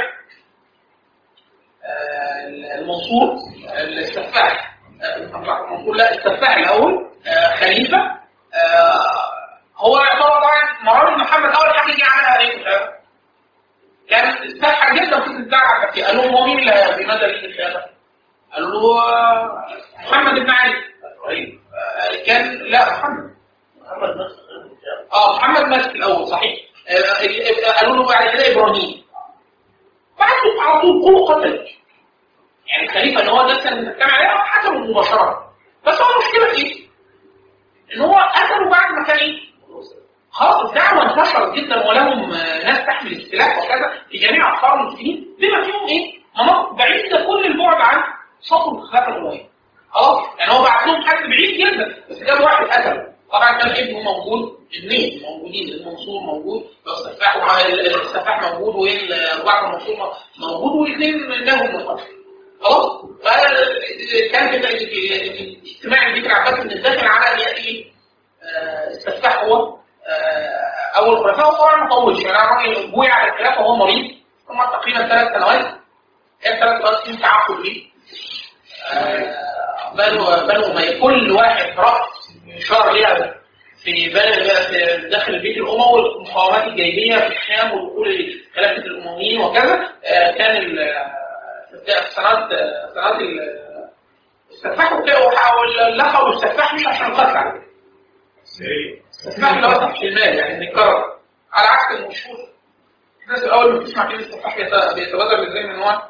آه المنصور السفاح آه، المنصور لا السفاح الاول آه خليفه آه هو يعتبر طبعا مروان بن محمد اول حاجه يجي عملها عليه الخلافه كان استفحى جدا في الدعوه العباسيه قال لهم هو مين اللي بمدى ليه الخلافه؟ قالوا له آه، محمد بن علي آه، كان لا محمد محمد نفسه اه محمد ماسك الاول صحيح آه، آه، قالوا له بعد كده ابراهيم بعده على طول كله قتل يعني الخليفه اللي هو ده كان بنتكلم عليه هو حكمه مباشره بس هو المشكله في ايه؟ ان هو قتله بعد ما كان ايه؟ خلاص الدعوه انتشرت جدا ولهم آه، ناس تحمل السلاح وكذا في جميع اقطار المسلمين بما فيهم ايه؟ مناطق بعيده كل البعد عن سطر الخلافه الامويه خلاص يعني هو بعت لهم حد بعيد جدا بس جاب واحد قتله طبعا كان ابنه موجود اثنين موجودين المنصور موجود والسفاح ومع ال- السفاح موجود وبعض المنصور موجود والاثنين لهم القتل خلاص فكان في في اجتماع البيت العباسي من الداخل على ان ياتي آه، السفاح هو آه، اول خلفاء وطبعا ما طولش يعني الراجل بويع على الخلافه وهو مريض ثم تقريبا ثلاث سنوات كان ثلاث سنوات في تعاقد ليه آه، بنو بنو أمية كل واحد رأس شهر ليها في بلد في داخل البيت الأموي والمقاومات الجاهلية في الشام ودخول خلافة الأمويين وكذا آه، كان ال- في سنوات سنوات ال- السفاح واللقب السفاح مش عشان القتل على فكرة السفاح اللي هو سفح المال يعني بيتكرر على عكس المشهور الناس الأول ما بتسمع كلمة السفاح بيت- بيتبادر للذهن من هو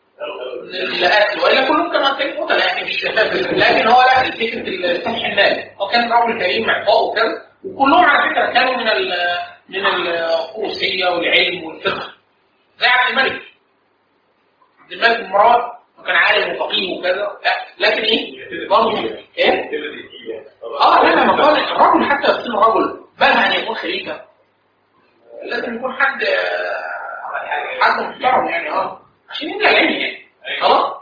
الاكل والا كلهم كانوا كانوا قتله يعني مش لكن هو لا فكره فتح المال هو كان رجل كريم معطاء وكذا وكلهم على فكره كانوا من ال من القوسيه والعلم والفقه زي عبد الملك عبد الملك بن مروان وكان عالم وفقيه وكذا لا لكن ايه؟ برضه ايه؟ اه لا لا ما قال الرجل حتى يصير رجل بل ان يكون خليفه لازم يكون حد آه، حد محترم يعني اه عشان يبقى العلم يعني خلاص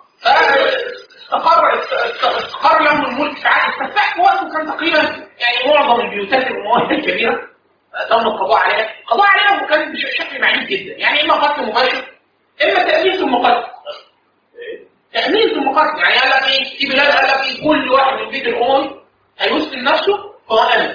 فاستقر استقر لهم الملك ساعات السفاح في وقته كان تقريبا يعني معظم البيوتات الامويه الكبيره تم القضاء عليها القضاء عليها وكان بشكل معنيف جدا يعني اما قتل مباشر اما تامين في المقتل تامين في المقتل يعني قال لك ايه في بلاد قال لك ايه كل واحد من البيت الاموي هيسلم نفسه فهو امن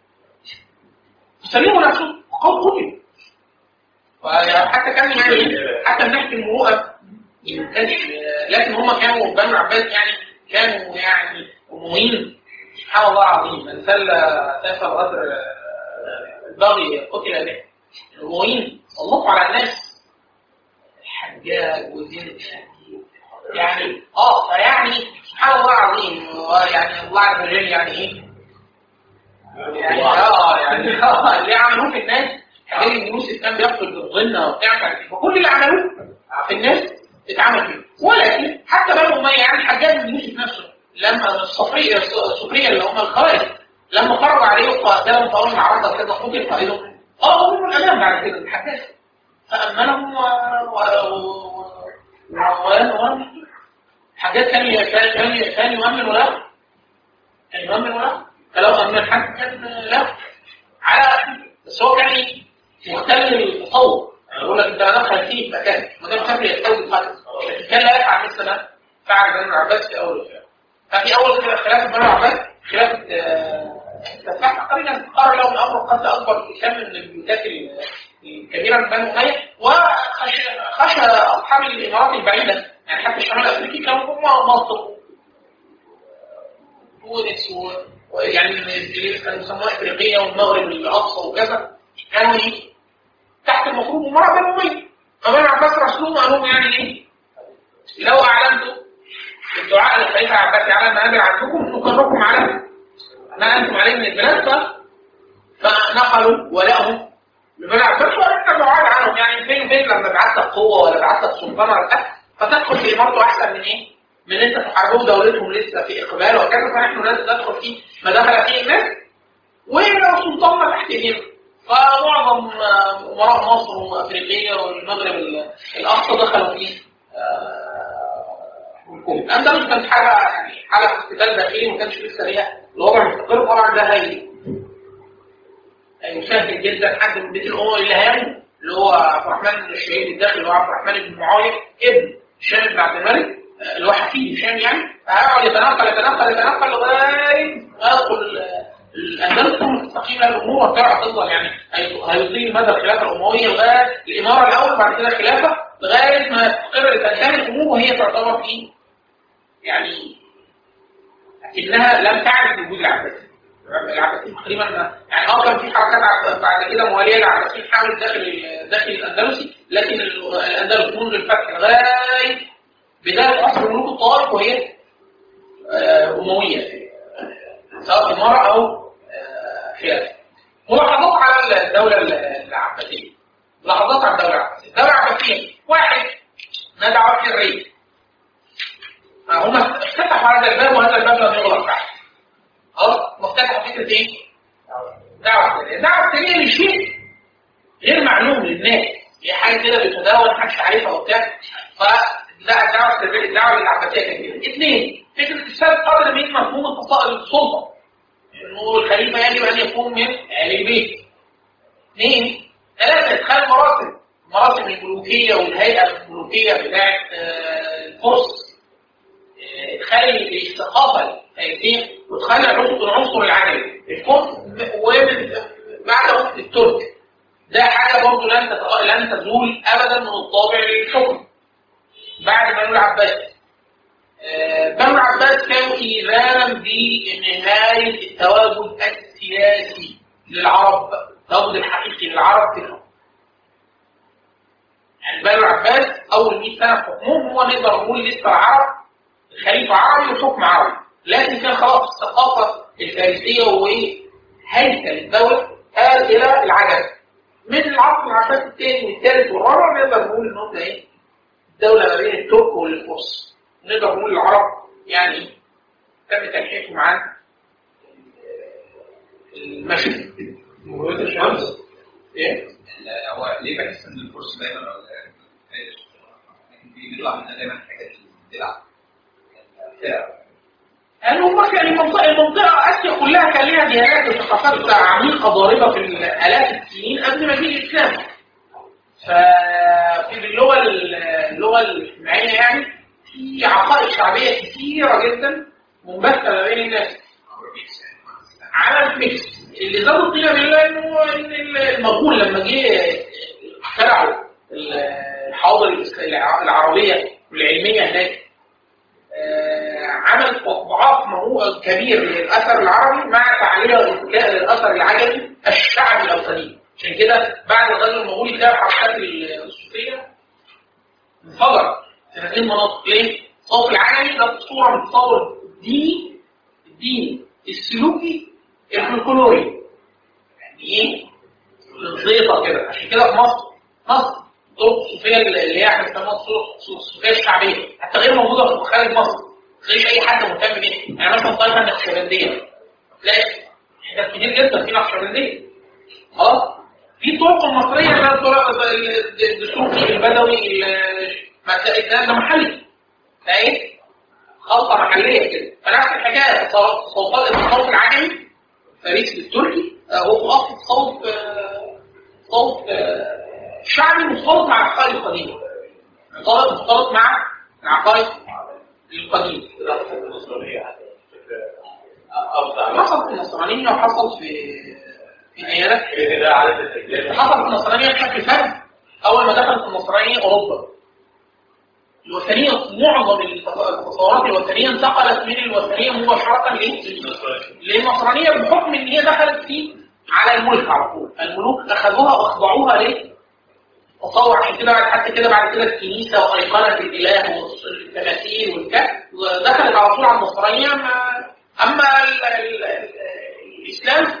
يسلموا نفسه قول قتل فحتى كان يعني حتى من ناحيه المروءه ما كانش لكن هم كانوا بنو العباس يعني كانوا يعني امويين سبحان الله العظيم من سل سيف الغدر آه، البغي قتل به الامويين سلطوا على الناس الحجاج والدين الإسلامي يعني اه فيعني سبحان الله العظيم يعني الله عز وجل يعني ايه؟ يعني اه يعني اه اللي عملوه في الناس حاجات ان يوسف كان بيقتل بالظنة وبتاع كان- فكل اللي عملوه في الناس اتعمل فيه ولكن حتى بنو اميه يعني حجاج بن يوسف نفسه لما الصفريه الصفريه اللي هم الخوارج لما خرج عليه وقاتلهم فاول معركه كده قتل قائدهم طلبوا منه الامان بعد كده الحجاج فامنهم و و و و و حاجات ثانيه كان كان كان يؤمن له كان يؤمن له فلو امن حد كان له على بس هو كان إيه؟ مختل التصور يعني يقول لك انت دخل فيه مكان ما دام كان يستوي الفتح لكن كان لا يفعل مثل ما فعل بنو العباس في اول الخلافه ففي اول كده خلافه بنو العباس خلافه آه، تفتح تقريبا قرر لهم الامر قد اكبر في كم من البيوتات ال- الكبيره من بنو اميه وخشى خشى اصحاب الامارات البعيده يعني حتى الشمال الافريقي كانوا هم مصر تونس و- ويعني اللي كانوا يسموها افريقيه والمغرب الاقصى وكذا كانوا ايه تحت المفروض امراء بنو اميه فبنو عباس رسلهم قال لهم يعني ايه لو اعلنتم الدعاء للخليفه عباس على المنابر عندكم نقركم على ما انتم عليه من البلاد ف- فنقلوا ولهم لبني عباس وانت بعاد عنهم يعني فين وفين لما بعت لك قوه ولا بعت لك سلطان ولا بتاع فتدخل في امارته احسن من ايه؟ من انت تحاربوا دولتهم لسه في اقبال وكذا فنحن لازم ندخل في ما دخل فيه الناس ولو سلطاننا تحت ايدينا فمعظم آه، امراء مصر وافريقيا والمغرب ال- الاقصى دخلوا في آه، الحكم الاندلس كانت حاله يعني حاله اقتتال داخلي ما كانش لسه ليها الوضع مستقر طبعا ده هي يسهل جدا حد من بيت الامم اللي هيعمل اللي هو عبد الرحمن الشهيد الداخلي اللي هو عبد الرحمن بن معاويه ابن هشام بن عبد الملك آه، اللي هو حفيد هشام يعني هيقعد يتنقل يتنقل يتنقل لغايه ما يدخل آه، الاندلس ثم تستقيم لها الامور وترى تفضل يعني هي- هيطيل مدى الخلافه الامويه لغايه الاماره الاول بعد كده الخلافه لغايه ما تستقر تنتهي الامور وهي تعتبر في يعني انها لم تعرف وجود العباسيين العباسيين تقريبا ما- يعني اه كان في حركات ع- بعد كده مواليه للعباسيين حاولت داخل ال- داخل الاندلسي لكن ال- الاندلس منذ الفتح لغايه بدايه عصر ملوك الطوائف وهي آه، امويه سواء اماره او آه، خلافه ملاحظات على الدوله ال- العباسيه ملاحظات على الدوله العباسيه الدوله العباسيه واحد ندعو الحريه هم افتتحوا هذا الباب وهذا الباب لم يغلق بعد خلاص مفتتحوا فكره ايه؟ دعوه سريه الدعوه السريه لشيء غير معلوم للناس هي حاجه كده بتداول محدش عارفها وبتاع فلا الدعوه السريه الدعوه العباسيه كانت كده اثنين فكره السبب قدر من مفهوم الفصائل السلطه انه الخليفه يجب ان يكون من اهل البيت اثنين ثلاثه ادخال المراسم مراسم الملوكيه والهيئه الملوكيه بتاعت آه، الفرس ادخال الثقافه السياسيه وادخال العنصر العنصر العملي الكون ومن بعده الترك ده حاجه برضه لن تت- لن تزول ابدا من الطابع للحكم بعد بنو العباس آه، بنو العباس كانوا ايذانا بنهايه التواجد السياسي للعرب التواجد الحقيقي للعرب في الحكم يعني بنو العباس اول 100 سنه في حكمهم هو نقدر نقول لسه العرب خليفة عربي وحكم عربي لكن كان خلاص الثقافة الفارسية وهيكل الدولة قال إلى العجم من العصر العباسي الثاني والثالث والرابع نقدر نقول إن هم إيه الدولة ما بين الترك والفرس نقدر نقول العرب يعني تم تلحيقهم عن المشرق مغربية الشمس إيه؟ لا، هو ليه بحس ان الفرصه دايما أو لكن بيطلع منها دايما حاجات اللي بتلعب لأن هم كان المنطقة, المنطقة آسيا كلها كان ليها ديانات وثقافات عميقة ضاربة في آلاف السنين قبل ما يجي الإسلام. ففي اللغة اللغة الاجتماعية يعني في عقائد شعبية كثيرة جدا منبثة ما بين الناس. عمل ميكس اللي زاد الطينة بالله انه ان المغول لما جه اخترعوا الحاضر العربية والعلمية هناك آه، عمل ضعاف كبير للاثر العربي مع تعليق الاثر العجمي الشعبي الاوطاني عشان كده بعد الغزو المغولي تلاقي الحركات الصوفيه انفجر في هذه المناطق ليه؟ التصوف العالمي ده صوره من التصور الديني الديني السلوكي الفلكلوري يعني ايه؟ الزيطه كده عشان كده في مصر مصر الطرق الصوفيه اللي هي احنا بنسميها الطرق الصوفيه الشعبيه حتى غير موجوده في خارج مصر ما تلاقيش اي حد مهتم بيها يعني مثلا الطائفه النقشبنديه تلاقي حاجات كتير جدا في نقشبنديه خلاص في الطرق المصريه زي الطرق الدسوقي البدوي ما تلاقي الكلام ده محلي تلاقي خلطه محليه كده فنفس الحكايه صوت الصوت العجمي فريسي التركي هو اصل صوت صوت شعبي مختلط مع العقائد القديمه مختلط مختلط مع العقائد القديمه حصل في النصرانيه وحصل في في نيالات حصل في النصرانيه بشكل فرد اول ما دخلت النصرانيه اوروبا الوثنيه معظم التصورات الوثنيه انتقلت من الوثنيه مباشره للنصرانيه بحكم ان هي دخلت في على الملك على طول الملوك اخذوها واخضعوها ليه تصور عشان كده حتى كده بعد كده الكنيسه وايقونه الاله والتماثيل والكهف دخلت على طول على النصرانيه اما ال ال ال الاسلام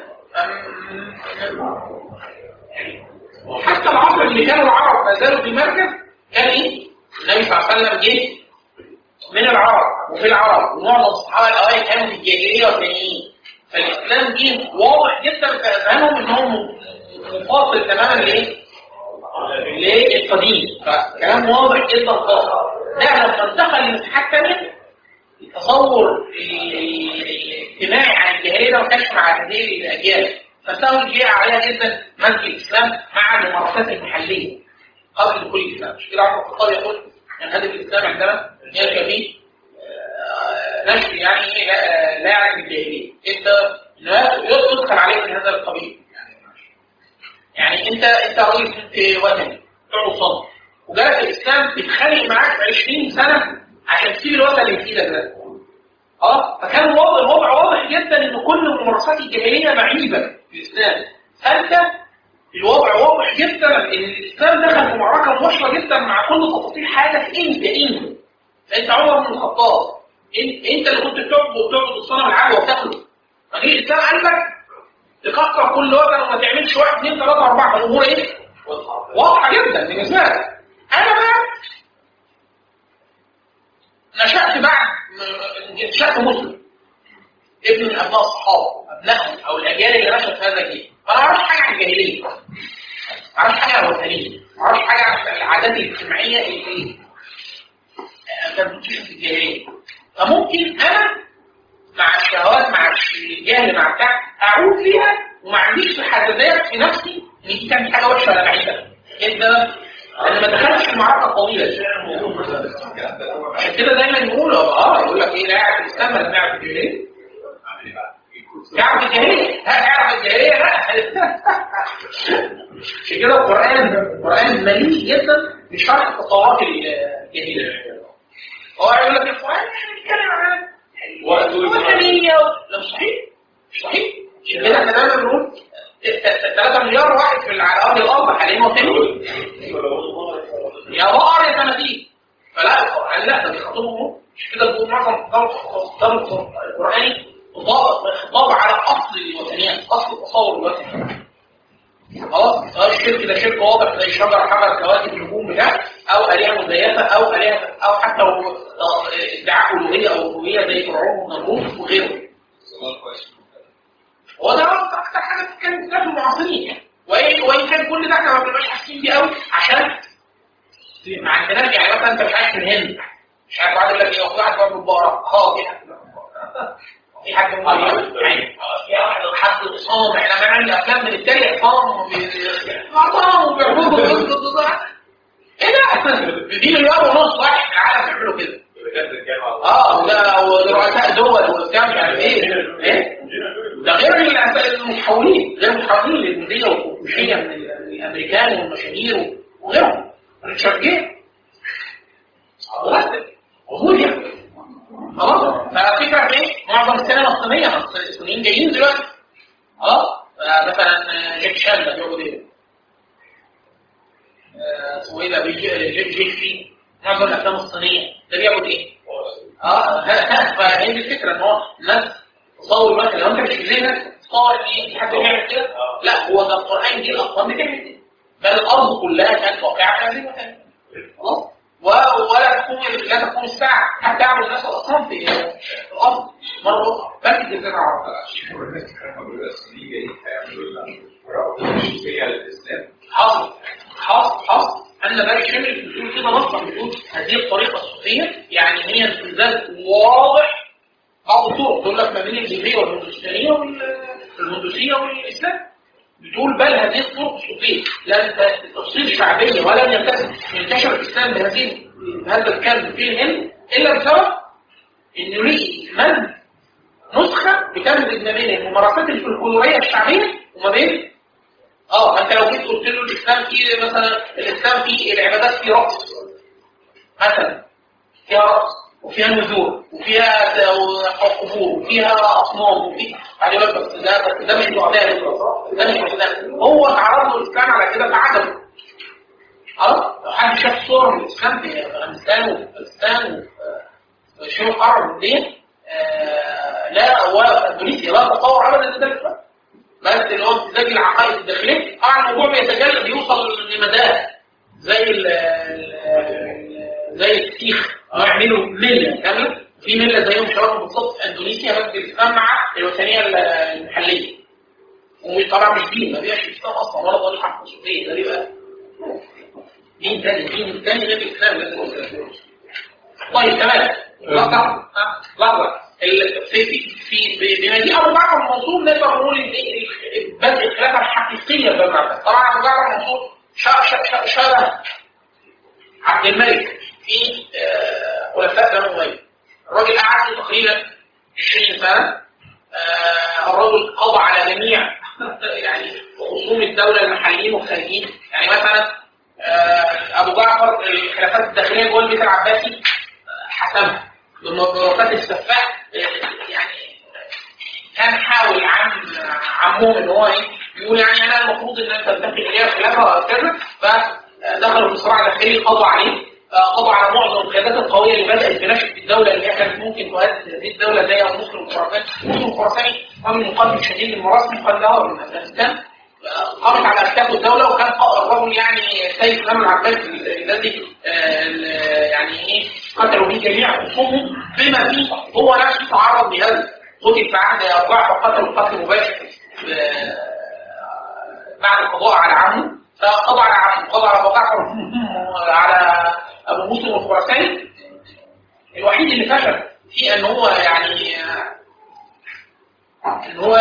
حتى العصر اللي كانوا العرب ما زالوا في المركز كان ايه؟ النبي صلى الله عليه وسلم جه من العرب وفي العرب ومعظم الصحابه الاوائل كانوا في الجاهليه وثانيين فالاسلام جه واضح جدا في اذهانهم ان هو منفصل تماما لايه؟ للقديم فكلام واضح جدا خالص ده لما انتقل لمساحات ثانيه التصور الاجتماعي عن الجاهليه ده ما كانش مع هذه الاجيال فسهل جه عليها جدا مسجد الاسلام مع الممارسات المحليه قبل دخول الاسلام مش كده عمر الخطاب يقول ان هدف الاسلام عندنا يلقى فيه نشر يعني لا, لا يعرف الجاهليه انت يدخل عليك من هذا القبيل يعني انت انت راجل كنت وثني تقعد صدر وجالك الاسلام بيتخانق معاك 20 سنه عشان تسيب الوثن اللي في ايدك ده اه فكان الوضع الوضع واضح جدا ان كل الممارسات الجاهليه معيبه في الاسلام فانت الوضع واضح جدا ان الاسلام دخل في معركه مباشره جدا مع كل تفاصيل حياتك انت انت فانت عمر بن الخطاب انت, انت اللي كنت بتعبد وبتعبد الصنم العالي وبتاكله فجه الاسلام قال لك تكسر كل وزن وما تعملش واحد اثنين ثلاثه اربعه فالامور ايه؟ واضحه جدا بالنسبه لك انا بقى نشأت بعد نشأت مسلم ابن من ابناء الصحابه ابنائهم او الاجيال اللي نشأت في هذا الجيل فانا ما اعرفش حاجه عن الجاهليه ما اعرفش حاجه عن الوثنيه ما اعرفش حاجه عن العادات الاجتماعيه اللي كانت بتنتشر في الجاهليه فممكن انا مع الشهوات مع الجهل مع بتاع اعود فيها وما عنديش الحساسيات في نفسي ان دي كانت حاجه وحشه ولا بعيده انت انا ما دخلتش في المعركه الطويله عشان كده دايما يقولوا اه يقول لك ايه لا يعرف الاسلام ولا يعرف الجاهليه يعرف الجاهليه ها يعرف الجاهليه لا عشان كده القران القران مليء جدا بشرح تصورات الجاهليه هو يقول لك القران بيتكلم عن وثنيه لا صحيح مش صحيح عشان كده احنا دايما بنقول 3 مليار واحد في على ارض الارض حاليا وثني يا بقر يا تماثيل فلا القران لا ده بيخاطبهم مش كده بيقول معظم ضرب القراني خطاب على اصل الوثنيات اصل التصور الوثني خلاص سواء الشرك ده شرك واضح زي شجر حجر كواكب النجوم بتاع او الهه مزيفه او الهه او حتى ادعاء الوهيه او ربوبيه زي فرعون ونمرود وغيره هو ده اكتر حاجه بتتكلم فيها في المعاصرين وان وان كان كل ده احنا ما بنبقاش حاسين بيه قوي عشان ما عندناش يعني مثلا انت مش عايش في الهند مش عارف واحد يقول لك ايه واحد بقى بالبقره اه في حد في حد معين يعني في واحد حد صام احنا بنعمل افلام بنتريق صام صام وبيعبدوا ايه ده؟ دي مليار ونص واحد في العالم بيعملوا كده اه وده ورؤساء دول وبتاع مش عارف ايه ايه ده غير المتحولين غير المتحولين للمدية والكوفيشية من الامريكان والمشاهير وغيرهم ريتشارد جير وجود يعني خلاص ففكرة ايه معظم السينما الصينية الصينيين جايين دلوقتي خلاص مثلا جاك شان ده بيقعد ايه آه، اسمه ايه ده بيجي في معظم الافلام الصينيه ده بياخد ايه؟ اه فهي دي الفكره ان هو الناس تصور مثلا لو انت مش في ذهنك تصور ان إيه، في حد بيعمل كده لا هو ده القران دي الاقوام بتعمل كده بل الارض كلها كانت واقعه في هذه المكان خلاص و- ولا تكون لا تكون الساعه حتى يعبد الناس الاصنام في في الارض مره اخرى بل الجزيره العربيه الناس كانوا بيقولوا الصينية جايين هيعملوا لنا قراءة شوفية للإسلام حاصل حاصل حاصل أن بقى شامل بتقول كده نصا بتقول هذه الطريقة الصوفية يعني هي امتزاج واضح بعض الطرق تقول لك ما بين الجزيرة والهندوسية والهندوسية والإسلام بتقول بل هذه الطرق الصوفية لم تصير شعبية ولم ينتشر ينتشر الإسلام بهذه بهذا الكم في الهند إلا بسبب إنه ليه من نسخة بتمزج ما بين الممارسات الفلكلورية الشعبية وما بين اه انت لو جيت قلت له الاسلام فيه مثلا الاسلام فيه العبادات فيه رقص مثلا فيها رقص وفيها نذور وفيها قبور وفيها اصنام وفي خلي بالك بس ده بس ده مش معتاد ده مش معتاد هو تعرض له الاسلام على كده فعجبه خلاص لو حد شاف صور من الاسلام في افغانستان وباكستان وشبه القاره دي آه لا ولا اندونيسيا لا تتصور ابدا ان ده الاسلام بس اللي هو امتزاج العقائد الداخليه طبعا الموضوع بيتجلى بيوصل لمداه زي ال ال- زي السيخ أو يعملوا مله كامله في مله زيهم شباب بالظبط في اندونيسيا بس الاسلام مع الوثنيه المحليه وطبعا مش دين ما بيبقاش الاسلام اصلا ولا طريقه حقوقيه ده بيبقى دين تاني دين تاني غير الاسلام لازم يكون. طيب تمام لحظه آه، لحظه ال- في في في بما دي ابو جعفر المنصور نقدر نقول ان ال- بدء الخلافه الحقيقيه بين العباس طبعا ابو جعفر المنصور ش- ش- ش- شبه عبد الملك في آه، خلفاء بنو اميه الراجل قعد له تقريبا 20 سنه آه، الرجل قضى على جميع يعني خصوم الدوله المحليين والخارجيين يعني مثلا آه، ابو جعفر الخلافات الداخليه جوه البيت العباسي آه، حسمها بمباركات السفاح آه، يعني كان حاول عم عمهم ان هو ايه يقول يعني انا المفروض ان انت تنتقل اليها الخلافه وكذا فدخلوا في صراع داخلي قضوا عليه آه، قضوا على معظم القيادات القويه اللي بدات بنشأة الدوله اللي هي كانت ممكن تهدد هذه الدوله زي ابو مسلم الخراساني مسلم الخراساني قام مقاتل شديد المراسم قال له من افغانستان آه، قامت على اكتاف الدوله وكان الرجل يعني سيد سلام العباس الذي آه، ال- يعني ايه قتلوا به جميع خصومه بما فيه هو نفسه تعرض لهذا قتل في عهد ابو جعفر قتلوا قتل مباشر آه، بعد القضاء على عمه فقضى على عمه قضى على ابو جعفر على ابو مسلم الخراساني الوحيد اللي فشل في ان هو يعني ان هو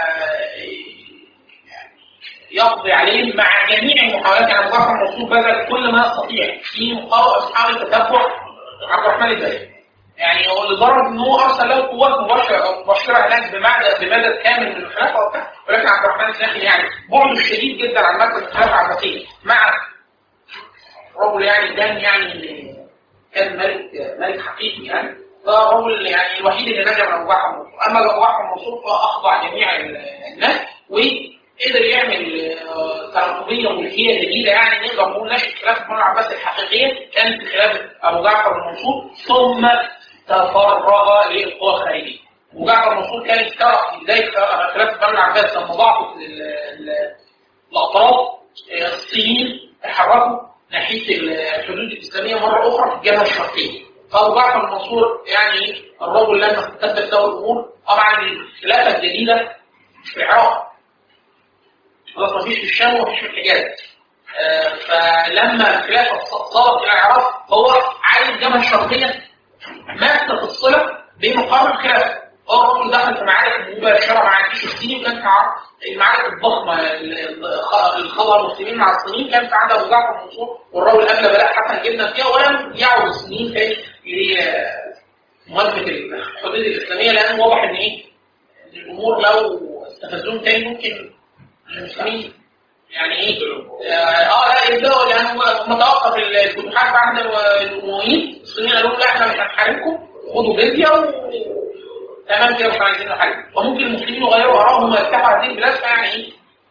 يقضي عليه مع جميع المحاولات يعني ابو جعفر المنصور بذل كل ما يستطيع في مقاومه محاوله تتبع عبد الرحمن الداري يعني هو لدرجه ان هو ارسل له قوات مباشره مباشره هناك بمدد بمدد كامل من الخلافه وبتاع ولكن عبد الرحمن الداخلي يعني بعده شديد جدا عن مركز الخلافه العباسيه مع رجل يعني كان يعني كان ملك ملك حقيقي يعني فرجل يعني الوحيد اللي نجا من ابو جعفر المنصور اما ابو جعفر المنصور فاخضع جميع الناس وقدر يعمل آه، تراتبيه ملكيه جديده يعني نقدر نقول نشأة خلافه بنو العباس الحقيقيه كانت في خلافه ابو جعفر المنصور ثم تفرغ للقوى الخارجيه. ابو جعفر المنصور كان اشترك في بدايه خلافه بنو العباس لما ضعفت ال- ال- الاطراف آه، الصينيين تحركوا ناحيه الحدود الاسلاميه مره اخرى في الجبهه الشرقيه. فابو جعفر المنصور يعني الرجل لما استتبت له الامور طبعا الخلافه الجديده في العراق خلاص ما فيش في الشام وما فيش في الحجاز آه، فلما الخلافه صارت الى العراق هو عايز الجبهه الشرقيه ماسكه الصله بين مقام الخلافه هو الرجل دخل في معارك مباشره مع الجيش الصيني وكان في عرض المعارك الضخمه الخضر المسلمين مع الصينيين كان في عهد ابو جعفر المنصور والراجل قبل بلاء حسن جدا فيها ولم يعود الصينيين تاني لمواجهه الحدود الاسلاميه لان واضح ان ايه ان الامور لو استفزوهم تاني ممكن المسلمين يعني ايه اه آه، لا يبداوا لان متوقف الفتوحات بعد الامويين الصينيين قالوا لا احنا مش هنحاربكم خدوا جزيه و تمام كده مش عايزين نحارب وممكن المسلمين يغيروا ارائهم ويفتحوا هذه البلاد فيعني ايه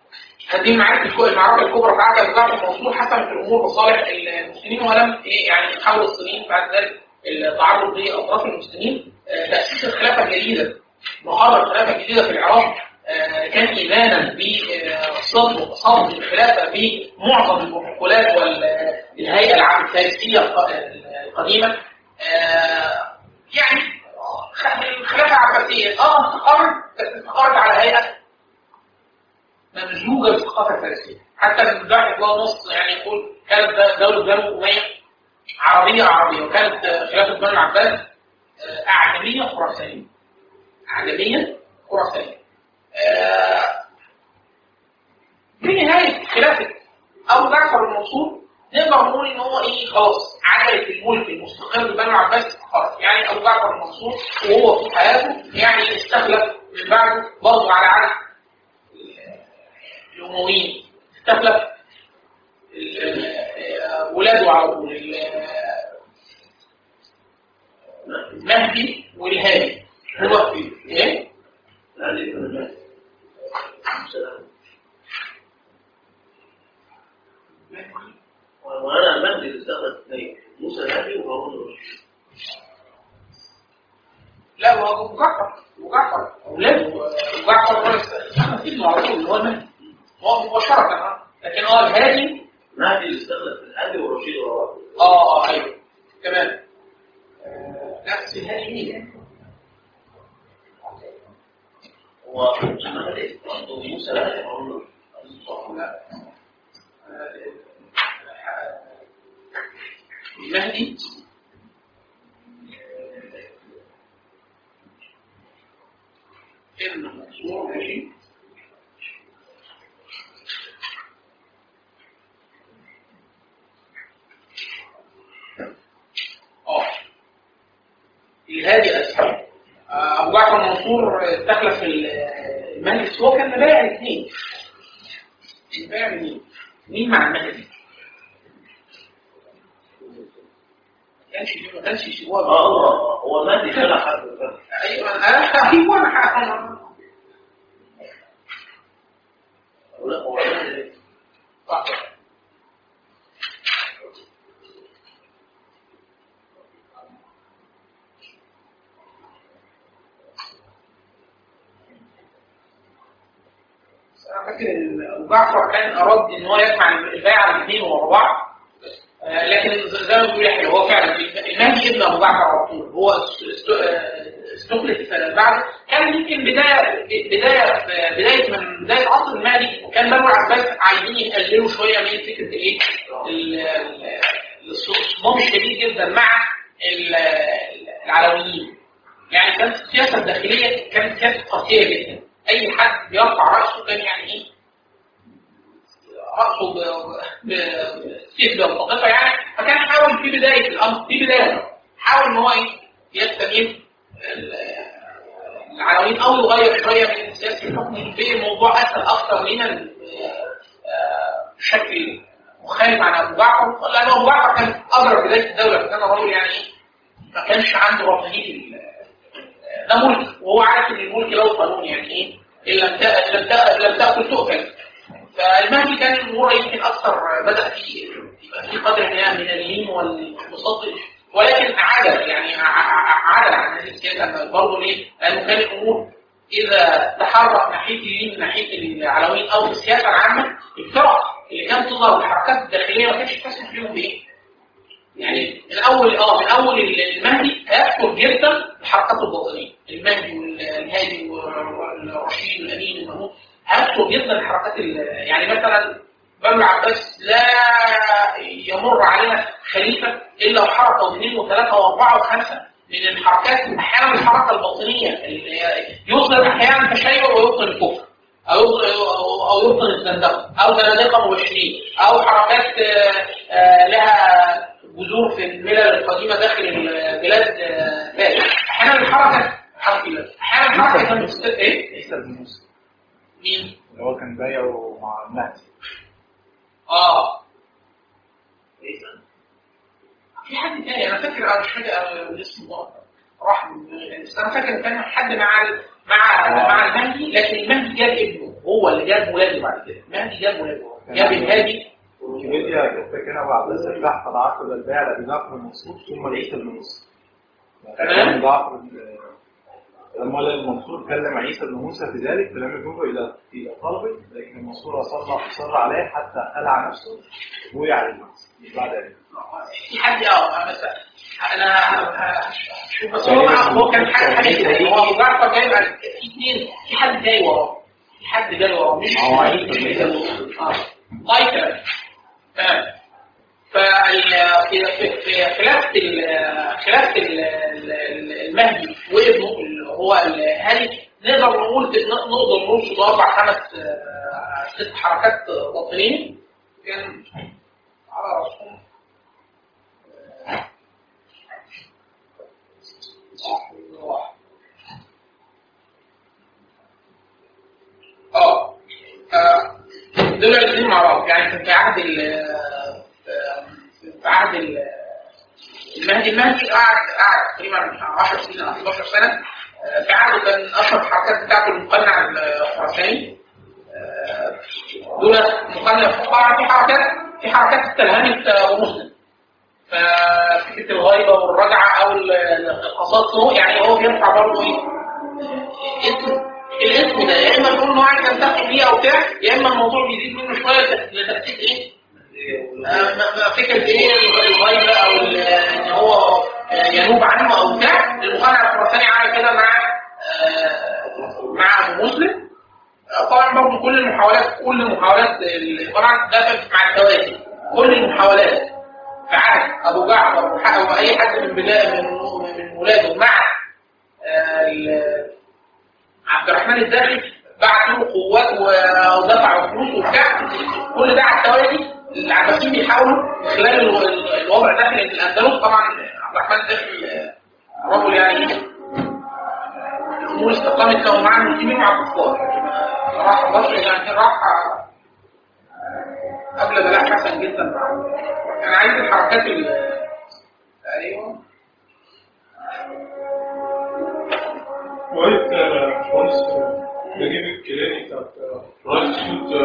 هذه المعارك الكو- المعركه الكبرى بتاعت الضعف الموصول حسمت الامور بصالح المسلمين ولم إيه يعني تحول الصينيين بعد ذلك التعرض لاطراف المسلمين آه، تاسيس الخلافه الجديده محاضره الخلافه الجديده في العراق آه، كان ايمانا بصدق صدق الخلافه بمعظم البروتوكولات والهيئه العامه الفارسيه الق- القديمه آه، يعني خ- الخلافه العباسيه اه استقرت بس استقرت على هيئه ممزوجه بالثقافه الفارسيه حتى من بعد الله نص يعني يقول كانت د- دوله بنو اميه عربيه عربيه وكانت آه، خلافه بنو العباس آه، اعجميه خراسانيه اعجميه خراسانيه آه، في نهايه خلافه ابو جعفر المنصور نقدر نقول ان هو ايه خلاص عجله الملك المستقر بنو العباس خلاص يعني ابو جعفر المنصور وهو في حياته يعني استخلف من بعده برضه على عهد الأمويين استخلف ال- آه، ولاده على طول ال- المهدي والهادي هو ايه؟ وانا المهدي اللي استخدم اثنين موسى الهادي وهارون الرشيد لا هو ابو جعفر ابو جعفر اولاده ابو جعفر هو استخلف ابنه على طول اللي هو المهدي هو مباشرة آه. لكن اه الهادي المهدي اللي استخدم الهادي والرشيد ورا بعض اه اه ايوه تمام آه، نفس الهادي مين؟ هو المهدي برضه موسى الهادي وهارون الرشيد لا المهدي ابن منصور ماشي اه الهادي اسحب ابو جعفر منصور استخلف ال- المهدي هو كان مبايع الاثنين مبايع مين؟ مين مع المهدي؟ ما كانش ما كانش شباب اه اه هو المهدي خلع حد فعلا. ايوه انا ايوه انا لا هو المهدي صح انا فاكر ان ابو جعفر كان اراد ان هو يجمع البيعه الاثنين ورا بعض آه، لكن زي ما بيقول يحيى هو فعلا المهدي ابن ابو جعفر على طول هو است- است- آه، استخلف بعد كان يمكن بدايه بدايه بدايه من بدايه عصر المهدي كان بنو العباس عايزين يقللوا شويه من فكره الايه؟ ال- ال- الصدام الشديد جدا مع ال- العلويين يعني كانت السياسه الداخليه كانت سياسه قاسيه جدا اي حد بيرفع راسه كان يعني ايه راسه ب- ب- بسيف بيلتقطها يعني فكان حاول في بدايه الامر في بدايه حاول ان هو ايه يستميل ال- العناوين او يغير شويه من سياسه الحكم في موضوع اسهل اكثر من ال- آه، بشكل مختلف عن ابو جعفر لان ابو جعفر كان اضرب بدايه الدوله فكان الراجل يعني ايه ما كانش عنده رفاهيه ال- ده ملك وهو عارف ان الملك له قانون يعني ايه ان لم تأ- لم تأ- لم تاكل تؤكل فالمهدي كان الامور يمكن اكثر بدا في يبقى في قدر ما من اللين والانبساط ولكن عدل يعني ع- ع- عدل عن هذه السياسه برضه ليه؟ لانه كان الامور اذا تحرك ناحيه اليمين ناحيه العلويين او في السياسه العامه الفرق اللي كانت تظهر الحركات الداخليه ما كانتش تسمح لهم بايه؟ يعني من اول اه من اول المهدي هيكثر جدا الحركات الباطنيه المهدي والهادي والرشيد والامين والمهمود هيكثر جدا الحركات ال- يعني مثلا بنو العباس لا يمر علينا خليفه الا وحركه واثنين وثلاثه واربعه وخمسه من الحركات احيانا الحركه الباطنيه اللي يظهر احيانا تشيع ويبطن الكفر او يبطن او أو يبطن الزندقه او زنادقه مبشرين او حركات آه، آه، لها جذور في الملل القديمه داخل البلاد آه، فارس احيانا الحركه حركه احيانا الحركه كانت تست- ايه عيسى بن موسى مين اللي هو كان بايعه مع المهدي اه في حد تاني انا فاكر انا مش فاكر أنا الاسم ده راح من- بس انا فاكر كان حد مع ال- مع مع المهدي لكن المهدي جاب ابنه هو اللي جاب ولاده بعد كده المهدي جاب ولاده جاب الهادي ويكيبيديا كانت فاكرها بعد الفتح قد عقد البيع لابي جعفر المنصور ثم لعيسى بن موسى. تمام. جعفر ال- لما المنصور كلم عيسى بن موسى في ذلك فلم يجوبه الى الى طلبه لكن المنصور اصر اصر عليه حتى خلع نفسه ووقع على المنصب بعد ذلك. في حد اه بس انا شوف بس هو هو كان حاجه حاجه كده هو ابو جعفر جاي بعد في اثنين في حد جاي وراه في حد جاي وراه مش هو عيسى مش بن عيسى بن موسى. اه طيب تمام تمام فال- في في- في خلافه ال- خلافه ال- ال- المهدي وابنه اللي هو الهادي نقدر نقول نقدر نقول في اربع خمس آه، ست حركات باطنيه كان على راسهم اه آه، دول الاثنين مع بعض يعني كان في عهد ال في عهد ال- المهدي المهدي قعد قعد تقريبا 10 سنين او 11 سنه آه، في عهده كان اشهر الحركات بتاعته المقنع الخراساني آه، دول مقنع طبعا في حركات في حركات استلهمت ابو مسلم ففكره الغيبه والرجعه او ال- القصاص يعني هو بيرفع برضه ايه اسم الاسم ده يا اما نقول انه عايز ينتقل بيه او بتاع يا اما الموضوع بيزيد منه شويه لتاكيد ايه آه، ما- ما فكره ايه الغيبه او ال- ان هو آه، ينوب عنه او بتاع المقنع الخراساني عمل كده مع آه، مع ابو مسلم آه، طبعا برضه كل المحاولات كل المحاولات ال- طبعا ده كان مع التوازي كل المحاولات في عهد ابو جعفر وح- واي حد من بلاد من من ولاده مع آه، ال- عبد الرحمن الداخل بعت له قوات ودفع فلوس وبتاع كل ده على التوالي العباسيين بيحاولوا من خلال ال- ال- الوضع ده في الاندلس طبعا عبد الرحمن الداخل آه، رجل يعني الامور استقامت له مع المسلمين ومع الكفار راح مصر يعني راح قبل بلاء حسن جدا مع كان عايز الحركات ال- ايوه وقت باشمهندس نجيب الكيلاني بتاعت رايت شوت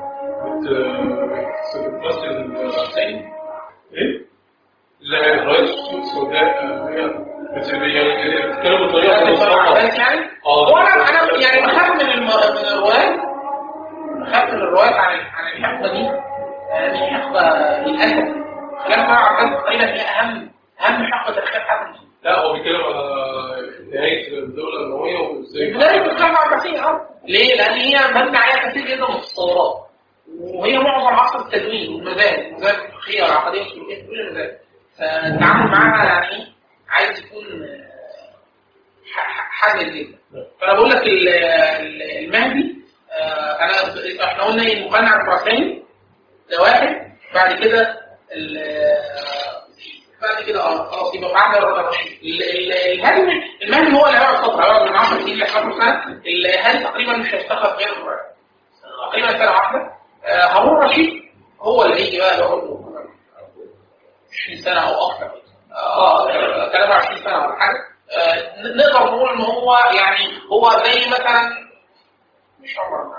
بتمثل حسين ايه؟ لا الرايت شوت سوداء هي بت- يعني بتتكلم بطريقه مبسطه بس يعني اه هو انا انا يعني بخاف من الم... من الروايات بخاف من الروايات عن عن الحقبه دي يعني حقبه للاسف خلاف بقى عباس تقريبا هي اهم اهم حقبه تاريخيه في حياه المسلمين لا هو بيتكلم على نهايه الدوله الامويه وازاي بدايه الخلافه العباسيه اه ليه؟ لان هي مبنى عليها كثير جدا من التصورات وهي معظم عصر التدوين والمذاهب المذاهب الفقهيه والعقديه والسلوكيه كل المذاهب فالتعامل معاها يعني عايز يكون آه، ح- ح- حاجه جدا فانا بقول لك ال- ال- المهدي آه، انا احنا قلنا ايه المقنع الخراساني ده واحد بعد كده ال- بعد كده اه خلاص يبقى معانا الرشيد ال- ال- الهادي المهدي هو اللي هيقعد فتره هيقعد من 10 سنين ل 11 سنه الهادي تقريبا مش هيشتغل غير تقريبا سنه واحده آه، هارون رشيد هو اللي هيجي بقى يقعد له 20 سنه او اكثر اه 23 سنه ولا حاجه آه، ن- نقدر نقول ان هو يعني هو زي مثلا مش عمر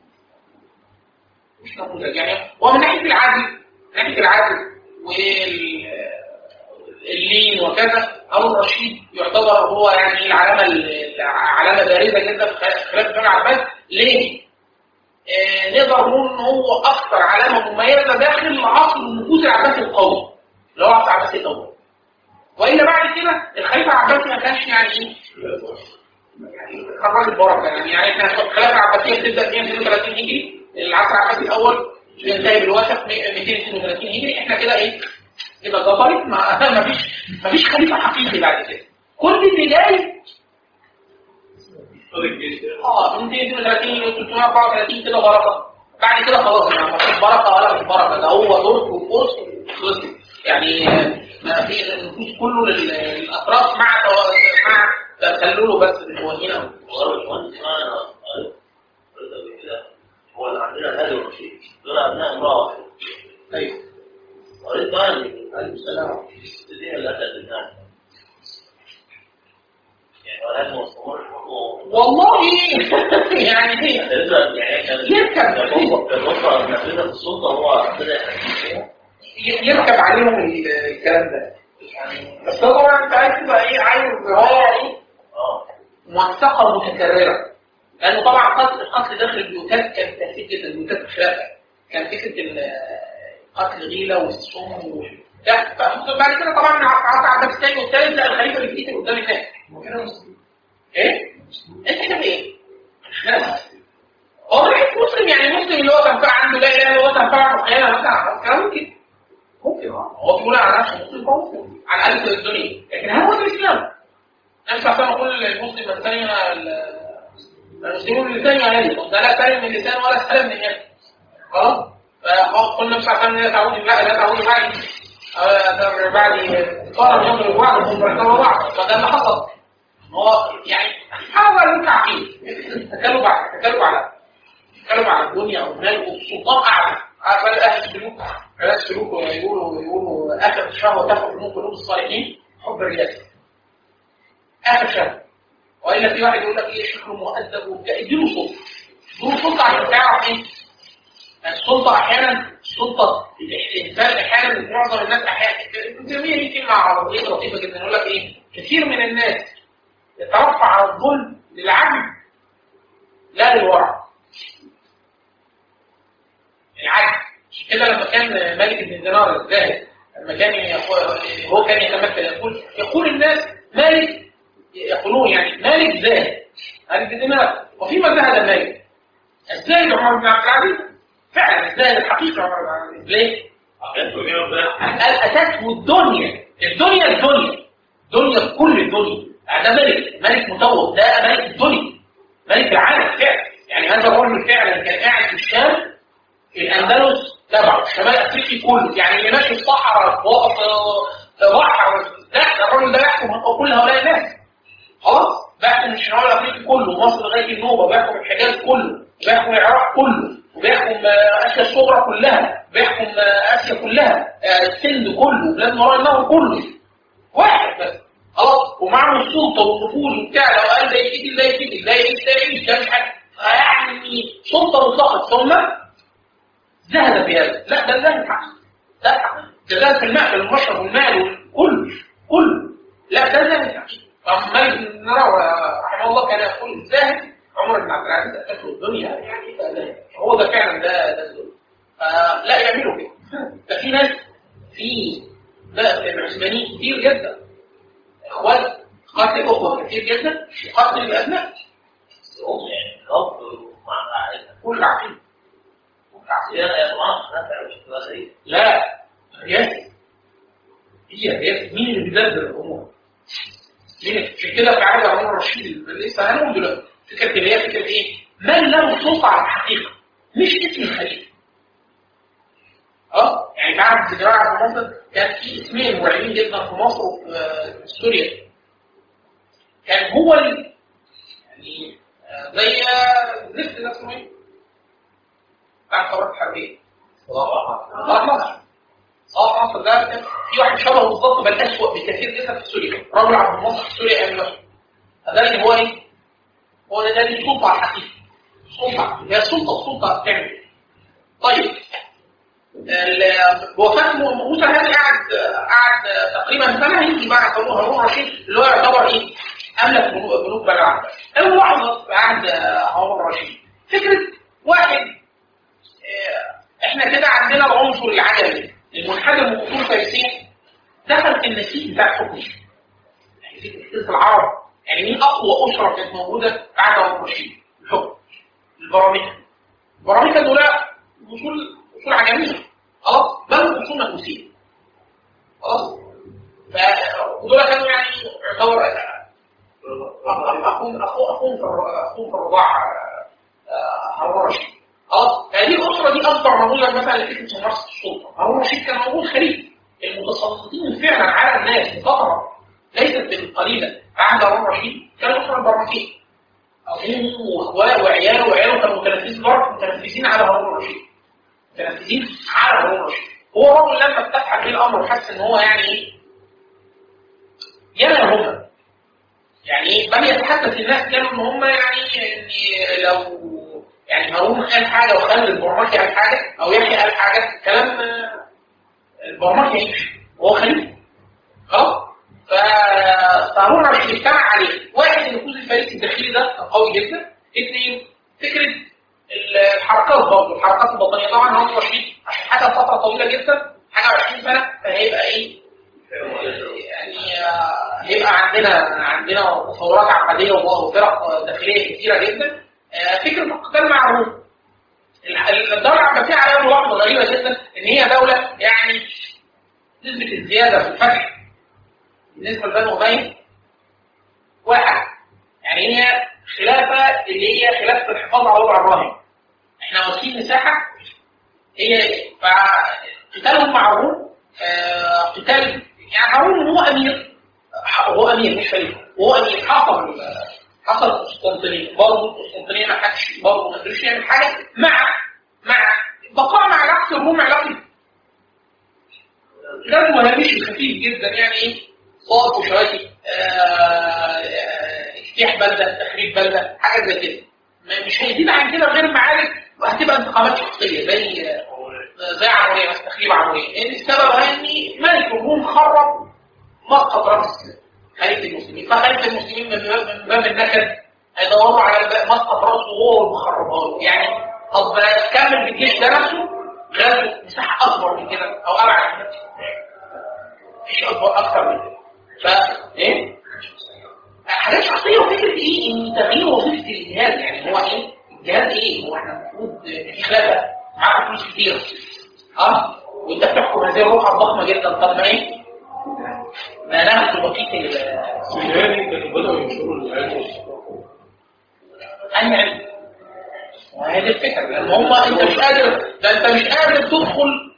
مش نموذج يعني هو من ناحيه العدل من ناحيه العدل واللين وكذا هارون رشيد يعتبر هو يعني العلامه ال- علامه بارزه جدا في خلاف الدولة العباس ليه؟ آه، نقدر نقول ان هو اكثر علامه مميزه داخل عصر النفوذ العباسي القوي اللي هو عصر العباسي الاول والا بعد كده الخليفه العباسي ما كانش يعني ايه يعني كان راجل بركه يعني يعني احنا الخلافه العباسيه بتبدا 132 هجري العصر العباسي الاول ينتهي بالوثق 232 هجري احنا كده ايه كده جبرت ما ما فيش ما فيش خليفه حقيقي بعد كده كل اللي جاي اه من 232 ل 334 كده بركه بعد كده خلاص يعني مفيش بركه ولا مش بركه ده هو دور وفرص وخلص يعني آه، ما في النفوذ كله لل- للاطراف مع تو- مع تسلله بس الموهنه وغير المهندس معنا قريت قبل كده هو اللي عندنا هادي ورشيد دول ابناء امراه واحده ايوه قريت بقى ان عليه السلام الدنيا اللي اتت بالناس والله يعني هي لسه يعني كان يركب. كان النقطة نفذها في السلطة هو بدأ يحكي فيها ي- يركب عليهم ال- الكلام ده يعني بس هو طبعا انت عايز تبقى ايه عايز روايه ايه اه موثقه متكرره لانه طبعا قتل القتل داخل البيوتات كان تاثير جدا البيوتات الخلافه كان فكره ان قتل غيله والسم و... لا ف- بعد كده طبعا عدى على الثاني والثالث لا الخليفه بيتقتل قدام الناس ايه؟ انت كده ايه؟ ناس هو رأيك مسلم يعني مسلم اللي هو كان فعلا عنده لا اله الا الله كان فعلا خيانه مثلا كلام ممكن ممكن اه هو بيقول على نفسه مسلم هو مسلم على الاقل في الدنيا لكن هل هو ده الاسلام؟ انا مش عشان اقول المسلم الثاني المسلمون اللسان يهدي ده لا سلم من اللسان ولا سلم من اليد خلاص فقلنا مش عشان لا تعود لا لا تعود بعد آه، بعد قارن يضرب بعض ثم يضرب بعض فده اللي حصل هو يعني حاول انت عقيم تكلم على تكلم على تكلم على الدنيا او المال والسلطان اعلى عارف بقى اهل السلوك اهل السلوك يقولوا يقولوا اخر الشهوه تاخذ من قلوب الصالحين حب الرياسه اخر شهوه والا في واحد يقول لك ايه شكله مؤدب وبتاع اديله سلطه اديله سلطه عشان تعرف ايه السلطه احيانا السلطه الانسان احيانا معظم الناس احيانا جميل دي كلمه عربيه لطيفه جدا يقول لك ايه كثير من الناس يترفع على الظلم للعدل لا للورع العدل عشان كده لما كان ملك بن دينار الزاهد لما كان يقول هو كان يتمثل يقول يقول الناس مالك يقولون يعني مالك زاهد مالك بن دينار وفيما زهد مالك الزاهد عمر بن عبد العزيز فعلا الزاهد الحقيقي عمر بن عبد العزيز ليه؟ قال أتته الدنيا الدنيا الدنيا دنيا كل الدنيا ده ملك ملك مطوق ده ملك الدنيا ملك العالم فعلا يعني هذا الرجل فعلا كان قاعد في الشام الاندلس تبعه شمال افريقيا كله يعني اللي ماشي في الصحراء واقف في بحر لا ده الراجل ده يحكم كل هؤلاء الناس خلاص بيحكم الشمال الافريقي كله مصر لغايه النوبه بيحكم الحجاز كله بيحكم العراق كله وبيحكم آه، اسيا الصغرى كلها بيحكم آه، اسيا كلها آه، السند كله بلاد وراء النهر كله واحد بس خلاص ومعه السلطه والنفوذ وبتاع لو قال ده يتقتل ده يتقتل ده يعيش ده يعيش ده مش حاجه يعني سلطه مطلقه ثم زهد في هذا لا ده زهد حق ده حق ده زهد في المأكل والمشرب والمال وكله كله لا ده زهد حقيقي فمالك بن نراوي رحمه الله كان يقول الزاهد عمر بن عبد العزيز أكله الدنيا يعني فده هو ده فعلا ده ده الدنيا فلا يعملوا كده ده في ناس في ده في العثمانيين كتير جدا اخوات قتل اخوه كتير جدا قتل الابناء هم يعني الأب مع العائلة كل عقيم كل عقيم يا جماعة نفع مش تبقى غريب لا رياسة هي رياسة مين اللي بيدبر الأمور؟ مين عشان كده في عهد عمر الرشيد اللي لسه هنقول دلوقتي فكرة اللي هي فكرة إيه؟ من له سلطة على الحقيقة مش اسم الخليفة اه يعني في عهد الجماعة عبد الناصر كان في اسمين مرعبين جدا في مصر وفي سوريا كان هو ال- يعني آه، زي آه، زفت ده اسمه ايه؟ بتاع الثورات الحربية صلاح مصر صلاح مصر ده كان في واحد شبهه بالظبط بل أسوأ بكثير جدا في سوريا رجل عبد الناصر في سوريا أيام الوحي فده اللي هو ايه؟ هو ده ده السلطة على الحقيقة سلطة هي السلطة السلطة بتعمل إيه؟ طيب ال- وفاة موسى هذا قعد قعد تقريبا سنة يجي بقى هارون هارون رشيد اللي هو يعتبر ايه؟ أملك بنوك بنوك بني عباس. أول لحظة في عهد هارون رشيد فكرة واحد آه، احنا كده عندنا العنصر العجمي المنحدر من اصول فارسيه دخل في النسيج بتاع الحكم يعني فكره العرب يعني مين اقوى اسره كانت موجوده بعد هارون رشيد؟ الحكم البراميكا البراميكا دول اصول اصول عجميه خلاص بل اصول مجوسيه خلاص ف- ودول كانوا يعني يعتبر اخوهم اخوهم في الر- اخوهم في الرضاعه آه، هارون رشيد خلاص هذه الاسره دي اكبر نموذج مثلا لفكره ممارسه السلطه هارون رشيد كان موجود خليفه المتسلطين فعلا على الناس فتره ليست بالقليله عهد هارون رشيد كانوا الاسره البرمكيه ابوه واخواله وعياله وعياله كانوا متنفذين برضه متنفذين على هارون رشيد متنفذين على هارون رشيد هو الراجل لما اتسع به الامر وحس ان هو يعني ايه يلا هم يعني يعني ايه بل يتحدث الناس كانوا ان هم يعني ان لو يعني هارون قال حاجه وخالد البرمكي قال حاجه او يحيى قال حاجه كلام آه، البرمكي يمشي وهو خليفه خلاص ف- فهارون مش بيجتمع عليه واحد النفوذ الفارسي الداخلي ده كان قوي جدا اثنين فكره الحركات برضه الحركات البطنيه طبعا هو رشيد عشان حاجه فتره طويله جدا حاجه 20 سنه فهيبقى ايه يعني آه، هيبقى عندنا عندنا تصورات عقديه وفرق داخليه كثيره جدا آه، فكره القتال مع الروم الح- الدوله العباسيه عليها ملاحظه غريبه جدا ان هي دوله يعني نسبه الزياده في الفتح بالنسبه لبني اميه واحد يعني هي خلافه اللي هي خلافه الحفاظ على وضع الراهن احنا واخدين مساحه هي فقتالهم مع الروم آه، قتال يعني هارون هو امير هو امير مش خليفه هو امير حصل حصل قسطنطينيه برضه قسطنطينيه ما حدش برضه ما قدرش يعمل حاجه مع مع بقاء مع علاقه الروم علاقه غزو هامشي خفيف جدا يعني ايه صوت وشواتي اجتياح بلده تخريب بلده حاجه زي كده ما- مش هيزيد عن كده غير معارك وهتبقى انتقامات شخصيه زي زي عمريه بس تخريب عمريه لان السبب ان ملك الروم خرب مسقط راس خليفه المسلمين فخليفه المسلمين من باب من باب النكد هيدوروا على الب- مسقط راسه وهو المخربها له يعني طب كمل بالجيش ده نفسه غزو مساحه اكبر من كده او ابعد من كده مفيش اكبر اكثر من كده ف ايه حاجات شخصيه وفكره ايه ان تغيير وظيفه الجهاز يعني هو ايه الجهاز ايه هو احنا المفروض في خلافه معاك فلوس كتير اه وانت بتحكم هذه الروحه الضخمه جدا طب ما ايه ما ناخد بقيه ال- السوداني كانوا بدأوا ينشروا العلم والثقافة أي علم وهذه الفكرة لأن هم أنت مش قادر ده أنت مش قادر تدخل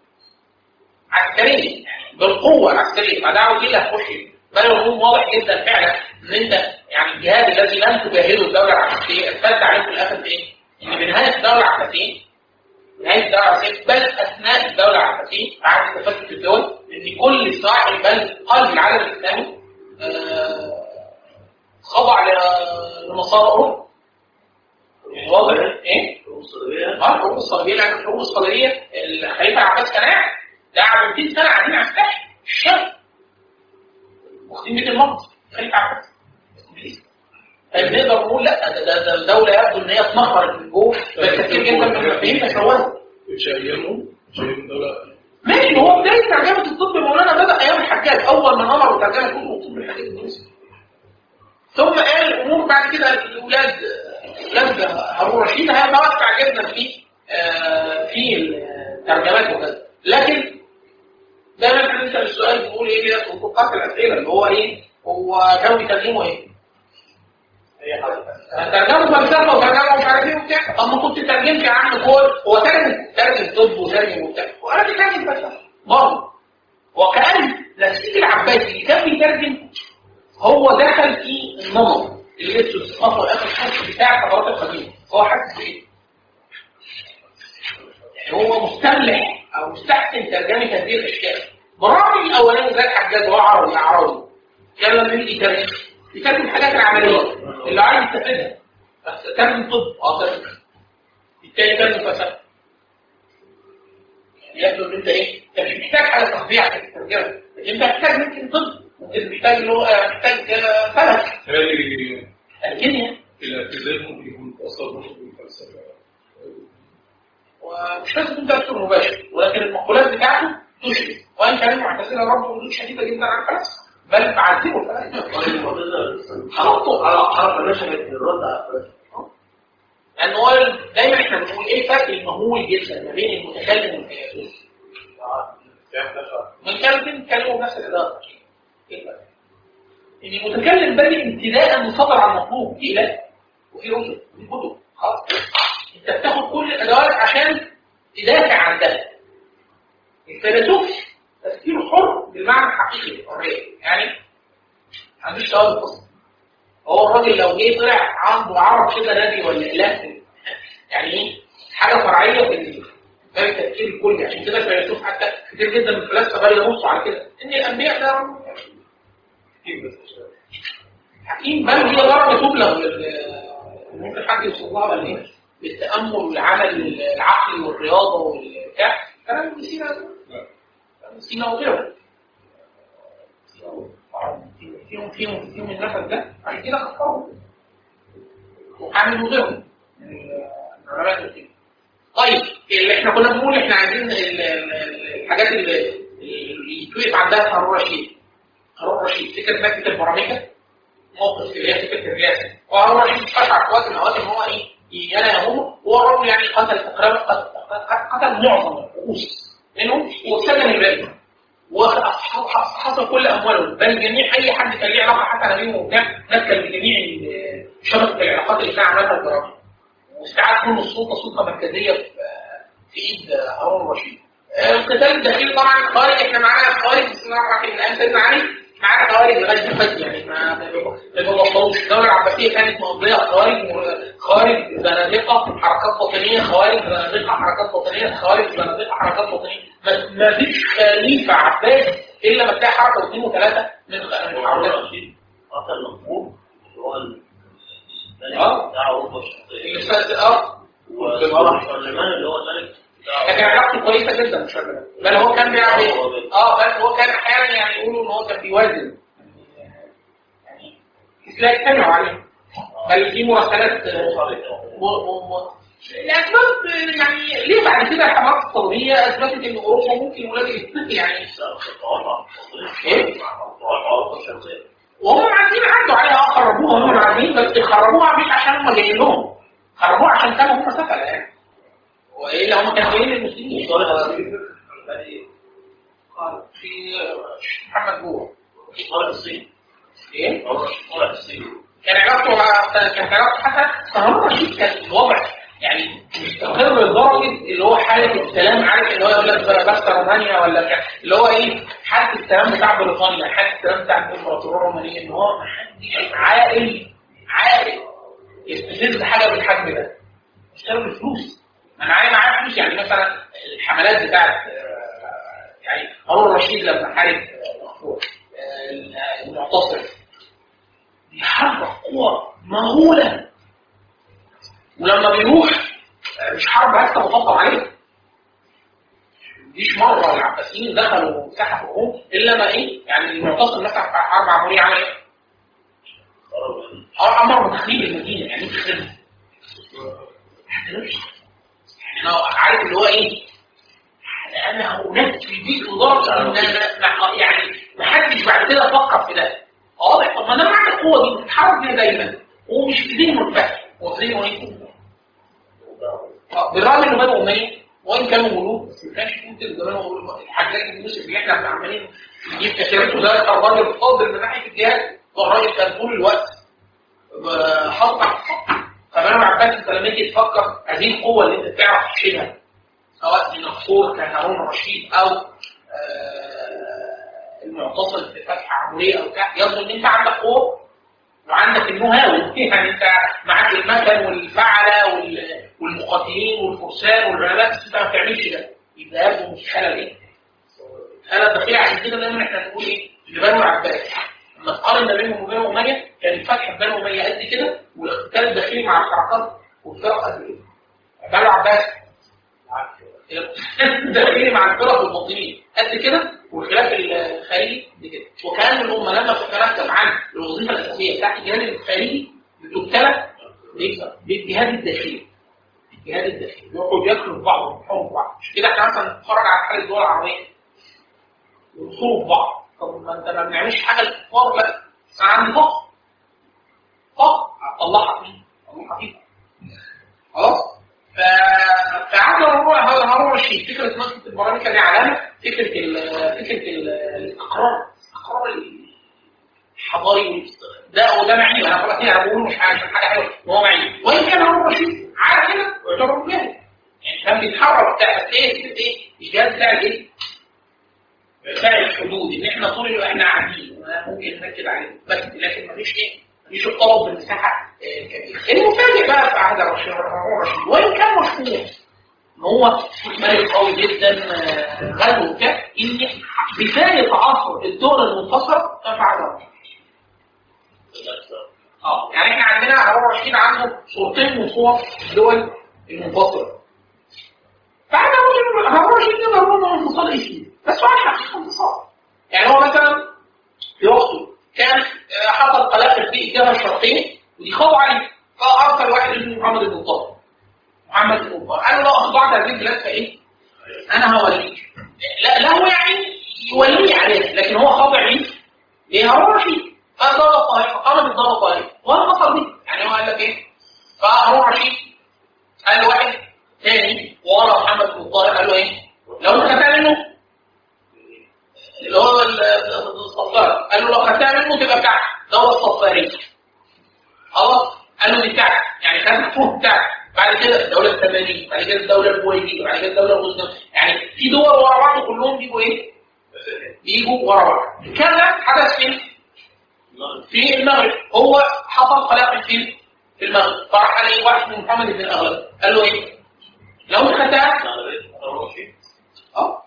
عسكريا يعني بالقوة العسكرية فدعوة دي اللي هتخش بل الهجوم واضح جدا فعلا إن أنت يعني الجهاد الذي لم تجاهده الدولة العباسية ارتد عليه في الآخر في إيه؟ إن بنهاية الدولة العباسية نهاية الدولة العباسية بل أثناء الدولة العباسية بعد تفكك الدول إن كل صاحب بل قلب العالم الإسلامي آه، خضع ل- لمسار أوروبا واضح ايه؟ اه الحروب الصليبيه لان الحروب الصليبيه الخليفه العباس كان قاعد ده قعد 200 سنه قاعدين على الساحل الشام واخدين بيت المقدس الخليفه عباس طيب نقدر نقول لا ده ده ده الدوله يبدو ان هي اتنخرت من جوه بس كتير جدا من المفاهيم تشوهت مش أيامه مش أيام الدولة ماشي هو بدايه ترجمه الطب مولانا بدا ايام الحجاج اول من امر بترجمه كتب الطب الحديث المصري ثم قال الامور بعد كده الاولاد اولاد هارون رشيد هيتوسع جدا في آه، في الترجمات وكذا لكن دايما احنا بنسال السؤال بنقول ايه كده في توقعات الاسئله اللي هو ايه هو كانوا بيترجموا ايه؟ ترجموا فلسفه وترجموا مش عارف ايه وبتاع طب ما كنت ترجمت يا عم كل هو ترجم ترجم طب وترجم وبتاع وانا بترجم فلسفه برضه وكان نسيج العباسي اللي كان بيترجم هو دخل في النمط اللي لبسه الثقافه والاخر حاسس بتاع الحضارات القديمه هو حاسس بايه؟ يعني هو مستملح او مستحسن ترجمه هذه الاشياء برامج الاولاني زي الحجاج وهو عربي اعرابي كان لما يجي يترجم يترجم الحاجات العمليه اللي عايز يستفيدها بس ترجم طب اه ترجم التاني ترجم فلسفه يبدو ان انت ايه؟ انت مش محتاج حاجه تطبيع في الترجمه انت محتاج ممكن طب ممكن محتاج لغه محتاج آه، فلك هذه الكيمياء الاعتزال ممكن يكون متأثر برضه بالفلسفة ومش لازم يكون تأثير مباشر ولكن المقولات بتاعته تشبه وان كان المعتزله برضه ردود شديده جدا على الفلسفه بل بعذبوا الفلاسفه خلطوا على عرف نشأت الرد على الفلسفة لان هو دايما احنا بنقول ايه الفرق المهول جدا ما بين المتكلم والفيلسوف المتكلم بيتكلموا بنفس الاداره ايه الفرق؟ ان المتكلم بادئ ابتداء من صدر عن مطلوب في اله وفي رسل وفي كتب خلاص انت بتاخد كل الادوات عشان تدافع عن ده الفيلسوف تفكير حر بالمعنى الحقيقي للحريه يعني ما عندوش سؤال القصه هو الراجل لو جه طلع عنده عرض كده نبي ولا اله يعني ايه حاجه فرعيه في ال- في التفكير الكلي عشان كده الفيلسوف حتى كتير جدا من الفلاسفه بقى ينصوا على كده ان الانبياء ده حكيم بل هي درجه تبلغ لل- ممكن حد يوصل لها ولا ايه؟ بالتامل والعمل العقلي والرياضه والبتاع كلام ابن سينا كلام ابن سينا وغيره فيهم فيهم فيهم النفس ده عشان كده خطروا وحامل وغيرهم من العلماء المسلمين. طيب اللي احنا كنا بنقول احنا عايزين ال- ال- ال- الحاجات اللي اللي يتوقف عندها هارون رشيد هارون رشيد فكره مكتب البرامجه موقف اللي هي فكره الرئاسه وهارون رشيد اشعر في وقت من الاوقات ان هو ايه يانا يهمه هو الراجل يعني قتل تقريبا قتل, قتل معظم الرؤوس منهم وسجن الباقي وحصل كل اموالهم بل جميع اي حد كان ليه علاقه حتى بينهم وبتاع نكل بجميع ال- شبكه العلاقات اللي كان عملها البرامج واستعاد كل السلطه سلطه مركزيه في في ايد هارون الرشيد. آه، القتال الداخلي طبعا خوارج احنا معانا خوارج بسم الله الرحمن الرحيم الان سيدنا علي معانا خوارج لغايه دلوقتي يعني ما ما بيبطلوش الدوله العباسيه كانت مقضيه خوارج خوارج زنادقه حركات باطنيه خوارج زنادقه حركات باطنيه خوارج زنادقه حركات باطنيه ما- ما فيش خليفه عباسي الا ما تلاقي حركه واثنين وثلاثه من من هارون حركات الرشيد قتل مقبول اللي هو الملك آه. بتاع اوروبا الشرقيه اللي فات- اه وسليمان اللي هو الملك بتاع كان علاقته كويسه جدا مش فاكر بل هو كان بيعمل ايه؟ اه بل هو كان احيانا يعني يقولوا ان هو كان بيوازن يعني تلاقي اجتمعوا عليه بل في مراسلات آه، م- م- م- الاسباب آه، يعني ليه بعد كده الحملات الصليبيه اثبتت ان اوروبا ممكن ولاد يتفق يعني ايه؟ اوروبا الشرقيه وهم عارفين عدوا عليها اه خربوها وهم عارفين بس خربوها مش عشان هم جايين لهم خربوها عشان كانوا هم سفله يعني والا هم كانوا جايين للمسلمين قال في محمد جوه طالع الصين ايه؟ طالع الصين كان علاقته مع كان علاقته حتى فهارون الرشيد كان الوضع يعني مستقر لدرجه اللي هو حاله السلام عارف اللي هو يقول لك بس رومانيا ولا كان اللي هو ايه حاله السلام بتاع بريطانيا حاله السلام بتاع الامبراطوريه الرومانيه ان هو ما حدش عاقل عاقل يستفز حاجه بالحجم ده اشتروا بالفلوس ما انا عايز معايا فلوس يعني مثلا الحملات بتاعت آه، يعني هارون الرشيد لما حارب آه، الأخوة، آه، المعتصم بيحرك قوة مهولة ولما بيروح آه، مش حرب هكذا مطبق عليه مفيش مرة العباسيين دخلوا مساحة الروم إلا ما إيه يعني المعتصم مثلا في حرب عمورية عمل إيه؟ اه امر بتخريب المدينه يعني ايه تخريبها؟ احنا عارف اللي هو ايه؟ انا هناك في بيت لدرجه ان أنا- ما- يعني ما حدش بعد كده فكر في ده واضح طب ما انا معاك القوه دي بتتحرك بيها دايما ومش في دين منفتح هو في دين ايه؟ آه، بالرغم انه بنو اميه وان كانوا ملوك بس ما كانش في مثل زمان وملوك. الحجاج بن يوسف اللي احنا عمالين نجيب كثيرته ده كان راجل فاضل من ناحيه الجهاد والراجل كان طول الوقت حاطط على الخط فبنو العباس انت لما تيجي تفكر هذه القوه اللي انت بتعرف تشيلها سواء من الخور كهارون الرشيد او آه، المعتصم في فتح عموريه او بتاع يبدو ان انت عندك قوه وعندك المهاوي يعني انت معاك المكن والفعله وال- والمقاتلين والفرسان والعلماء بس انت ما بتعملش ده يبقى يبدو مش خلل ايه؟ خلل داخلي عشان كده دايما احنا نقول ايه؟ لبنو العباس لما تقارن ما بينهم وبين اميه كان الفتح في بنو اميه قد كده والاقتتال الداخلي مع الحركات والفرق قد كده بنو العباس الداخلي مع الفرق والباطنين قد كده والخلاف الخارجي قد كده وكان الامه لما تترتب عن الوظيفه الاساسيه بتاعت الجهاد الخارجي بتبتلى بالجهاد الداخلي الجهاد الداخلي يقعدوا ياكلوا في بعض ويروحوا في بعض مش كده احنا مثلا نتفرج على حال الدول العربيه يدخلوا في بعض طب ما انت ما بنعملش حاجه للكفار لا انا عندي فقر فقر هتطلعها فين؟ هتطلعها فين؟ خلاص؟ ف- فعدم هو هارون الرشيد فكره مسجد البراميكا دي علامه فكره ال فكره ال- الاستقرار الاستقرار الحضاري والاست- ده وده معيب انا خلاص انا بقول مش عشان حاجه حلوه هو معيب وان كان هارون الرشيد عارف كده ويعتبر جاهل يعني كان بيتحرك بتاع بس ايه فكره ايه؟ الجهاز بتاع الايه؟ بتاع الحدود ان احنا طول الوقت احنا قاعدين ممكن نركز عليه بس لكن مفيش ايه؟ مفيش الطلب بمساحه آه، كبيره. المفاجئ بقى في عهد الرشيد الرشيد وان كان مشهور ان هو ملك قوي جدا آه، غزو وبتاع ان بدايه عصر الدول المنتصره كان في عهد الرشيد. اه يعني احنا عندنا هارون رشيد عنده صورتين من صور دول المنفصله فاحنا نقول هارون رشيد نقدر نقول انه انفصال اسمي بس هو الحقيقه انفصال يعني هو مثلا في وقته كان آه، حصل قلاقل في الجبهه الشرقيه ودي خطوه عليه فارسل واحد اسمه محمد بن طارق محمد بن طارق قال له لو اخضعت هذه البلاد فايه؟ انا هوليك لا لا هو يعني يوليه عليه لكن هو خاضع ليه؟ ليه هارون رشيد فضرب الطائف فقام بالضرب الطائف وانا حصل به يعني هو قال لك ايه؟ فهارون رشيد قال له واحد تاني ورا محمد بن طارق قال له ايه؟ لو انت خدتها منه اللي هو ال- الصفار قال له لو خدتها منه تبقى بتاعتك دولة الصفارية خلاص قال له دي بتاعتك يعني خد الحكم بتاعتك بعد كده الدولة الثمانية بعد كده الدولة البويهية بعد كده الدولة الغزنوية يعني في دول ورا بعض كلهم بيجوا ايه؟ بيجوا ورا بعض الكلام ده حدث فين؟ في المغرب هو حصل قلاقل فين؟ في المغرب فراح عليه واحد من محمد بن الاغلب قال له ايه؟ لو انت خدتها اه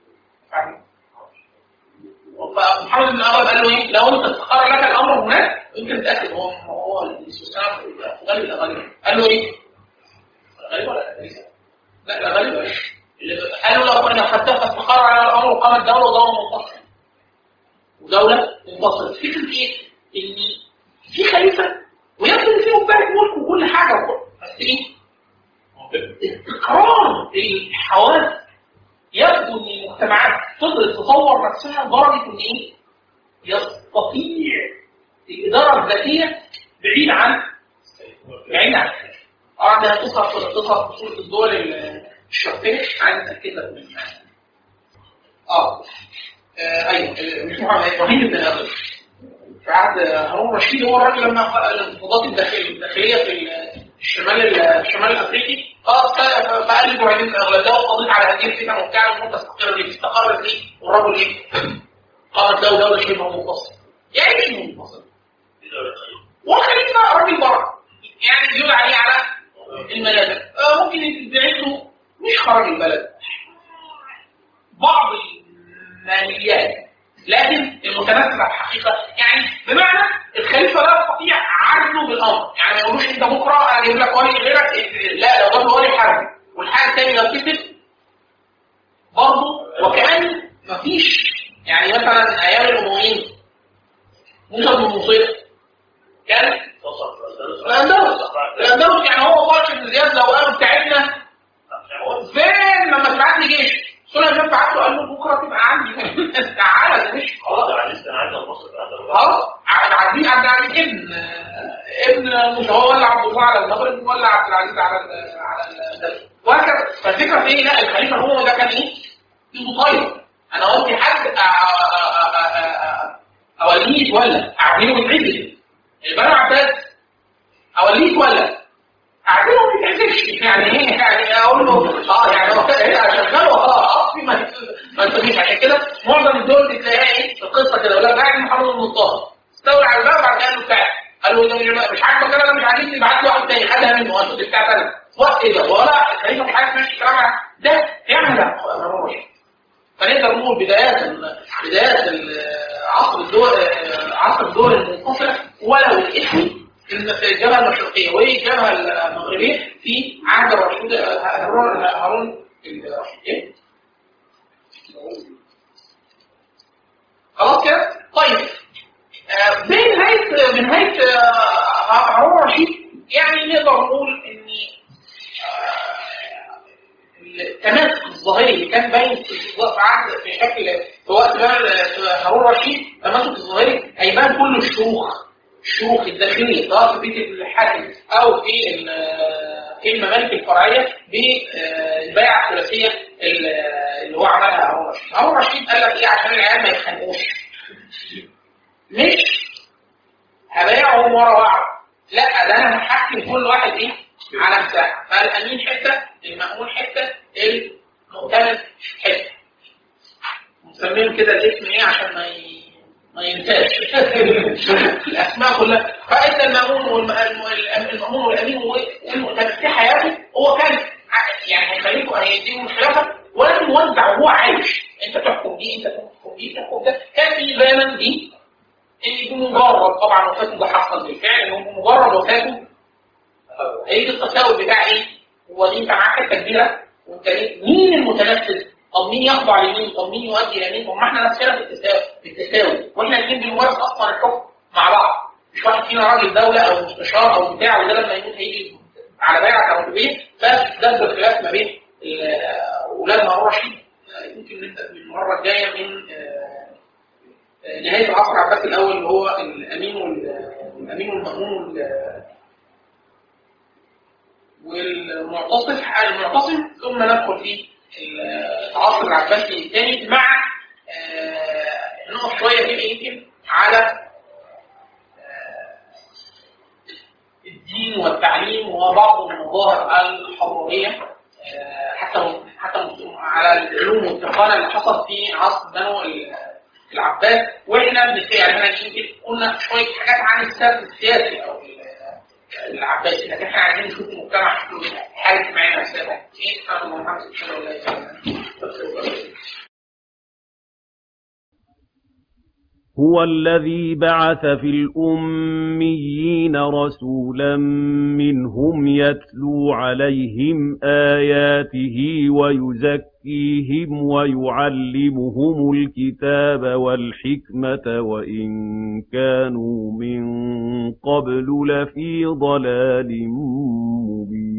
فمحمد بن الاغلب قال له ايه؟ لو انت استقر لك الامر هناك انت متاكد هو هو الاستسلام في غالب الاغاليب قال له ايه؟ غالب ولا ليس؟ لا لا غالب ولا قال له لو انا خدتها فاستقر على الامر وقامت دوله ودوله منفصله ودوله منفصله فكره ايه؟ ان في خليفه ويبدو ان في مبارك ملك وكل حاجه وكل بس ايه؟ استقرار الحواس يبدو ان المجتمعات فضلت تطور نفسها لدرجه ان ايه؟ يستطيع الاداره الذاتيه بعيد عن بعيد عن الخليفه. طبعا ده هتظهر في تظهر في صوره الدول الشرقيه عايز اتاكد لك من اه آه، ايوه آه، مش محمد ابراهيم بن ادم في عهد هارون الرشيد هو الراجل لما خ- الانتفاضات الداخليه الداخليه في الشمال الشمال الافريقي خلاص ف- فقال لي ابراهيم بن اغلب ده وقضيت على هذه الفتن وبتاع الامور تستقر ليه استقرت ليه والرجل ايه؟ قامت له دوله شبه منفصله يعني ايه شبه منفصله؟ والخليفه راجل بره يعني بيقول عليه على المنابر آه، ممكن يتبعت له مش خرج البلد بعض الماليات لكن المتناسبة الحقيقة يعني بمعنى الخليفة لا يستطيع عزله بالأمر يعني ما يقولوش أنت بكرة أجيب لك ولي غيرك لا لو جاب له ولي حربي والحاجة الثانية يلتفت برضه وكأن مفيش يعني مثلا أيام الأمويين موسى بن مصير كان الأندلس الأندلس يعني هو طارق بن زياد لو قالوا بتاعتنا فين لما تبعت لي جيش سليمان بعت له قال له بكره تبقى عندي تعالى ده مش خلاص خلاص عبد العزيز عبد العزيز ابن ابن مش هو ولا عبد الله على المغرب ولا عبد العزيز على ال على ال وهكذا فالفكره في ايه لا الخليفه هو ده كان ايه؟ ايده طايره انا قلت حد أ- أ- أ- أ- أ- اوليك ولا اعمله بالعدل البنو عباس اوليك ولا اعمله ما بيتعزفش يعني ايه يعني اقول له اه يعني هو كده هنا شغال وخلاص اطفي ما ما تسميش عشان كده معظم الدول اللي تلاقيها ايه في القصه كده يقول لك قاعد محمد بن طه استولى على الباب بعد كده قال له بتاعي قال له ده مش عاجبك انا مش عاجبني بعت له واحد تاني خدها منه قال له دي بتاعتي انا وقت ايه ده ولا الخليفه مش عارف ماشي كلام ده يعمل لا فنقدر نقول بدايات بدايات عصر الدول عصر الدول المنفصله ولو الاسم في الجبهه المشرقيه والجبهه المغربيه في عهد الرشيد هارون هارون الرشيد إيه؟ خلاص كده؟ طيب آه، بنهايه بنهايه آه، هارون الرشيد يعني نقدر نقول ان آه، التماسك الظاهري اللي كان باين في في عهد في شكل في وقت بقى هارون الرشيد التماسك الظاهري هيبان كل الشروخ الشروخ الداخليه سواء في بيت الحاكم او في ال- في الممالك الفرعيه بالبيعه الثلاثيه اللي هو عملها هارون الرشيد. هارون الرشيد قال لك ايه عشان العيال ما يتخانقوش مش هبايعهم ورا بعض لا ده انا هحكم كل واحد ايه على مساحه فالامين حته المأمون حته المؤتمن حته مسميهم كده الاسم ايه عشان ما ي... ما ينساش الاسماء كلها فان المأمون والمأمون والامين والمؤتمن في حياته هو كان ع- يعني هيخليكم هيديهم الخلافه ولكن موزع وهو عايش انت تحكم دي انت تحكم دي تحكم ده كان في زمن دي ان بمجرد طبعا وفاته ده حصل بالفعل ان هو بمجرد وفاته هيجي التساؤل بتاع ايه؟ هو دي انت معاك حته كبيره وانت ليه؟ مين المتنفذ؟ طب مين يخضع لمين؟ طب مين يؤدي الى مين؟ طب ما احنا نفسنا في التساوي في التساوي واحنا الاثنين بنمارس اصلا الحكم مع بعض مش واحد فينا راجل دوله او مستشار او بتاع وده لما يموت هيجي على بيعه او البيت فده الخلاف ما بين ال- اولاد هارون الرشيد يمكن نبدا من المره الجايه من آه، آه، نهايه العصر العباسي الاول اللي هو الامين وال- الامين والمامون وال- والمعتصم المعتصم ثم ندخل في العصر العباسي الثاني مع آه، نقف شويه كده يمكن على آه، الدين والتعليم وبعض المظاهر الحضاريه آه، حتى حتى على العلوم والتقنيه اللي حصلت في عصر بنو العباس واحنا بنتكلم يعني احنا يمكن قلنا شويه حاجات عن السرد السياسي او العباسي لكن احنا عايزين نشوف المجتمع شكله حاله معانا نفسها ايه انا محمد صلى الله عليه وسلم هو الذي بعث في الأميين رسولا منهم يتلو عليهم آياته ويزكيهم ويعلمهم الكتاب والحكمة وإن كانوا من قبل لفي ضلال مبين